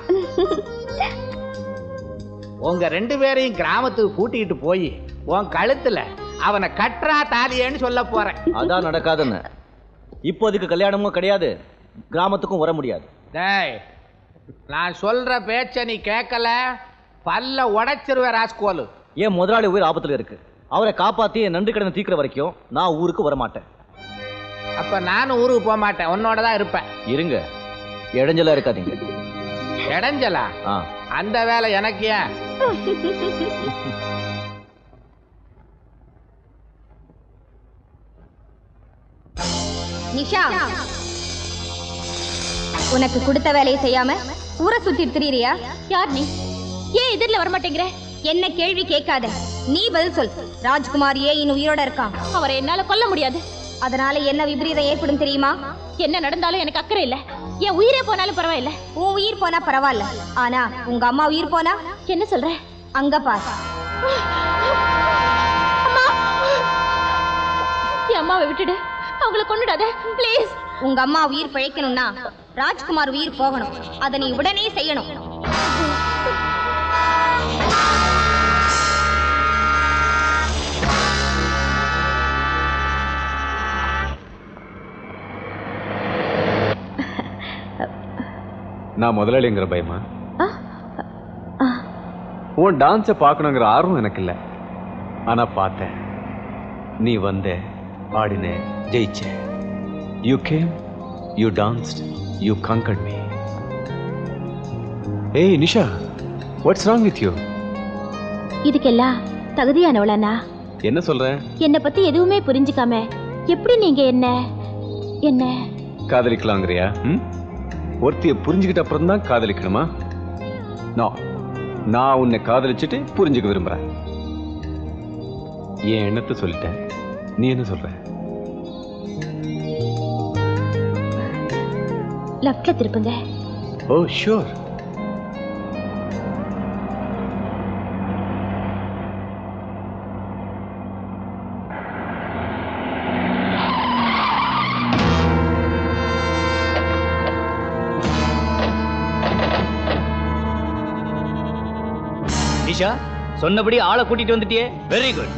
உங்க ரெண்டு பேரையும் கிராமத்துக்கு கூட்டிகிட்டு போய் உன் கழுத்துல அவனை கற்றா தாலியேன்னு சொல்ல போறேன் அதான் நடக்காதுன்னு இப்போதைக்கு கல்யாணமும் கிடையாது கிராமத்துக்கும் வர முடியாது டேய் நான் சொல்ற பேச்ச நீ கேட்கல பல்ல உடைச்சிருவேன் ராஸ்கோலு ஏன் முதலாளி உயிர் ஆபத்துல இருக்கு அவரை காப்பாத்தி என் நன்றி கடனை தீர்க்கிற வரைக்கும் நான் ஊருக்கு வர மாட்டேன் அப்ப நானும் ஊருக்கு போக மாட்டேன் உன்னோட தான் இருப்பேன் இருங்க இடைஞ்சலா இருக்காதீங்க இடைஞ்சலா ஆ அந்த வேலை எனக்கு ஏன் நிஷா உனக்கு கொடுத்த வேலையை செய்யாம ஊரை சுத்திட்டு திரியறியா யார் நீ ஏன் எதிரில் வரமாட்டேங்கிற என்ன கேள்வி கேட்காத நீ பதில் சொல் ராஜ்குமார் ஏன் இன்னும் உயிரோட இருக்கான் அவரை என்னால கொல்ல முடியாது அதனால என்ன விபரீதம் ஏற்படும் தெரியுமா என்ன நடந்தாலும் எனக்கு அக்கறை இல்ல என் உயிரே போனாலும் பரவாயில்ல உன் உயிர் போனா பரவாயில்ல ஆனா உங்க அம்மா உயிர் போனா என்ன சொல்ற அங்க பார் என் அம்மாவை விட்டுடு அவங்கள கொண்டுடாத ப்ளீஸ் உங்க அம்மா உயிர் பிழைக்கணும்னா ராஜ்குமார் உயிர் போகணும் அதை நீ உடனே செய்யணும் நான் முதலாளிங்கிற பயமா உன் டான்ஸை பார்க்கணுங்கிற ஆர்வம் எனக்கு இல்லை ஆனா பார்த்தேன் நீ வந்த ஆடின ஜெயிச்ச you came you danced you conquered me ஏய் Nisha what's wrong with you இதுக்கெல்லாம் தகுதியானவளண்ணா என்ன சொல்ற என்னை பத்தி எதுவுமே புரிஞ்சுக்காம எப்படி நீங்க என்ன என்ன காதலிக்கலாங்கிறியா ம் ஒருத்திய புரிஞ்சுக்கிட்ட அப்புறம் தான் காதலிக்கணுமா நோ நான் உன்னை காதலிச்சுட்டு புரிஞ்சுக்க விரும்புறேன் என் எண்ணத்தை சொல்லிட்டேன் நீ என்ன சொல்ற லெஃப்ட்ல திருப்புங்க ஓ ஷூர் நிஷா சொன்னபடி ஆளை கூட்டிட்டு வந்துட்டியே வெரி குட்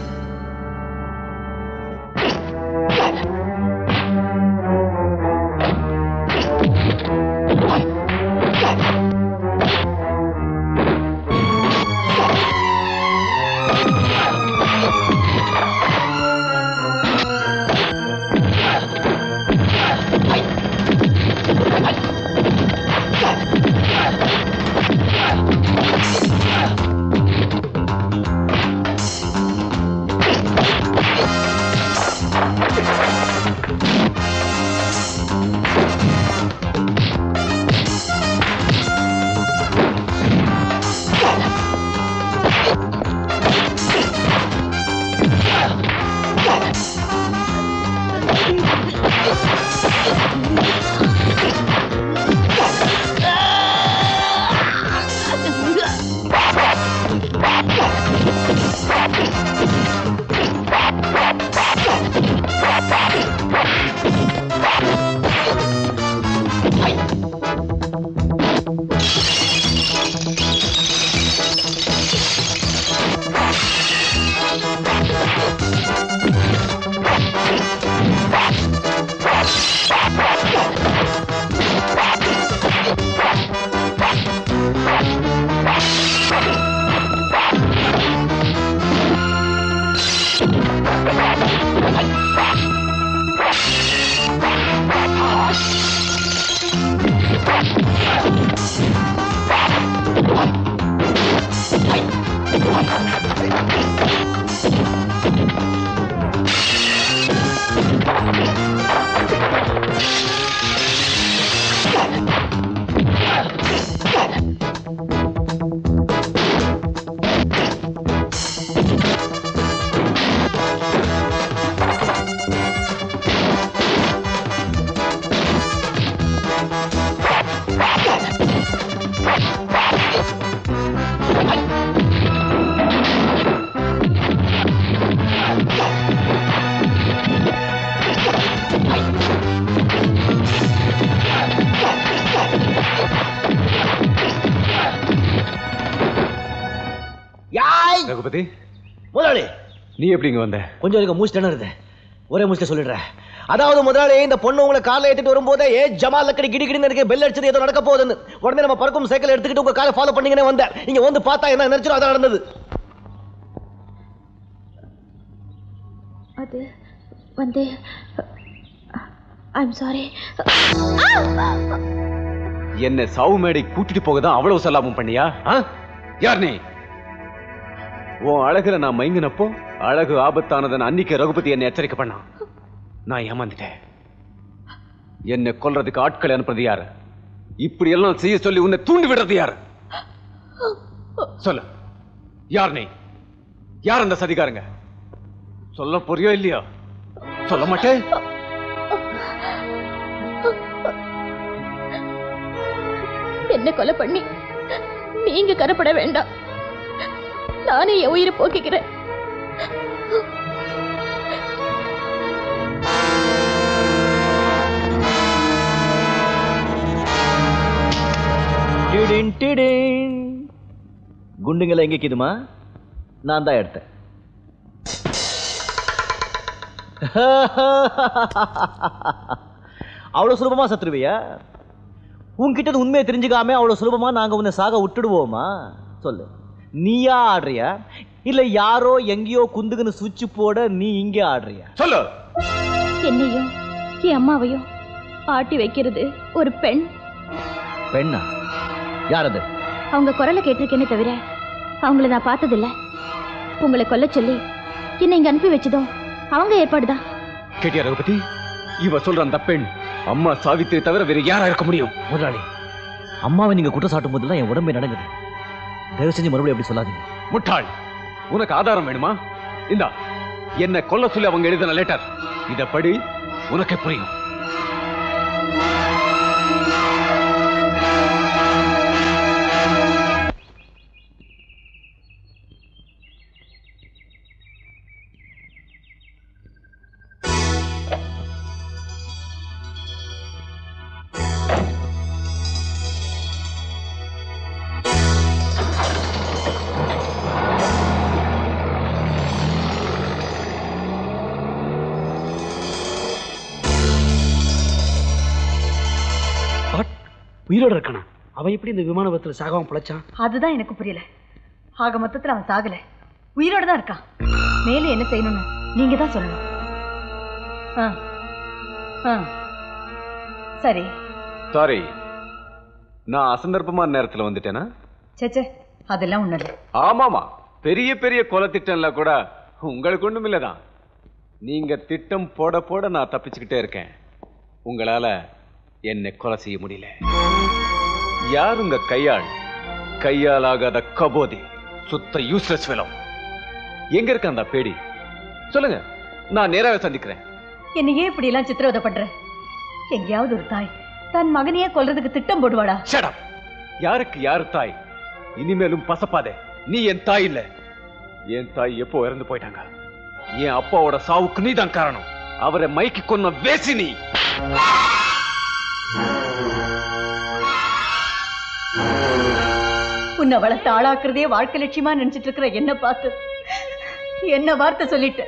யாய் ரகுபதி முதலாளி நீ எப்படி இங்க வந்த கொஞ்சம் இருக்க மூச்சு திணறுது ஒரே மூச்சில் சொல்லிடுறேன் அதாவது முதலாளி இந்த பொண்ணு உங்களை கார்ல ஏத்திட்டு வரும்போதே ஏ ஜமால் லக்கடி கிடி கிடின்னு இருக்கு பெல் அடிச்சது ஏதோ நடக்க போகுதுன்னு உடனே நம்ம பறக்கும் சைக்கிள் எடுத்துக்கிட்டு உங்க காரை ஃபாலோ பண்ணீங்கன்னு வந்தேன் இங்க வந்து பார்த்தா என்ன நினைச்சோ அதான் நடந்தது அது வந்து ஐம் சாரி என்ன சாவு மேடை கூட்டிட்டு போக தான் அவ்வளவு சல்லாபம் பண்ணியா ஆ? யார் நீ உன் அழகுல நான் மயங்கினப்போ அழகு ஆபத்தானதன் அன்னிக்கு ரகுபதி என்னை எச்சரிக்கை பண்ணான் நான் ஏமாந்துட்டேன் என்னை கொல்றதுக்கு ஆட்களை அனுப்புறது யாரு இப்படி எல்லாம் செய்ய சொல்லி உன்னை தூண்டி விடுறது யாரு சொல்லு யார் நீ யார் அந்த சதிகாரங்க சொல்ல புரியோ இல்லையா சொல்ல மாட்டேன் என்ன கொலை பண்ணி நீங்க கரப்பட வேண்டாம் நானே என் உயிரை போக்கிக்கிறேன் டிடின் டிடின் குண்டுங்களை எங்க கிதுமா நான் தான் எடுத்தேன் அவ்வளவு சுலபமா சத்துருவியா உன்கிட்ட உண்மையை தெரிஞ்சுக்காம அவ்வளவு சுலபமா நாங்க உன்னை சாக விட்டுடுவோமா சொல்லு நீயா ஆடுறியா இல்ல யாரோ எங்கேயோ குந்துக்குன்னு சுவிட்ச் போட நீ இங்கே ஆடுறியா சொல்லு என்னையும் என் அம்மாவையும் ஆட்டி வைக்கிறது ஒரு பெண் பெண்ணா யார் அது அவங்க குரலை கேட்டிருக்கேனே தவிர அவங்கள நான் பார்த்ததில்ல உங்களை கொல்ல சொல்லி என்னை இங்க அனுப்பி வச்சதும் அவங்க ஏற்பாடுதான் கேட்டியா ரகுபதி இவ சொல்ற அந்த பெண் அம்மா சாவித்திரி தவிர வேற யாரா இருக்க முடியும் முதலாளி அம்மாவை நீங்க குற்றம் சாட்டும் போதெல்லாம் என் உடம்பே நடங்குது தயவு செஞ்சு மறுபடியும் அப்படி சொல்லாதீங்க முட்டாள் உனக்கு ஆதாரம் வேணுமா இந்தா என்ன கொல்ல சொல்லி அவங்க எழுதின லெட்டர் இத படி உனக்கே புரியும் உயிரோட இருக்கானா அவன் எப்படி இந்த விமான விபத்துல சாகாம பிழைச்சான் அதுதான் எனக்கு புரியல ஆக மொத்தத்துல அவன் சாகல உயிரோட தான் இருக்கான் மேலே என்ன செய்யணும்னு நீங்க தான் சொல்லணும் ஆ ஆ சரி சாரி நான் அசந்தர்ப்பமான நேரத்துல வந்துட்டேனா சேச்சே அதெல்லாம் ஒண்ணு இல்லை ஆமாமா பெரிய பெரிய கொலை திட்டம்ல கூட உங்களுக்கு ஒண்ணும் இல்லதான் நீங்க திட்டம் போட போட நான் தப்பிச்சுக்கிட்டே இருக்கேன் உங்களால என்னை கொலை செய்ய முடியல யார் உங்க கையாள் கையால் ஆகாத கபோதி சுத்த யூஸ்லெஸ் வெலம் எங்க இருக்க அந்த பேடி சொல்லுங்க நான் நேராக சந்திக்கிறேன் என்னை ஏன் இப்படி எல்லாம் சித்திரவதை பண்ற எங்கேயாவது ஒரு தாய் தன் மகனையே கொல்றதுக்கு திட்டம் போடுவாடா ஷடம் யாருக்கு யாரு தாய் இனிமேலும் பசப்பாதே நீ என் தாய் இல்ல என் தாய் எப்போ இறந்து போயிட்டாங்க என் அப்பாவோட சாவுக்கு நீ தான் காரணம் அவரை மைக்கி கொன்ன வேசி நீ உன்னை வளர்த்து ஆளாக்குறதே வாழ்க்கை லட்சியமா நினைச்சிட்டு இருக்கிற என்ன பார்த்து என்ன வார்த்தை சொல்லிட்ட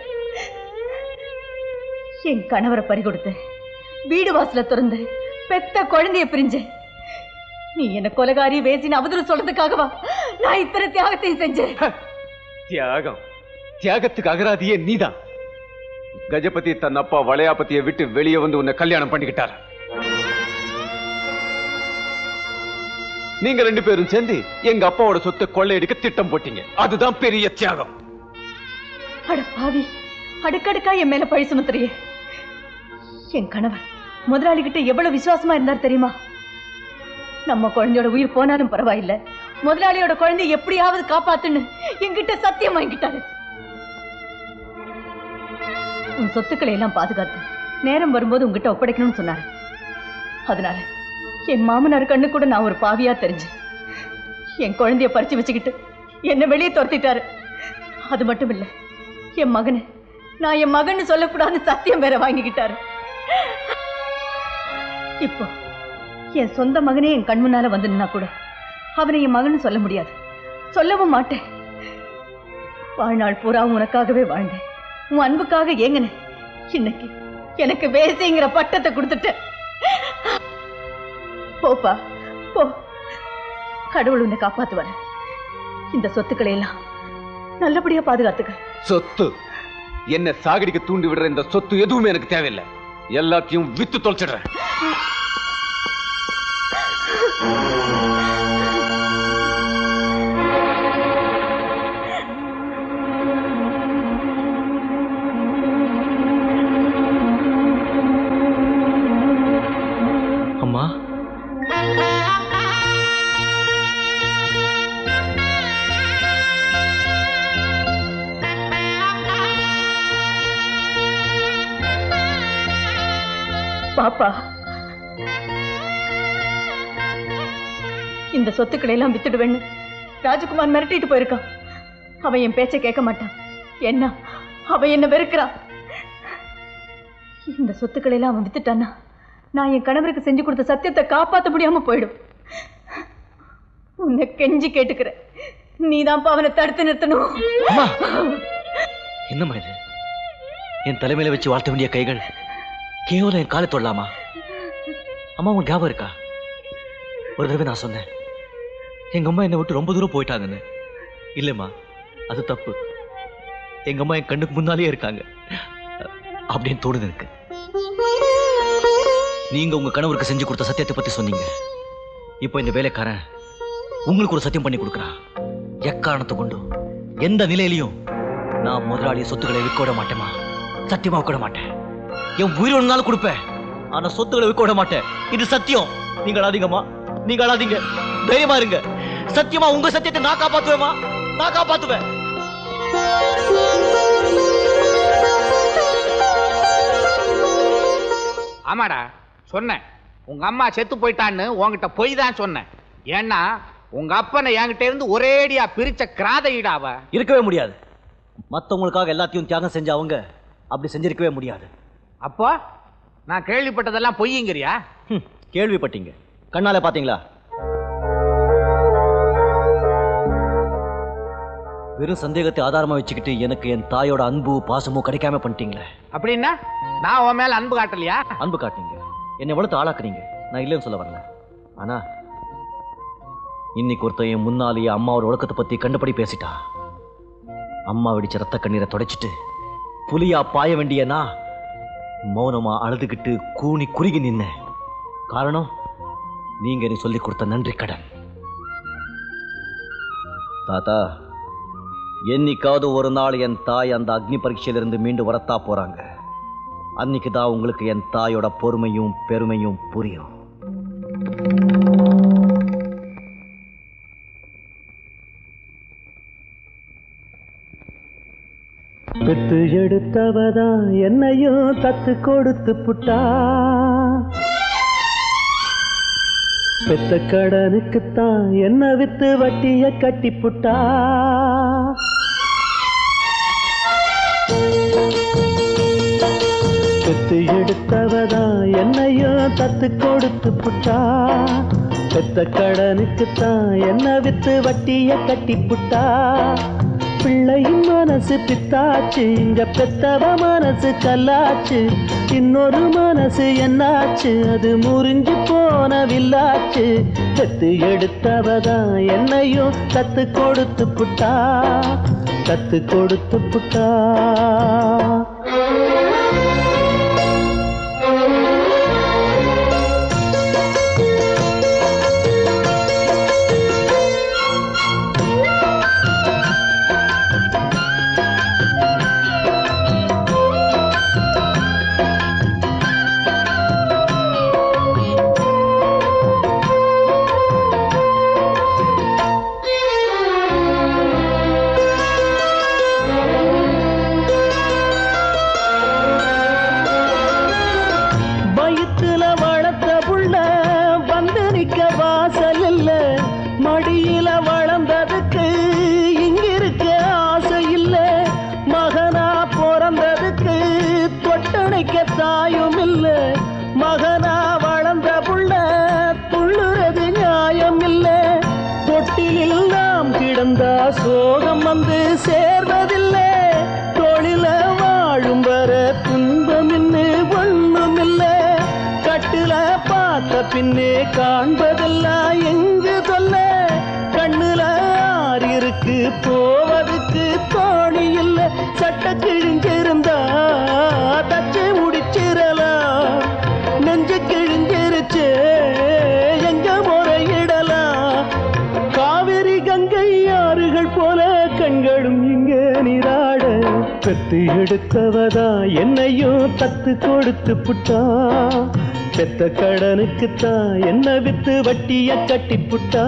என் கணவரை பறிகொடுத்து வீடு வாசல திறந்து பெத்த குழந்தைய பிரிஞ்சு நீ என்ன கொலகாரி வேசின்னு அவதூறு சொல்றதுக்காகவா நான் இத்தனை தியாகத்தையும் செஞ்சேன் தியாகம் தியாகத்துக்கு அகராதியே நீதான் கஜபதி தன் அப்பா வளையாபதியை விட்டு வெளியே வந்து உன்னை கல்யாணம் பண்ணிக்கிட்டார் நீங்க ரெண்டு பேரும் சேர்ந்து எங்க அப்பாவோட சொத்தை கொள்ளையடிக்க திட்டம் போட்டீங்க அதுதான் பெரிய தியாகம் அட பாவி அடுக்கடுக்கா என் மேல பழி சுமத்துறியே என் கணவர் முதலாளி கிட்ட எவ்வளவு விசுவாசமா இருந்தார் தெரியுமா நம்ம குழந்தையோட உயிர் போனாலும் பரவாயில்ல முதலாளியோட குழந்தை எப்படியாவது காப்பாத்துன்னு என்கிட்ட சத்தியம் வாங்கிட்டாரு உன் சொத்துக்களை எல்லாம் பாதுகாத்து நேரம் வரும்போது உங்ககிட்ட ஒப்படைக்கணும்னு சொன்னாரு அதனால என் மாமனார் கண்ணு கூட நான் ஒரு பாவியா தெரிஞ்சேன் என் குழந்தைய பறிச்சு வச்சுக்கிட்டு என்னை வெளியே துரத்திட்டாரு அது மட்டும் இல்ல என் மகனை நான் என் மகன்னு சொல்லக்கூடாதுன்னு சத்தியம் வேற வாங்கிக்கிட்டாரு இப்போ என் சொந்த மகனே என் கண் முன்னால வந்து நின்னா கூட அவனை என் மகன்னு சொல்ல முடியாது சொல்லவும் மாட்டேன் வாழ்நாள் பூரா உனக்காகவே வாழ்ந்தேன் உன் அன்புக்காக ஏங்கினேன் இன்னைக்கு எனக்கு வேசைங்கிற பட்டத்தை கொடுத்துட்டேன் போப்பா போ கடவுள் உன்னை காப்பாத்துவாரு இந்த சொத்துக்களை எல்லாம் நல்லபடியா பாதுகாத்துக்க சொத்து என்ன சாகடிக்க தூண்டி விடுற இந்த சொத்து எதுவுமே எனக்கு தேவையில்லை எல்லாத்தையும் வித்து தொலைச்சிடுறேன் அம்மா பாப்பா இந்த சொத்துக்களை எல்லாம் வித்துடுவேன்னு ராஜகுமார் மிரட்டிட்டு போயிருக்கான் அவன் என் பேச்சை கேட்க மாட்டான் என்ன அவன் என்ன வெறுக்கிறான் இந்த சொத்துக்களை எல்லாம் அவன் வித்துட்டான்னா நான் என் கணவருக்கு செஞ்சு கொடுத்த சத்தியத்தை காப்பாற்ற முடியாம போயிடும் உன்னை கெஞ்சி கேட்டுக்கிறேன் நீதான்ப்பா அவனை தடுத்து நிறுத்தணும் என்னம்மா இது என் தலைமையில வச்சு வாழ்த்த வேண்டிய கைகள் கேவலம் என் காலை தொடலாமா அம்மா உங்களுக்கு ஞாபகம் இருக்கா ஒரு தடவை நான் சொன்னேன் எங்க அம்மா என்னை விட்டு ரொம்ப தூரம் போயிட்டாங்கன்னு இல்லைம்மா அது தப்பு எங்க அம்மா என் கண்ணுக்கு முன்னாலே இருக்காங்க அப்படின்னு தோணுது எனக்கு நீங்க உங்க கணவருக்கு செஞ்சு கொடுத்த சத்தியத்தை பத்தி சொன்னீங்க இப்போ இந்த வேலைக்காரன் உங்களுக்கு ஒரு சத்தியம் பண்ணி கொடுக்குறான் எக்காரணத்தை கொண்டு எந்த நிலையிலையும் நான் முதலாளி சொத்துக்களை விற்க விட மாட்டேமா சத்தியமா விற்க விட மாட்டேன் என் உயிர் ஒன்றாலும் கொடுப்பேன் ஆனா சொத்துக்களை விற்க விட மாட்டேன் இது சத்தியம் நீங்க அழாதீங்கம்மா நீங்க அழாதீங்க தைரியமா இருங்க சத்தியமா உங்க சத்தியத்தை நான் காப்பாத்துவேமா நான் காப்பாத்துவேன் ஆமாடா சொன்னேன் உங்க அம்மா செத்து போயிட்டான்னு உன்கிட்ட பொய் தான் சொன்னேன் ஏன்னா உங்க அப்பனை என்கிட்ட இருந்து ஒரேடியா பிரிச்ச கிராதையிடா அவ இருக்கவே முடியாது மத்தவங்களுக்காக எல்லாத்தையும் தியாகம் செஞ்ச அவங்க அப்படி செஞ்சிருக்கவே முடியாது அப்போ நான் கேள்விப்பட்டதெல்லாம் பொய்யுங்கிறியா கேள்விப்பட்டீங்க கண்ணால பாத்தீங்களா வெறும் சந்தேகத்தை ஆதாரமா வச்சுக்கிட்டு எனக்கு என் தாயோட அன்பு பாசமும் கிடைக்காம பண்ணிட்டீங்களே அப்படின்னா நான் உன் மேல அன்பு காட்டலையா அன்பு காட்டுனீங்க என்னை வளர்த்து ஆளாக்குனீங்க நான் இல்லைன்னு சொல்ல வரல ஆனா இன்னைக்கு ஒருத்தன் என் முன்னாலேயே அம்மாவோட ஒழுக்கத்தை பத்தி கண்டுபடி பேசிட்டா அம்மா வெடிச்ச ரத்த கண்ணீரை தொடச்சிட்டு புலியா பாய வேண்டியனா மௌனமா அழுதுகிட்டு கூனி குறுகி நின்னேன் காரணம் நீங்க எனக்கு சொல்லி கொடுத்த நன்றி கடன் தாத்தா என்னைக்காவது ஒரு நாள் என் தாய் அந்த அக்னி பரீட்சையிலிருந்து மீண்டு வரத்தா போறாங்க அன்னைக்கு தான் உங்களுக்கு என் தாயோட பொறுமையும் பெருமையும் புரியும் பெத்து எடுத்தவதா என்னையும் தத்து கொடுத்து புட்டா பெத்த கடனுக்குத்தான் என்ன வித்து வட்டிய கட்டி புட்டா பெத்து எடுத்தவதா என்னையும் தத்து கொடுத்து புட்டா பெத்த கடனுக்குத்தான் என்ன வித்து வட்டிய கட்டி புட்டா பிள்ளையின் மனசு பித்தாச்சு இங்க பெத்தவ மனசு கல்லாச்சு இன்னொரு மனசு என்னாச்சு அது முறிஞ்சு போன வில்லாச்சு பெத்து எடுத்தவதான் என்னையும் கத்து கொடுத்து புட்டா கத்து கொடுத்து புட்டா வயிற்றுல வளர்த்த புள்ள வந்து நிக்க வாசல் இல்ல மடியில வளர்ந்ததுக்கு இங்கிருக்க ஆசை இல்ல மகனா பிறந்ததுக்கு தொட்டணைக்க தாயும் இல்ல மகனா வளர்ந்த புள்ள துள்ளுறது நியாயம் இல்ல தொட்டிலில் நாம் கிடந்தா சோகம் வந்து சேர்வதில்லை தொழில வாழும் வர துன்பம் இன்னு ஒண்ணும் இல்ல கட்டுல பார்த்த பின்னே காண்பதெல்லாம் எங்கு சொல்ல கண்ணுல ஆறு இருக்கு போவதுக்கு தோணி இல்ல சட்ட கிழிஞ்சிருந்தா தச்சு முடிச்சிடலாம் நெஞ்சு கிழிஞ்சிருச்சு எங்க முறையிடலாம் காவிரி கங்கை ஆறுகள் போல கண்களும் இங்க நீராட பெத்து எடுத்தவதா என்னையும் தத்து கொடுத்து புட்டா பெத்த கடனுக்குத்தான் என்ன வித்து வட்டிய கட்டி புட்டா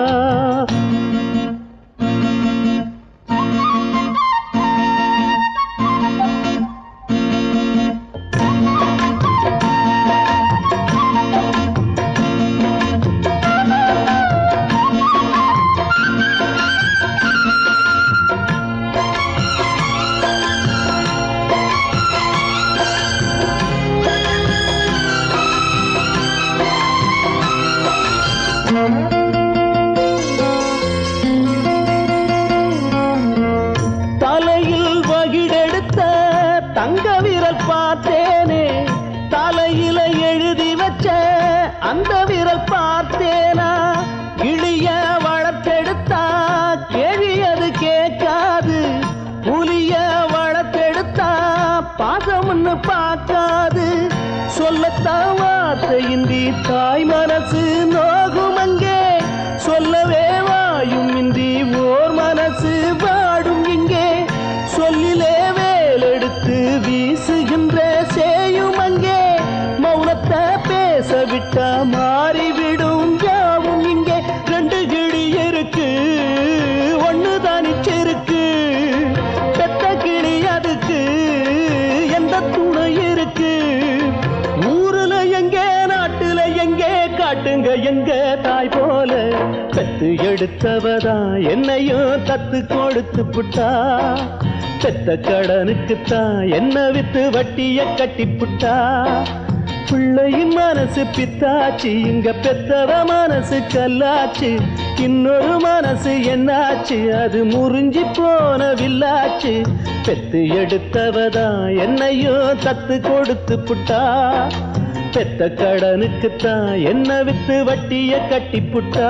தலையில் வகிடெடுத்த தங்க விரல் பார்த்தேனே தலையில எழுதி வச்ச அந்த விரல் பார்த்தேனா கிளிய வளர்த்தெடுத்தா கேள்வி அது கேட்காது புலிய வளர்த்தெடுத்தா பாசம்னு பார்க்காது சொல்லத்தான் வார்த்தையின்றி தாய் மனசு நோகும் அங்கே சொல்லவே வாயும் இன்றி ஓர் மனசு வாடும் இங்கே சொல்லிலே வேலெடுத்து வீசுகின்ற சேயும் அங்கே மௌனத்தை பேச விட்டா மாறிவிடும் யாவும் இங்கே ரெண்டு கிளி இருக்கு ஒண்ணு தானிச்சிருக்கு பெத்த கிளி அதுக்கு எந்த துணை இருக்கு ஊருல எங்கே நாட்டுல எங்கே காட்டுங்க எங்க தாய் போல பெத்து எடுத்தவதா என்னையும் தத்து கொடுத்து புட்டா பெத்த கடனுக்குத்தான் என்ன வித்து வட்டிய கட்டி புட்டா பிள்ளையின் மனசு பித்தாச்சு இங்க பெத்தவ மனசு கல்லாச்சு இன்னொரு மனசு என்னாச்சு அது முறிஞ்சி போன வில்லாச்சு பெத்து எடுத்தவதா என்னையும் தத்து கொடுத்து புட்டா பெத்த கடனுக்குத்தான் என்ன வித்து வட்டிய கட்டி புட்டா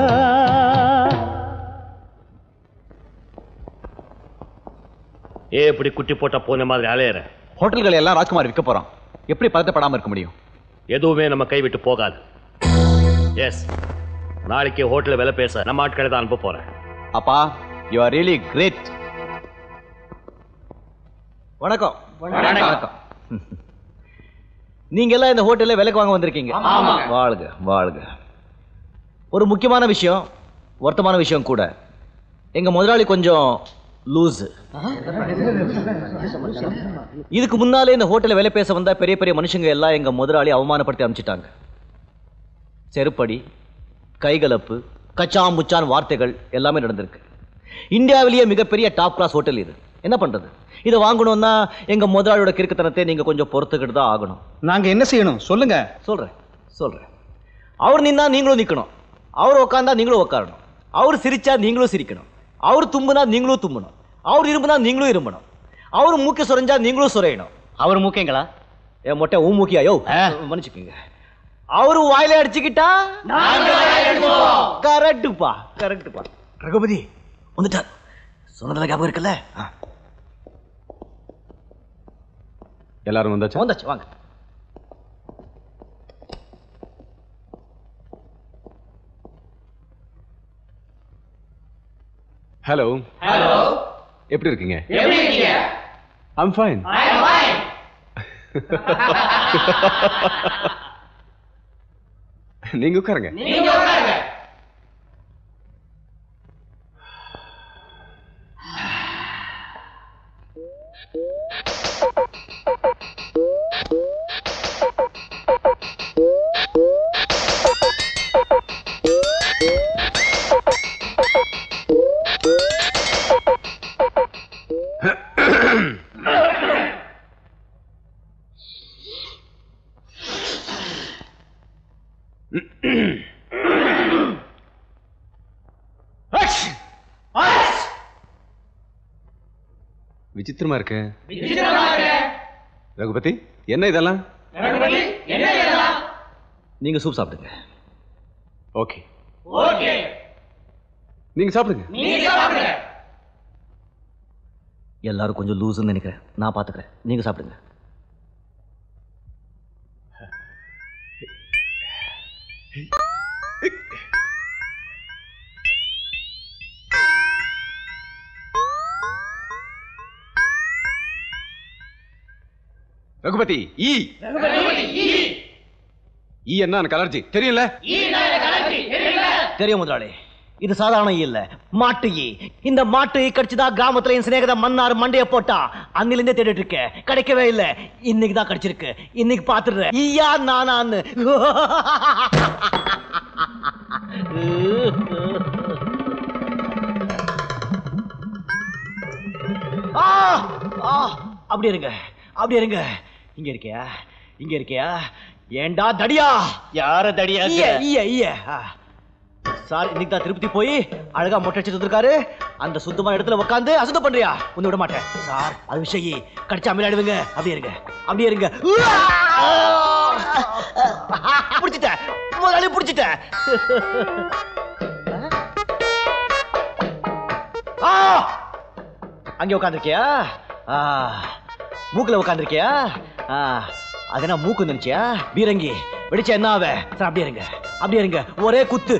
ஏ இப்படி குட்டி போட்ட போன மாதிரி அலையற ஹோட்டல்களை எல்லாம் ராஜ்குமார் விற்க போறான் எப்படி பதட்டப்படாம இருக்க முடியும் எதுவுமே நம்ம கைவிட்டு போகாது எஸ் நாளைக்கு ஹோட்டல்ல வேலை பேச நம்ம ஆட்களை தான் அனுப்ப போறேன் அப்பா யூ ஆர் ரியலி கிரேட் வணக்கம் வணக்கம் நீங்க எல்லாம் இந்த ஹோட்டல்ல விலைக்கு வாங்க வந்திருக்கீங்க ஆமா. வாழ்க வாழ்க ஒரு முக்கியமான விஷயம் வருத்தமான விஷயம் கூட எங்க முதலாளி கொஞ்சம் லூஸ் இதுக்கு முன்னாலே இந்த ஹோட்டல்ல வேலை பேச வந்தா பெரிய பெரிய மனுஷங்க எல்லாம் எங்க முதலாளி அவமானப்படுத்தி அனுப்பிச்சிட்டாங்க செருப்படி கைகலப்பு கச்சாம் முச்சான் வார்த்தைகள் எல்லாமே நடந்திருக்கு இந்தியாவிலேயே மிகப்பெரிய டாப் கிளாஸ் ஹோட்டல் இது என்ன பண்றது இதை வாங்கணும்னா எங்க முதலாளியோட கிறுக்குத்தனத்தை நீங்க கொஞ்சம் பொறுத்துக்கிட்டு தான் ஆகணும் நாங்க என்ன செய்யணும் சொல்லுங்க சொல்றேன் சொல்றேன் அவர் நின்னா நீங்களும் நிக்கணும் அவர் உட்காந்தா நீங்களும் உட்காரணும் அவர் சிரிச்சா நீங்களும் சிரிக்கணும் அவர் தும்புனா நீங்களும் தும்பணும் அவர் இரும்புனா நீங்களும் இரும்பணும் அவர் மூக்க சுரைஞ்சா நீங்களும் சுரையணும் அவர் மூக்கைங்களா என் மொட்டை ஊ மூக்கியா யோ மன்னிச்சுக்கோங்க அவரு வாயில அடிச்சுக்கிட்டா கரெக்டுப்பா கரெக்டுப்பா ரகுபதி வந்துட்டார் சொன்னதுல ஞாபகம் இருக்குல்ல ஆ, எல்லாரும் வந்தாச்சா வந்தாச்சு வாங்க ஹலோ ஹலோ எப்படி இருக்கீங்க எப்படி இருக்கீங்க ஐம் ஃபைன் நீங்க உட்காருங்க நீங்க உட்காருங்க விசித்திரமா இருக்கு விசித்திரமா இருக்கு. ரகுபதி என்ன இதெல்லாம் ரகுபதி, என்ன இதெல்லாம்? நீங்க சூப் சாப்பிடுங்க ஓகே ஓகே நீங்க சாப்பிடுங்க நீங்க சாப்பிடுங்க எல்லாரும் கொஞ்சம் லூஸ்ன்னு நினைக்கிறேன் நான் பாத்துக்கிறேன் நீங்க சாப்பிடுங்க ரகுபதி ஈ ரகுபதி, ஈ. ஈ என்ன எனக்கு அலர்ஜி தெரியல ஈனா எனக்கு அலர்ஜி, தெரியல? தெரியும் முதலாளி இது சாதாரண ஈ இல்ல மாட்டு ஈ இந்த மாட்டு ஈ கடிச்சுதா கிராமத்துல என் சிநேகித மன்னார் மண்டைய போட்டா அன்னிலிருந்தே தேடிட்டு இருக்கேன் கிடைக்கவே இல்ல இன்னைக்கு தான் கிடைச்சிருக்கு இன்னைக்கு பாத்துடுறேன் ஈயா நானான்னு ஆ ஆ அப்படி இருங்க அப்படி இருங்க இங்க இருக்கியா இங்க இருக்கியா ஏண்டா தடியா யார தடியா ஈய ஈய ஈய ஆ. சார் இன்னைக்கு தான் திருப்பதி போய் அழகா மொட்டை அடிச்சு வந்திருக்காரு அந்த சுத்தமான இடத்துல உட்காந்து அசுத்தம் பண்றியா ஒண்ணு விட மாட்டேன் சார் அது விஷயி கடிச்சா அமிலாடுவீங்க அப்படியே இருங்க அப்படியே இருங்க புடிச்சிட்டேன் முதலாளி புடிச்சிட்டேன் ஆ! அங்கே உட்காந்துருக்கியா ஆ மூக்குல உட்காந்துருக்கியா ஆ அது என்ன மூக்கு நினைச்சியா பீரங்கி வெடிச்சா என்ன ஆவ சார் அப்படியே இருங்க அப்படியே இருங்க ஒரே குத்து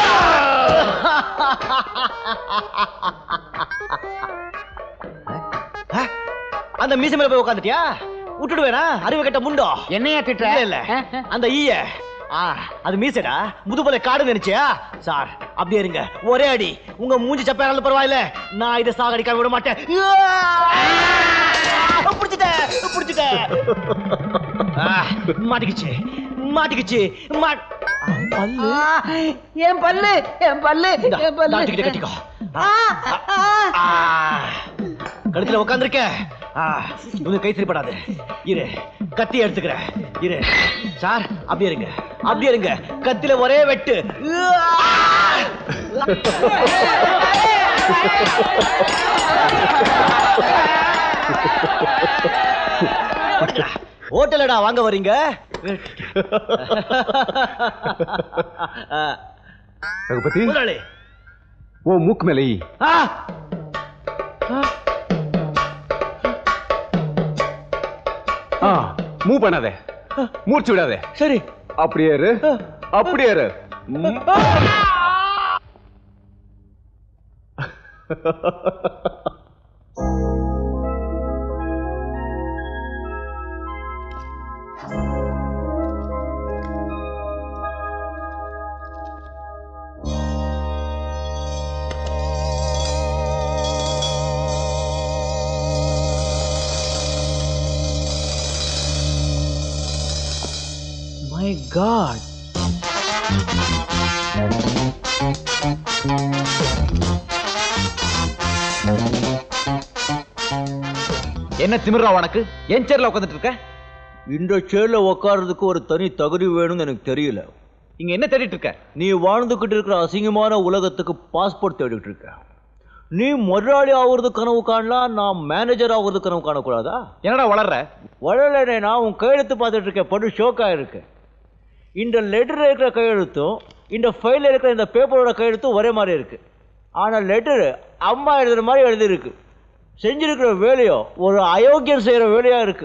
ஆ! அந்த மீச மேல போய் உட்காந்துட்டியா விட்டுடுவேனா அறிவு கட்ட முண்டோ என்னையா திட்டுற? இல்ல இல்ல அந்த ஈய ஆ அது மீசடா முதுபல காடு நினைச்சியா சார் அப்படியே இருங்க ஒரே அடி உங்க மூஞ்சி சப்பையானாலும் பரவாயில்ல நான் இதை சாகடிக்காம விட மாட்டேன் புடிச்சிட்டேன் புடிச்சிட்டேன் ஆ, மாட்டிக்கிச்சு மாட்டிக்கிச்சு மா- ஆ, பல்லு என் பல்லு என் பல்லு இந்தா, என் பல்லு டாக்டர் கிட்ட கட்டிக்கோ ஆ, கழுத்துல உட்காந்துருக்க உங்க கை சரிப்படாது இரு கத்தி எடுத்துக்கிறேன் இரு சார் அப்படியே இருங்க அப்படியே இருங்க கத்தில ஒரே வெட்டு ஹோட்டலடா வாங்க வரீங்க ரகுபதி முதலாளி ஓ மூக்கு மேலே ஈ ஆ ஆ மூவ் பண்ணாத மூர்ச்சி விடாத சரி அப்படியே இரு அப்படியே இரு ம். மை காட் என்ன திமிரா உனக்கு என் சேர்ல உட்காந்துட்டு இருக்க இந்த சேர்ல உட்கார்றதுக்கு ஒரு தனி தகுதி வேணும்னு எனக்கு தெரியல இங்க என்ன தேடிட்டு இருக்க நீ வாழ்ந்துகிட்டு இருக்கிற அசிங்கமான உலகத்துக்கு பாஸ்போர்ட் தேடிட்டு இருக்க நீ முதலாளி ஆகுறது கனவு காணலாம் நான் மேனேஜர் ஆகுறது கனவு காணக்கூடாதா என்னடா வளர்ற வளரலே நான் உன் கையெழுத்து பார்த்துட்டு இருக்கேன் படு ஷோக்கா இருக்கு இந்த லெட்டர் இருக்கிற கையெழுத்தும் இந்த ஃபைலில் இருக்கிற இந்த பேப்பரோட கையெழுத்தும் ஒரே மாதிரி இருக்கு ஆனால் லெட்டரு அம்மா எழுதுற மாதிரி எழுதியிருக்கு செஞ்சிருக்கிற வேலையோ ஒரு அயோக்கியம் செய்கிற வேலையா இருக்கு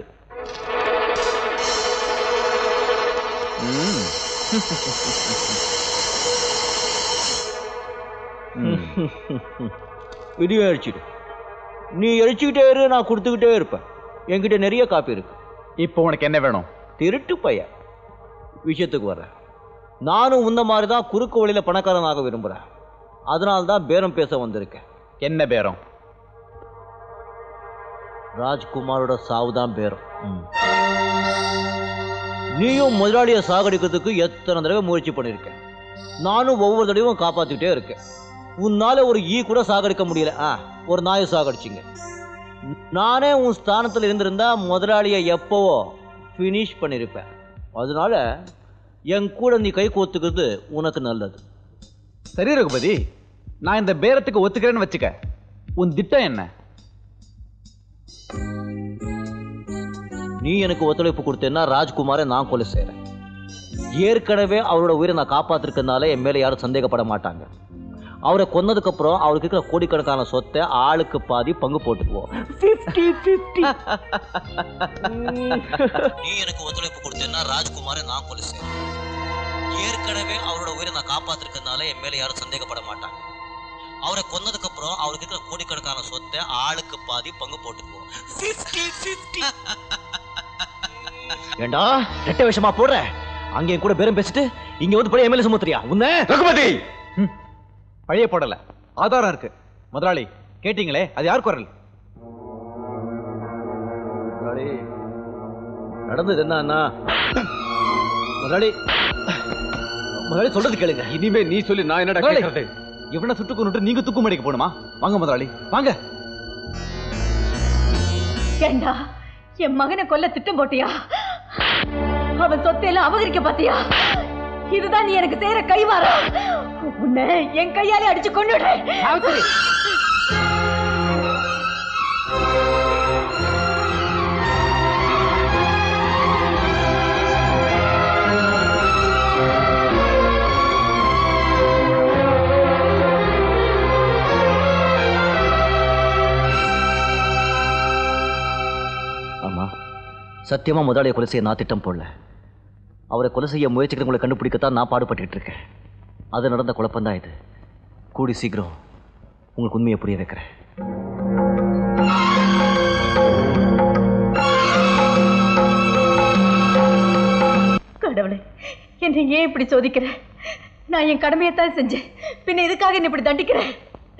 இதையும் எரிச்சிடு நீ எரிச்சுக்கிட்டே இரு நான் கொடுத்துக்கிட்டே இருப்பேன் என்கிட்ட நிறைய காப்பி இருக்கு இப்போ உனக்கு என்ன வேணும் திருட்டு பையன் விஷயத்துக்கு வரேன் நானும் உந்த மாதிரி தான் குறுக்கு வழியில பணக்காரனாக விரும்புகிறேன் அதனால தான் பேரம் பேச வந்திருக்கேன் என்ன பேரம் ராஜ்குமாரோட சாவு தான் பேரம் ம். நீயும் முதலாளியை சாகடிக்கிறதுக்கு எத்தனை தடவை முயற்சி பண்ணியிருக்க நானும் ஒவ்வொரு தடவையும் காப்பாத்திட்டே இருக்கேன் உன்னால ஒரு ஈ கூட சாகடிக்க முடியல ஆ ஒரு நாயை சாகடிச்சிங்க நானே உன் ஸ்தானத்தில் இருந்திருந்தா முதலாளியை எப்பவோ ஃபினிஷ் பண்ணியிருப்பேன் அதனால என் கூட நீ கை கோத்துக்கிறது உனக்கு நல்லது சரி ரகுபதி நான் இந்த பேரத்துக்கு ஒத்துக்கிறேன்னு வச்சுக்க உன் திட்டம் என்ன நீ எனக்கு ஒத்துழைப்பு கொடுத்தேன்னா ராஜ்குமாரை நான் கொலை செய்கிறேன் ஏற்கனவே அவரோட உயிரை நான் காப்பாத்திருக்கனால என் மேலே யாரும் சந்தேகப்பட மாட்டாங்க அவரை கொன்னதுக்கு அப்புறம் அவருக்கு இருக்கிற கோடிக்கணக்கான சொத்தை ஆளுக்கு பாதி பங்கு போட்டுக்குவோம் நீ எனக்கு ஒத்துழைப்பு கொடுத்தேன்னா ராஜ்குமாரை நான் கொலை செய்கிறேன் ஏற்கனவே அவரோட உயிரை நான் காப்பாத்திருக்கனால என் மேலே யாரும் சந்தேகப்பட மாட்டாங்க அவரை கொன்னதுக்கு அப்புறம் அவருக்கு இருக்கிற கோடிக்கணக்கான சொத்தை ஆளுக்கு பாதி பங்கு போட்டுக்குவோம் ஏண்டா ரெட்டை விஷமா போடுற அங்க என் கூட பேரம் பேசிட்டு இங்க வந்து பழைய எம்எல்ஏ சுமத்துறியா உன்ன ரகுபதி பழைய போடல ஆதாரம் இருக்கு முதலாளி கேட்டீங்களே அது யார் குரல் முதலாளி நடந்தது என்னன்னா முதலாளி முதலாளி சொல்றது கேளுங்க இனிமே நீ சொல்லி நான் என்னடா முதலாளி, கேட்கறது இவனை சுட்டு கொண்டுட்டு நீங்க தூக்கு மேடைக்கு போகணுமா வாங்க முதலாளி வாங்க ஏண்டா என் மகனை கொல்ல திட்டம் போட்டியா அவன் சொத்தையெல்லாம் அபகரிக்க பாத்தியா இதுதான் நீ எனக்கு செய்யற கைவாரா உன்னை என் கையாலே அடிச்சு கொண்டுடுறேன் ஆமா சத்தியமா முதலாளியை கொலை செய்ய நான் திட்டம் போடல அவரை கொலை செய்ய முயற்சிக்கிறவங்களை கண்டுபிடிக்கத்தான் நான் பாடுபட்டுட்டு இருக்கேன் அது நடந்த குழப்பம்தான் இது கூடி சீக்கிரம் உங்களுக்கு உண்மையை புரிய வைக்கிறேன் கடவுளே என்னை ஏன் இப்படி சோதிக்கிற நான் என் கடமையைத்தான் செஞ்சேன் பின்ன எதுக்காக என்ன இப்படி தண்டிக்கிறேன்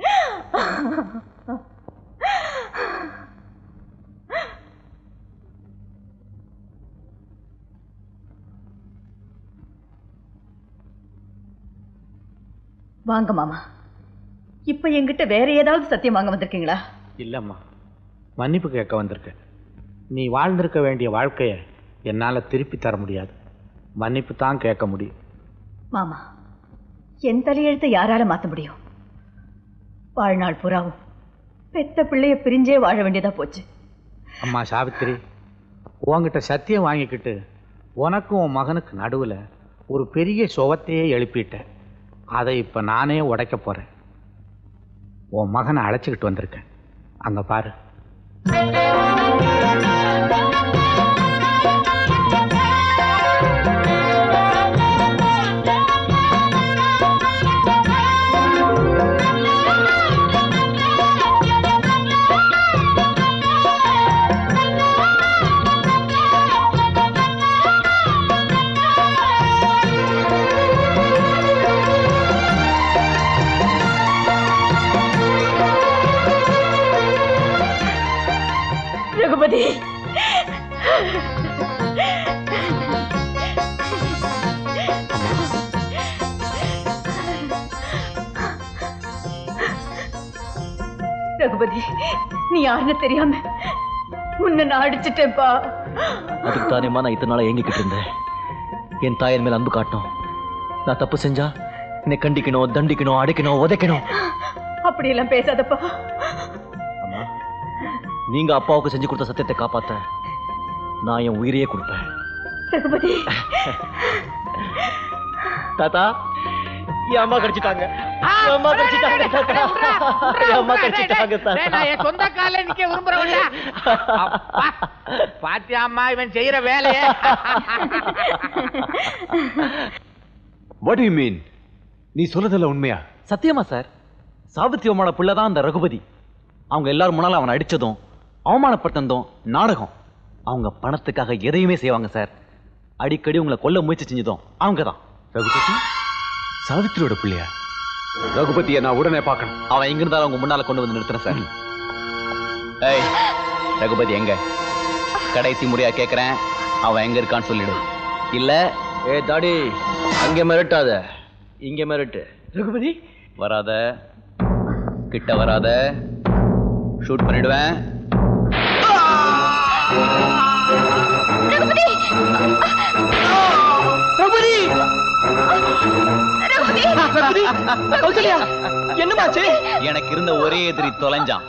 வாங்க மாமா இப்ப என்கிட்ட வேற ஏதாவது சத்தியம் வாங்க வந்திருக்கீங்களா இல்லம்மா மன்னிப்பு கேட்க வந்திருக்கேன் நீ வாழ்ந்திருக்க வேண்டிய வாழ்க்கையை என்னால் திருப்பி தர முடியாது மன்னிப்பு தான் கேட்க முடியும் மாமா என் தலையெழுத்தை யாரால மாத்த முடியும் வாழ்நாள் புறாவும் பெத்த பிள்ளைய பிரிஞ்சே வாழ வேண்டியதா போச்சு அம்மா சாவித்திரி உன்கிட்ட சத்தியம் வாங்கிக்கிட்டு உனக்கும் உன் மகனுக்கு நடுவில் ஒரு பெரிய சுவத்தையே எழுப்பிட்டேன் அதை இப்போ நானே உடைக்க போகிறேன் உன் மகனை அழைச்சிக்கிட்டு வந்திருக்கேன் அங்கே பாரு ஆ ரகுபதி நீ யாருன்னு தெரியாம உன்னை நான் அடிச்சிட்டேன்ப்பா அதுக்கு தானேம்மா நான் இத்தனை நாளா ஏங்கிக்கிட்டு இருந்தேன் என் தாயின் மேல அன்பு காட்டணும் நான் தப்பு செஞ்சா என்னை கண்டிக்கணும் தண்டிக்கணும் அடைக்கணும் உதைக்கணும் அப்படியெல்லாம் பேசாதப்பா நீங்க அப்பாவுக்கு செஞ்சு கொடுத்த சத்தியத்தை காப்பாத்த நான் என் உயிரையே கொடுப்பேன் ரகுபதி தாத்தா என் அம்மா கடிச்சிட்டாங்க என் அம்மா கடிச்சிட்டாங்க தாத்தா என் அம்மா கடிச்சிட்டாங்க டேய், தாத்தா நான் என் சொந்த கால நிக்க விரும்புறவன்டா அப்பா, பாத்தியாம்மா இவன் செய்யற வேலைய வாட் யூ மீன் நீ சொல்றதெல்லாம் உண்மையா சத்தியமா சார் சாவித்ரி அம்மாவோட பிள்ளை தான் அந்த ரகுபதி அவங்க எல்லாரும் முன்னால அவனை அடிச்சதும் அவமானப்படுத்ததும் நாடகம் அவங்க பணத்துக்காக எதையுமே செய்வாங்க சார் அடிக்கடி உங்களை கொல்ல முயற்சி செஞ்சதும் அவங்க தான் ரகுபதி சாவித்திரியோட பிள்ளையா ரகுபதியை நான் உடனே பார்க்கணும் அவன் எங்க இருந்தாலும் அவங்க முன்னால கொண்டு வந்து நிறுத்துறேன் சார் ஏய் ரகுபதி எங்க கடைசி முறையா கேக்குறேன் அவன் எங்க இருக்கான்னு சொல்லிடு இல்ல ஏ தாடி அங்க மிரட்டாத இங்க மிரட்டு ரகுபதி வராத கிட்ட வராத ஷூட் பண்ணிடுவேன் ரகுபதி ரகுபதி கௌசல்யா என்னமாச்சு எனக்கு இருந்த ஒரே எதிரி தொலைஞ்சான்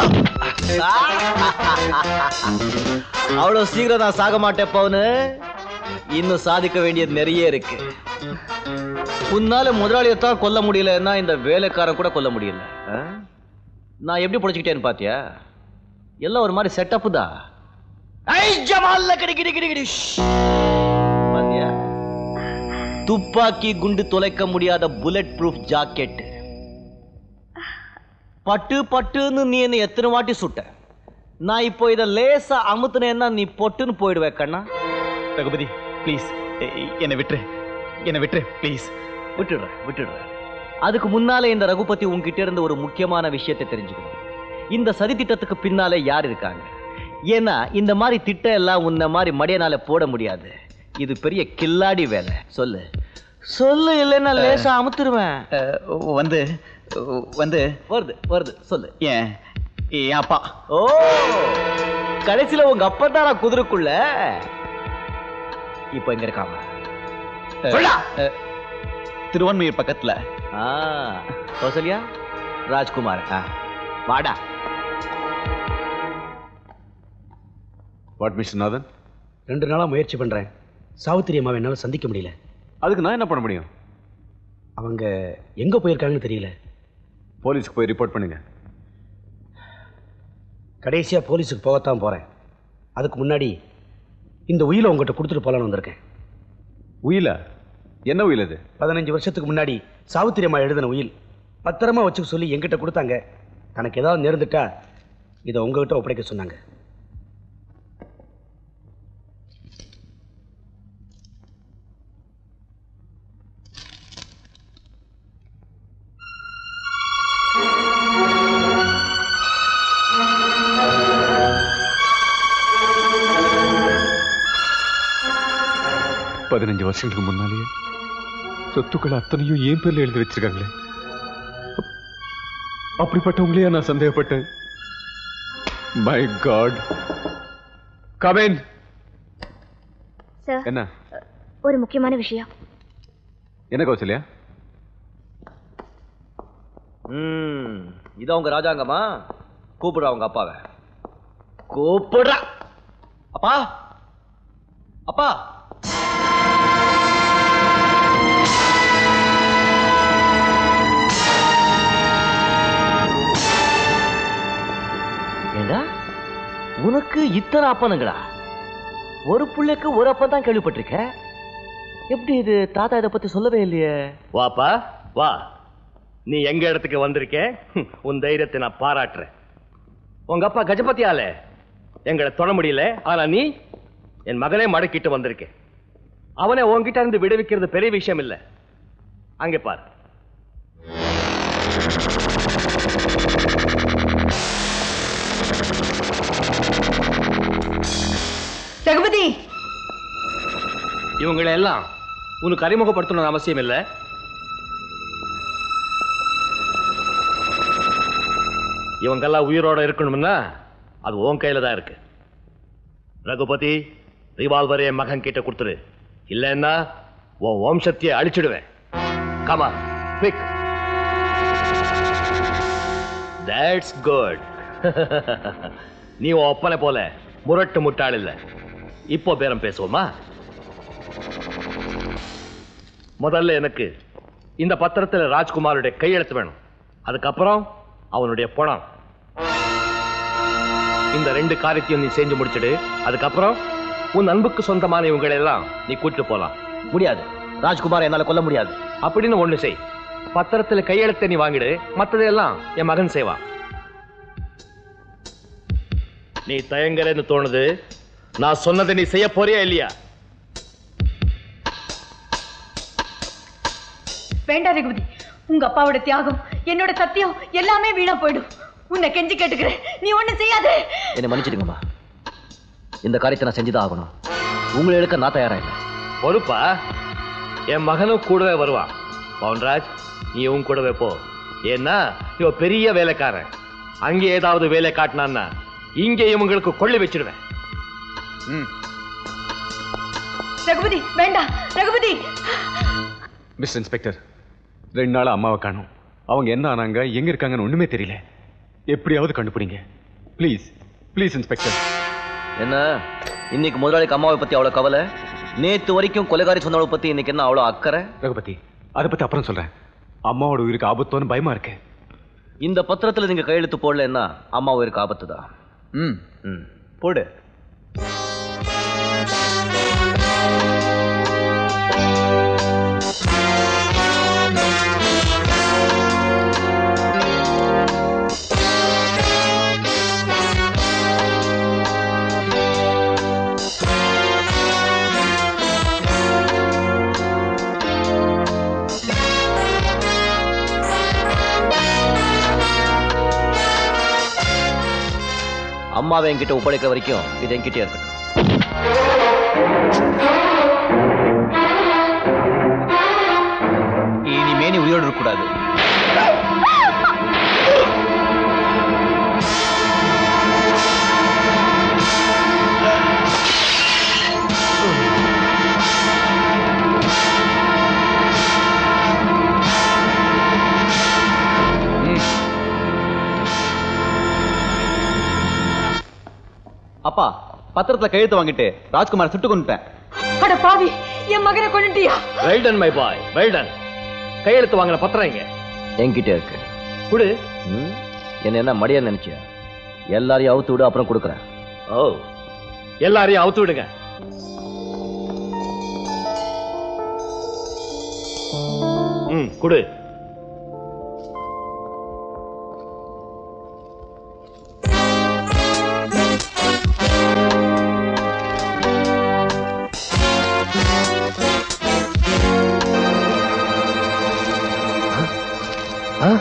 அவ்வளவு சீக்கிரம் நான் சாக மாட்டேன் பவுனு இன்னும் சாதிக்க வேண்டியது நிறைய இருக்கு உன்னால முதலாளியத்தான் கொல்ல முடியலன்னா இந்த வேலைக்காரன் கூட கொல்ல முடியல ஆ? நான் எப்படி புடிச்சுக்கிட்டேன்னு பாத்தியா எல்லாம் ஒரு மாதிரி செட்டப் தான் ஐ ஜமால்ல கிடி கிடி கிடி கிடி ஷ். பாத்தியா துப்பாக்கி குண்டு தொலைக்க முடியாத புல்லட் ப்ரூஃப் ஜாக்கெட் பட்டு பட்டுன்னு நீ என்ன எத்தனை வாட்டி சுட்ட நான் இப்போ இதை லேசா அமுத்துனேன்னா நீ பொட்டுன்னு போயிடுவே கண்ணா ரகுபதி ப்ளீஸ் என்னை விட்டுரு என்னை விட்டுரு ப்ளீஸ் விட்டுடுறேன் விட்டுடுறேன் அதுக்கு முன்னாலே இந்த ரகுபதி உன்கிட்ட இருந்து ஒரு முக்கியமான விஷயத்தை தெரிஞ்சுக்கணும் இந்த சதி திட்டத்துக்கு பின்னாலே யார் இருக்காங்க ஏன்னா இந்த மாதிரி திட்டம் எல்லாம் உன்ன மாதிரி மடியனால போட முடியாது இது பெரிய கில்லாடி வேலை சொல்லு சொல்லு இல்லைன்னா லேசா அமுத்துருவேன் வந்து வந்து வருது வருது சொல்லு ஏன் என் அப்பா ஓ கடைசியில உங்க அப்பா தான் நான் குதிரைக்குள்ள இப்போ எங்க இருக்காங்க சொல்லா. திருவன்மையூர் பக்கத்துல ஆ கௌசல்யா ராஜ்குமார் ஆ வாடா வாட் மிஸ்டர் நாதன் ரெண்டு நாளா முயற்சி பண்றேன் சாவித்திரி அம்மாவை என்னால சந்திக்க முடியல அதுக்கு நான் என்ன பண்ண முடியும் அவங்க எங்க போயிருக்காங்கன்னு தெரியல போலீஸ்க்கு போய் ரிப்போர்ட் பண்ணுங்க கடைசியா போலீஸுக்கு போகத்தான் போறேன் அதுக்கு முன்னாடி இந்த உயிலை உங்ககிட்ட கொடுத்துட்டு போலான்னு வந்திருக்கேன் உயிலா என்ன உயில் அது பதினஞ்சு வருஷத்துக்கு முன்னாடி சாவித்திரி அம்மா எழுதின உயில் பத்திரமா வச்சுக்க சொல்லி என்கிட்ட கொடுத்தாங்க தனக்கு ஏதாவது நேர்ந்துட்டா இதை உங்ககிட்ட ஒப்படைக்க சொன்னாங்க பதினஞ்சு வருஷங்களுக்கு முன்னாலேயே சொத்துக்கள் அத்தனையும் என் பேர்ல எழுதி வச்சிருக்காங்களே அப்- அப்படிப்பட்டவங்களையே நான் சந்தேகப்பட்டேன் மை காட் கமேன் சார் என்ன ஒரு முக்கியமான விஷயம் என்ன கௌசல்யா ம் இது அவங்க ராஜாங்கம்மா கூப்பிடுறா அவங்க அப்பாவை கூப்பிடுறா அப்பா அப்பா ஏண்டா உனக்கு இத்தனை அப்பனுங்களா ஒரு புள்ளைக்கு ஒரு அப்பன் தான் கேள்விப்பட்டிருக்க எப்படி இது தாத்தா இதை பத்தி சொல்லவே இல்லையே வாப்பா வா நீ எங்க இடத்துக்கு வந்திருக்க ஹம், உன் தைரியத்தை நான் பாராட்டுறேன் உங்க அப்பா கஜபதியால எங்களை தொட முடியல ஆனா நீ என் மகனே மடக்கிட்டு வந்திருக்க அவனை உன்கிட்ட இருந்து விடுவிக்கிறது பெரிய விஷயம் இல்ல அங்கே பார் ரகுபதி இவங்களை எல்லாம் உனக்கு அறிமுகப்படுத்தணும்னு அவசியம் இல்லை இவங்கெல்லாம் உயிரோட இருக்கணும்னா அது உன் கையில தான் இருக்கு ரகுபதி ரிவால்வரை என் மகன் கிட்ட கொடுத்துரு இல்லைன்னா உன் வம்சத்தையே அழிச்சிடுவேன் கமா குவிக் தட்ஸ் குட் நீ உன் ஒப்பனை போல முரட்டு முட்டாள் இல்ல இப்போ பேரம் பேசுவோமா முதல்ல எனக்கு இந்த பத்திரத்துல ராஜ்குமாருடைய கையெழுத்து வேணும் அதுக்கப்புறம் அவனுடைய பணம் இந்த ரெண்டு காரியத்தையும் நீ செஞ்சு முடிச்சிடு அதுக்கப்புறம் உன் அன்புக்கு சொந்தமான இவங்களை எல்லாம் நீ கூட்டிட்டு போலாம் முடியாது ராஜ்குமார் என்னால கொல்ல முடியாது அப்படின்னு ஒண்ணு செய் பத்திரத்துல கையெழுத்தை நீ வாங்கிடு மத்ததெல்லாம் என் மகன் செய்வான் நீ தயங்குறேன்னு தோணுது நான் சொன்னதை நீ செய்ய போறியா இல்லையா வேண்டாம் ரகுபதி உங்க அப்பாவோட தியாகம் என்னோட சத்தியம் எல்லாமே வீணா போயிடும் உன்னை கெஞ்சி கேட்டுக்கிறேன் நீ ஒண்ணு செய்யாதே என்னை மன்னிச்சிடுங்கம்மா இந்த காரியத்தை நான் செஞ்சுதான் ஆகணும் உங்களை எடுக்க நான் தயாரா இல்லை பொறுப்பா என் மகனும் கூடவே வருவான் பவுன்ராஜ் நீ உன் கூடவே போ ஏன்னா இவ பெரிய வேலைக்காரன் அங்கே ஏதாவது வேலை காட்டினான்னா இங்கே இவங்களுக்கு கொள்ளி வச்சிடுவேன் ரகுபதி வேண்டாம் ரகுபதி மிஸ்டர் இன்ஸ்பெக்டர் ரெண்டு நாள் அம்மாவை காணும் அவங்க என்ன ஆனாங்க எங்க இருக்காங்கன்னு ஒண்ணுமே தெரியல எப்படியாவது கண்டுபிடிங்க ப்ளீஸ் ப்ளீஸ் இன்ஸ்பெக்டர் என்ன இன்னைக்கு முதலாளிக்கு அம்மாவை பத்தி அவ்வளவு கவலை நேத்து வரைக்கும் கொலைகாரி சொன்னவளை பத்தி இன்னைக்கு என்ன அவ்வளவு அக்கறை ரகுபதி அதை பத்தி அப்புறம் சொல்றேன் அம்மாவோட உயிருக்கு ஆபத்தோன்னு பயமா இருக்கு இந்த பத்திரத்துல நீங்க கையெழுத்து போடலன்னா அம்மா உயிருக்கு ஆபத்து தான் ம் ம் போடு அம்மாவை என்கிட்ட ஒப்படைக்கிற வரைக்கும் இது என்கிட்டே இருக்கட்டும் இனிமே நீ உயிரோடு இருக்கக்கூடாது அப்பா பத்திரத்துல கையெழுத்து வாங்கிட்டு ராஜ்குமார் சுட்டு கொண்டுட்டேன் அட பாவி என் மகனை கொண்டுட்டியா வெல்டன் மை பாய் வெல்டன் கையெழுத்து வாங்கின பத்திரம் இங்க என்கிட்ட இருக்கு குடு ம்? என்ன என்ன மடியா நினைச்சியா எல்லாரையும் அவுத்து விடு அப்புறம் கொடுக்குறேன் ஓ எல்லாரையும் அவுத்து விடுங்க ம் குடு ஆ?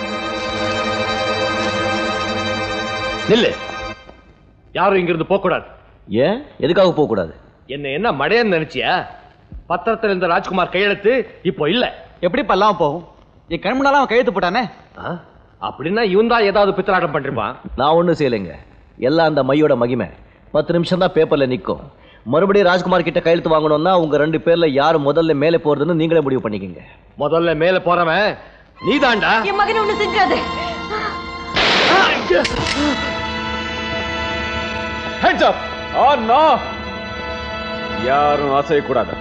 நில்லு யாரும் இங்கிருந்து போக கூடாது ஏன் எதுக்காக போக கூடாது என்ன என்ன மடையன்னு நினைச்சியா பத்திரத்துல இருந்த ராஜ்குமார் கையெழுத்து இப்போ இல்ல எப்படி பல்லாம போகும் என் கண் முன்னால அவன் கையெழுத்து போட்டானே அப்படின்னா இவன் தான் ஏதாவது பித்தலாட்டம் பண்ணிருப்பான் நான் ஒண்ணும் செய்யலைங்க எல்லாம் அந்த மையோட மகிமை பத்து நிமிஷம் தான் பேப்பர்ல நிற்கும் மறுபடியும் ராஜ்குமார் கிட்ட கையெழுத்து வாங்கணும்னா உங்க ரெண்டு பேர்ல யார் முதல்ல மேலே போறதுன்னு நீங்களே முடிவு பண்ணிக்கங்க முதல்ல மேல போறவன் நீதான்டா என் மகனை ஒண்ணு செஞ்சாது ஹெட்ஸ் அப் ஆ நோ யாரும் அசையக்கூடாது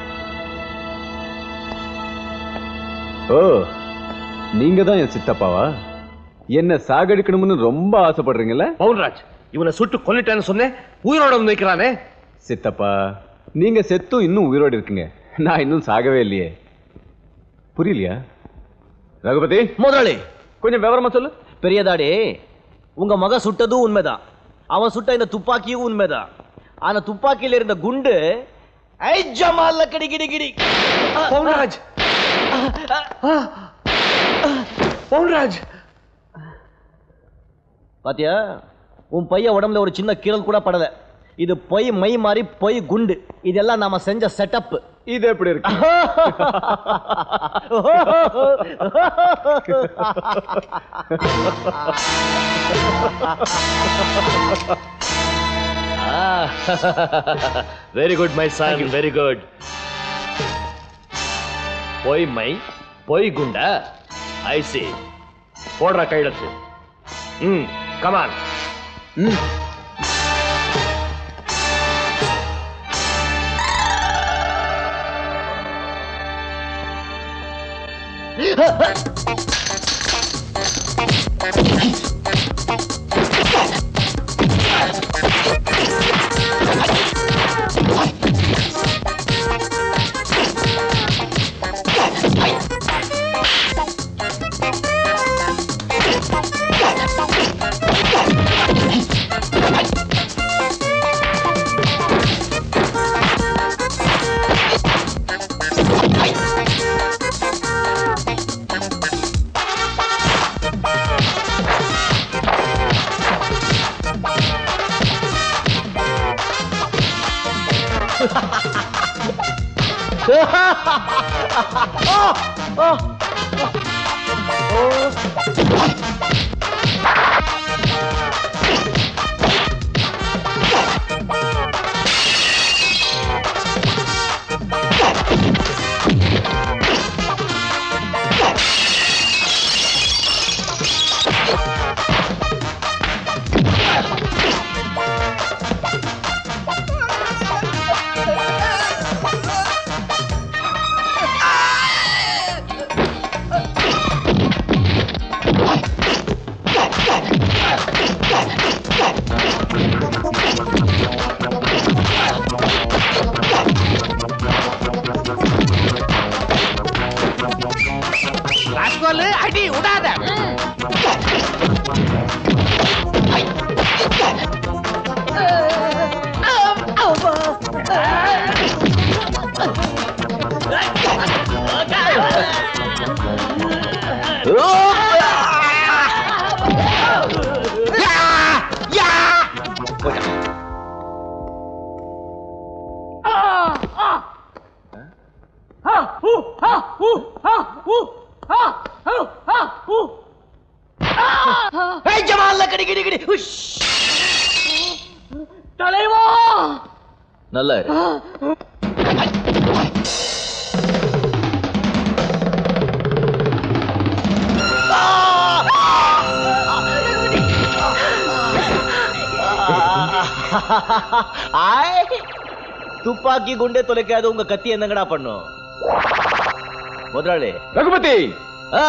ஓ நீங்க தான் என் சித்தப்பாவா என்ன சாகடிக்கணும்னு ரொம்ப ஆசைப்படுறீங்கல்ல பவுன்ராஜ் இவனை சுட்டு கொல்லிட்டேன்னு சொன்னேன் உயிரோட வந்து நிக்கிறானே சித்தப்பா நீங்க செத்தும் இன்னும் உயிரோடு இருக்கீங்க நான் இன்னும் சாகவே இல்லையே புரியலையா ரகுபதி முதலாளி கொஞ்சம் விவரமா சொல்லு பெரியதாடே உங்க மக சுட்டதும் உண்மைதான் அவன் சுட்ட இந்த துப்பாக்கியும் உண்மைதான் ஆனா துப்பாக்கியில இருந்த குண்டு ஐ ஜமால்ல கிடி கிடி கிடி பவுன்ராஜ் பவுன்ராஜ் பாத்தியா உன் பையன் உடம்புல ஒரு சின்ன கீறல் கூட படல இது பொய் மை மாதிரி பொய் குண்டு இதெல்லாம் நாம செஞ்ச செட்டப் இது எப்படி இருக்கு very good my son very good பொய் மை பொய் குண்டா ஐ சி போடுற கையெழுத்து ம் கமான் ம் ராஸ்கோலு அடி விடாத தலைவா நல்ல ஆய் துப்பாக்கி குண்டே தொலைக்காத உங்க கத்தி என்னங்கடா பண்ணும் முதலாளி ரகுபதி ஆ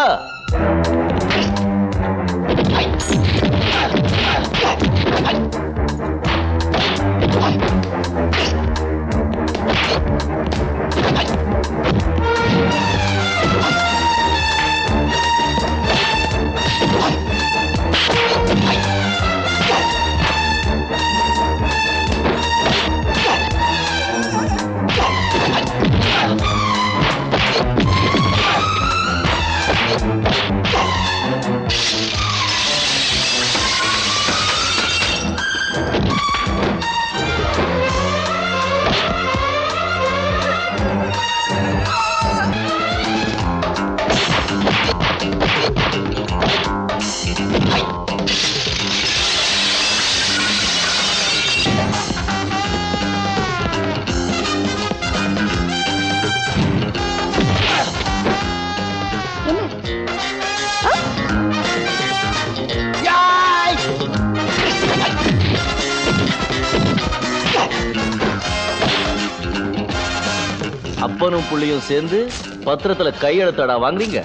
அப்பனும் புள்ளியும் சேர்ந்து பத்திரத்துல கையெழுத்தாடா வாங்குறீங்க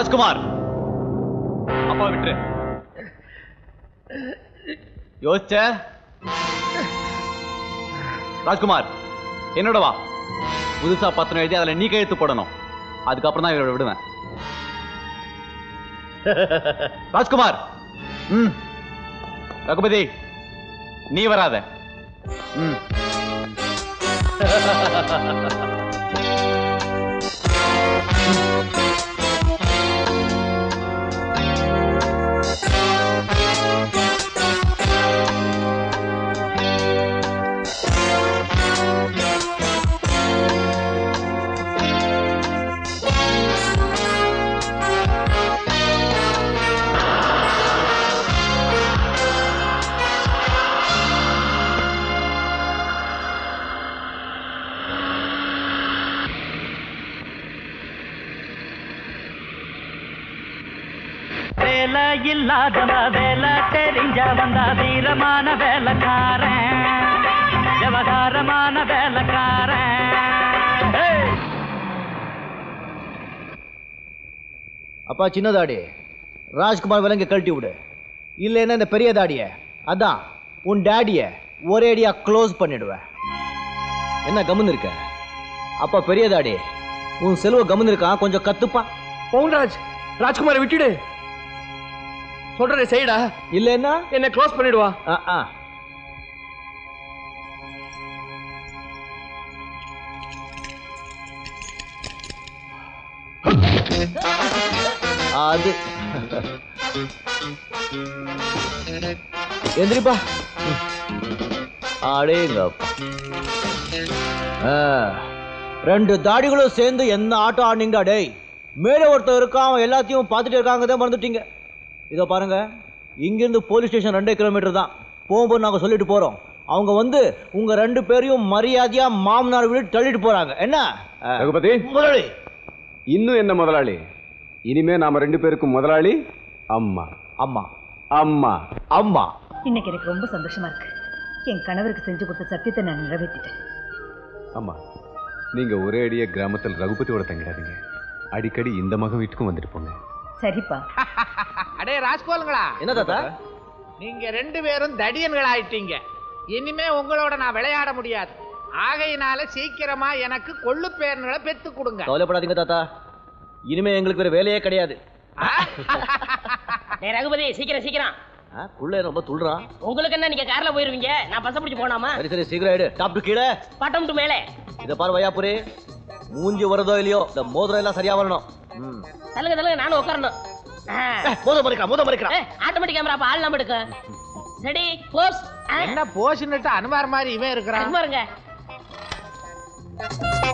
ராஜ்குமார் அப்பா விட்டுரு யோசிச்ச ராஜ்குமார் என்னோட வா புதுசா பத்திரம் எழுதி அதுல நீ கையெழுத்து போடணும் அதுக்கப்புறம் தான் இவரோட விடுவேன் ராஜ்குமார் ம் ரகுபதி நீ வராத ம் வேலை இல்லாதவ வேலை தெரிஞ்ச வந்த வீரமான வேலைக்காரன் விவகாரமான வேலைக்காரன் Hey! அப்பா சின்ன தாடி ராஜ்குமார் விலங்க கழட்டி விடு இல்லைன்னா இந்த பெரிய தாடிய அதான் உன் டேடிய ஒரே அடியா க்ளோஸ் பண்ணிடுவேன் என்ன கம்முன்னு இருக்க அப்பா பெரிய தாடி உன் செல்வ கம்முன்னு இருக்கான் கொஞ்சம் கத்துப்பா பவுன்ராஜ் ராஜ்குமாரை விட்டுடு சொல்றே செய்டா இல்லைன்னா என்ன க்ளோஸ் பண்ணிடுவா ஆ ஆ அது எந்திரிப்பா அடேங்கப்பா ஆ, ரெண்டு தாடிகளும் சேர்ந்து என்ன ஆட்டம் ஆடினீங்கடா டேய் மேலே ஒருத்தன் இருக்கான் அவன் எல்லாத்தையும் பார்த்துட்டு இருக்காங்க தான் மறந்துட்டீங்க இதோ பாருங்க இங்கிருந்து போலீஸ் ஸ்டேஷன் ரெண்டே கிலோமீட்டர் தான் போகும்போது நாங்கள் சொல்லிட்டு போகிறோம் அவங்க வந்து உங்க ரெண்டு பேரையும் மரியாதையா மாமனார் வீடு தள்ளிட்டு போறாங்க என்ன ஆ, ரகுபதி முதலாளி இன்னும் என்ன முதலாளி இனிமே நாம ரெண்டு பேருக்கும் முதலாளி அம்மா அம்மா அம்மா அம்மா இன்னைக்கு எனக்கு ரொம்ப சந்தோஷமா இருக்கு என் கணவருக்கு செஞ்சு கொடுத்த சத்தியத்தை நான் நிறைவேற்றிட்டேன் அம்மா நீங்க ஒரே அடியே கிராமத்தில் ரகுபதியோட தங்கிடாதீங்க அடிக்கடி இந்த மகன் வீட்டுக்கும் வந்துட்டு போங்க சரிப்பா அடே ராஜ்கோலுங்களா என்ன தாத்தா நீங்க ரெண்டு பேரும் தடியன்கள் ஆயிட்டீங்க இனிமே உங்களோட நான் விளையாட முடியாது ஆகையினால சீக்கிரமா எனக்கு கொள்ளு பேரன்களை பெத்து கொடுங்க கவலைப்படாதீங்க தாத்தா இனிமே எங்களுக்கு வேற வேலையே கிடையாது டேய் ரகுபதி சீக்கிரம் சீக்கிரம் ஆ, புள்ள ரொம்ப துள்றான் உங்களுக்கு என்ன நீங்க கார்ல போயிருவீங்க நான் பஸ் பிடிச்சு போனாமா சரி சரி சீக்கிரம் ஆயிடு டாப் கீழே பட்டம் டு மேலே இத பாரு வையாபுரி மூஞ்சி வருதோ இல்லையோ இந்த மோதிரம் எல்லாம் சரியா வரணும் ம். தள்ளுங்க தள்ளுங்க நானும் உட்காரணும் மோதிரம் மறைக்கலாம் மோதிரம் மறைக்கலாம் ஆட்டோமேட்டிக் கேமரா அப்ப ஆள் நம்ம எடுக்க ரெடி போஸ் என்ன போஷன்ட்டு அனுமார் மாதிரி இவன் இருக்கிறான் பாருங்க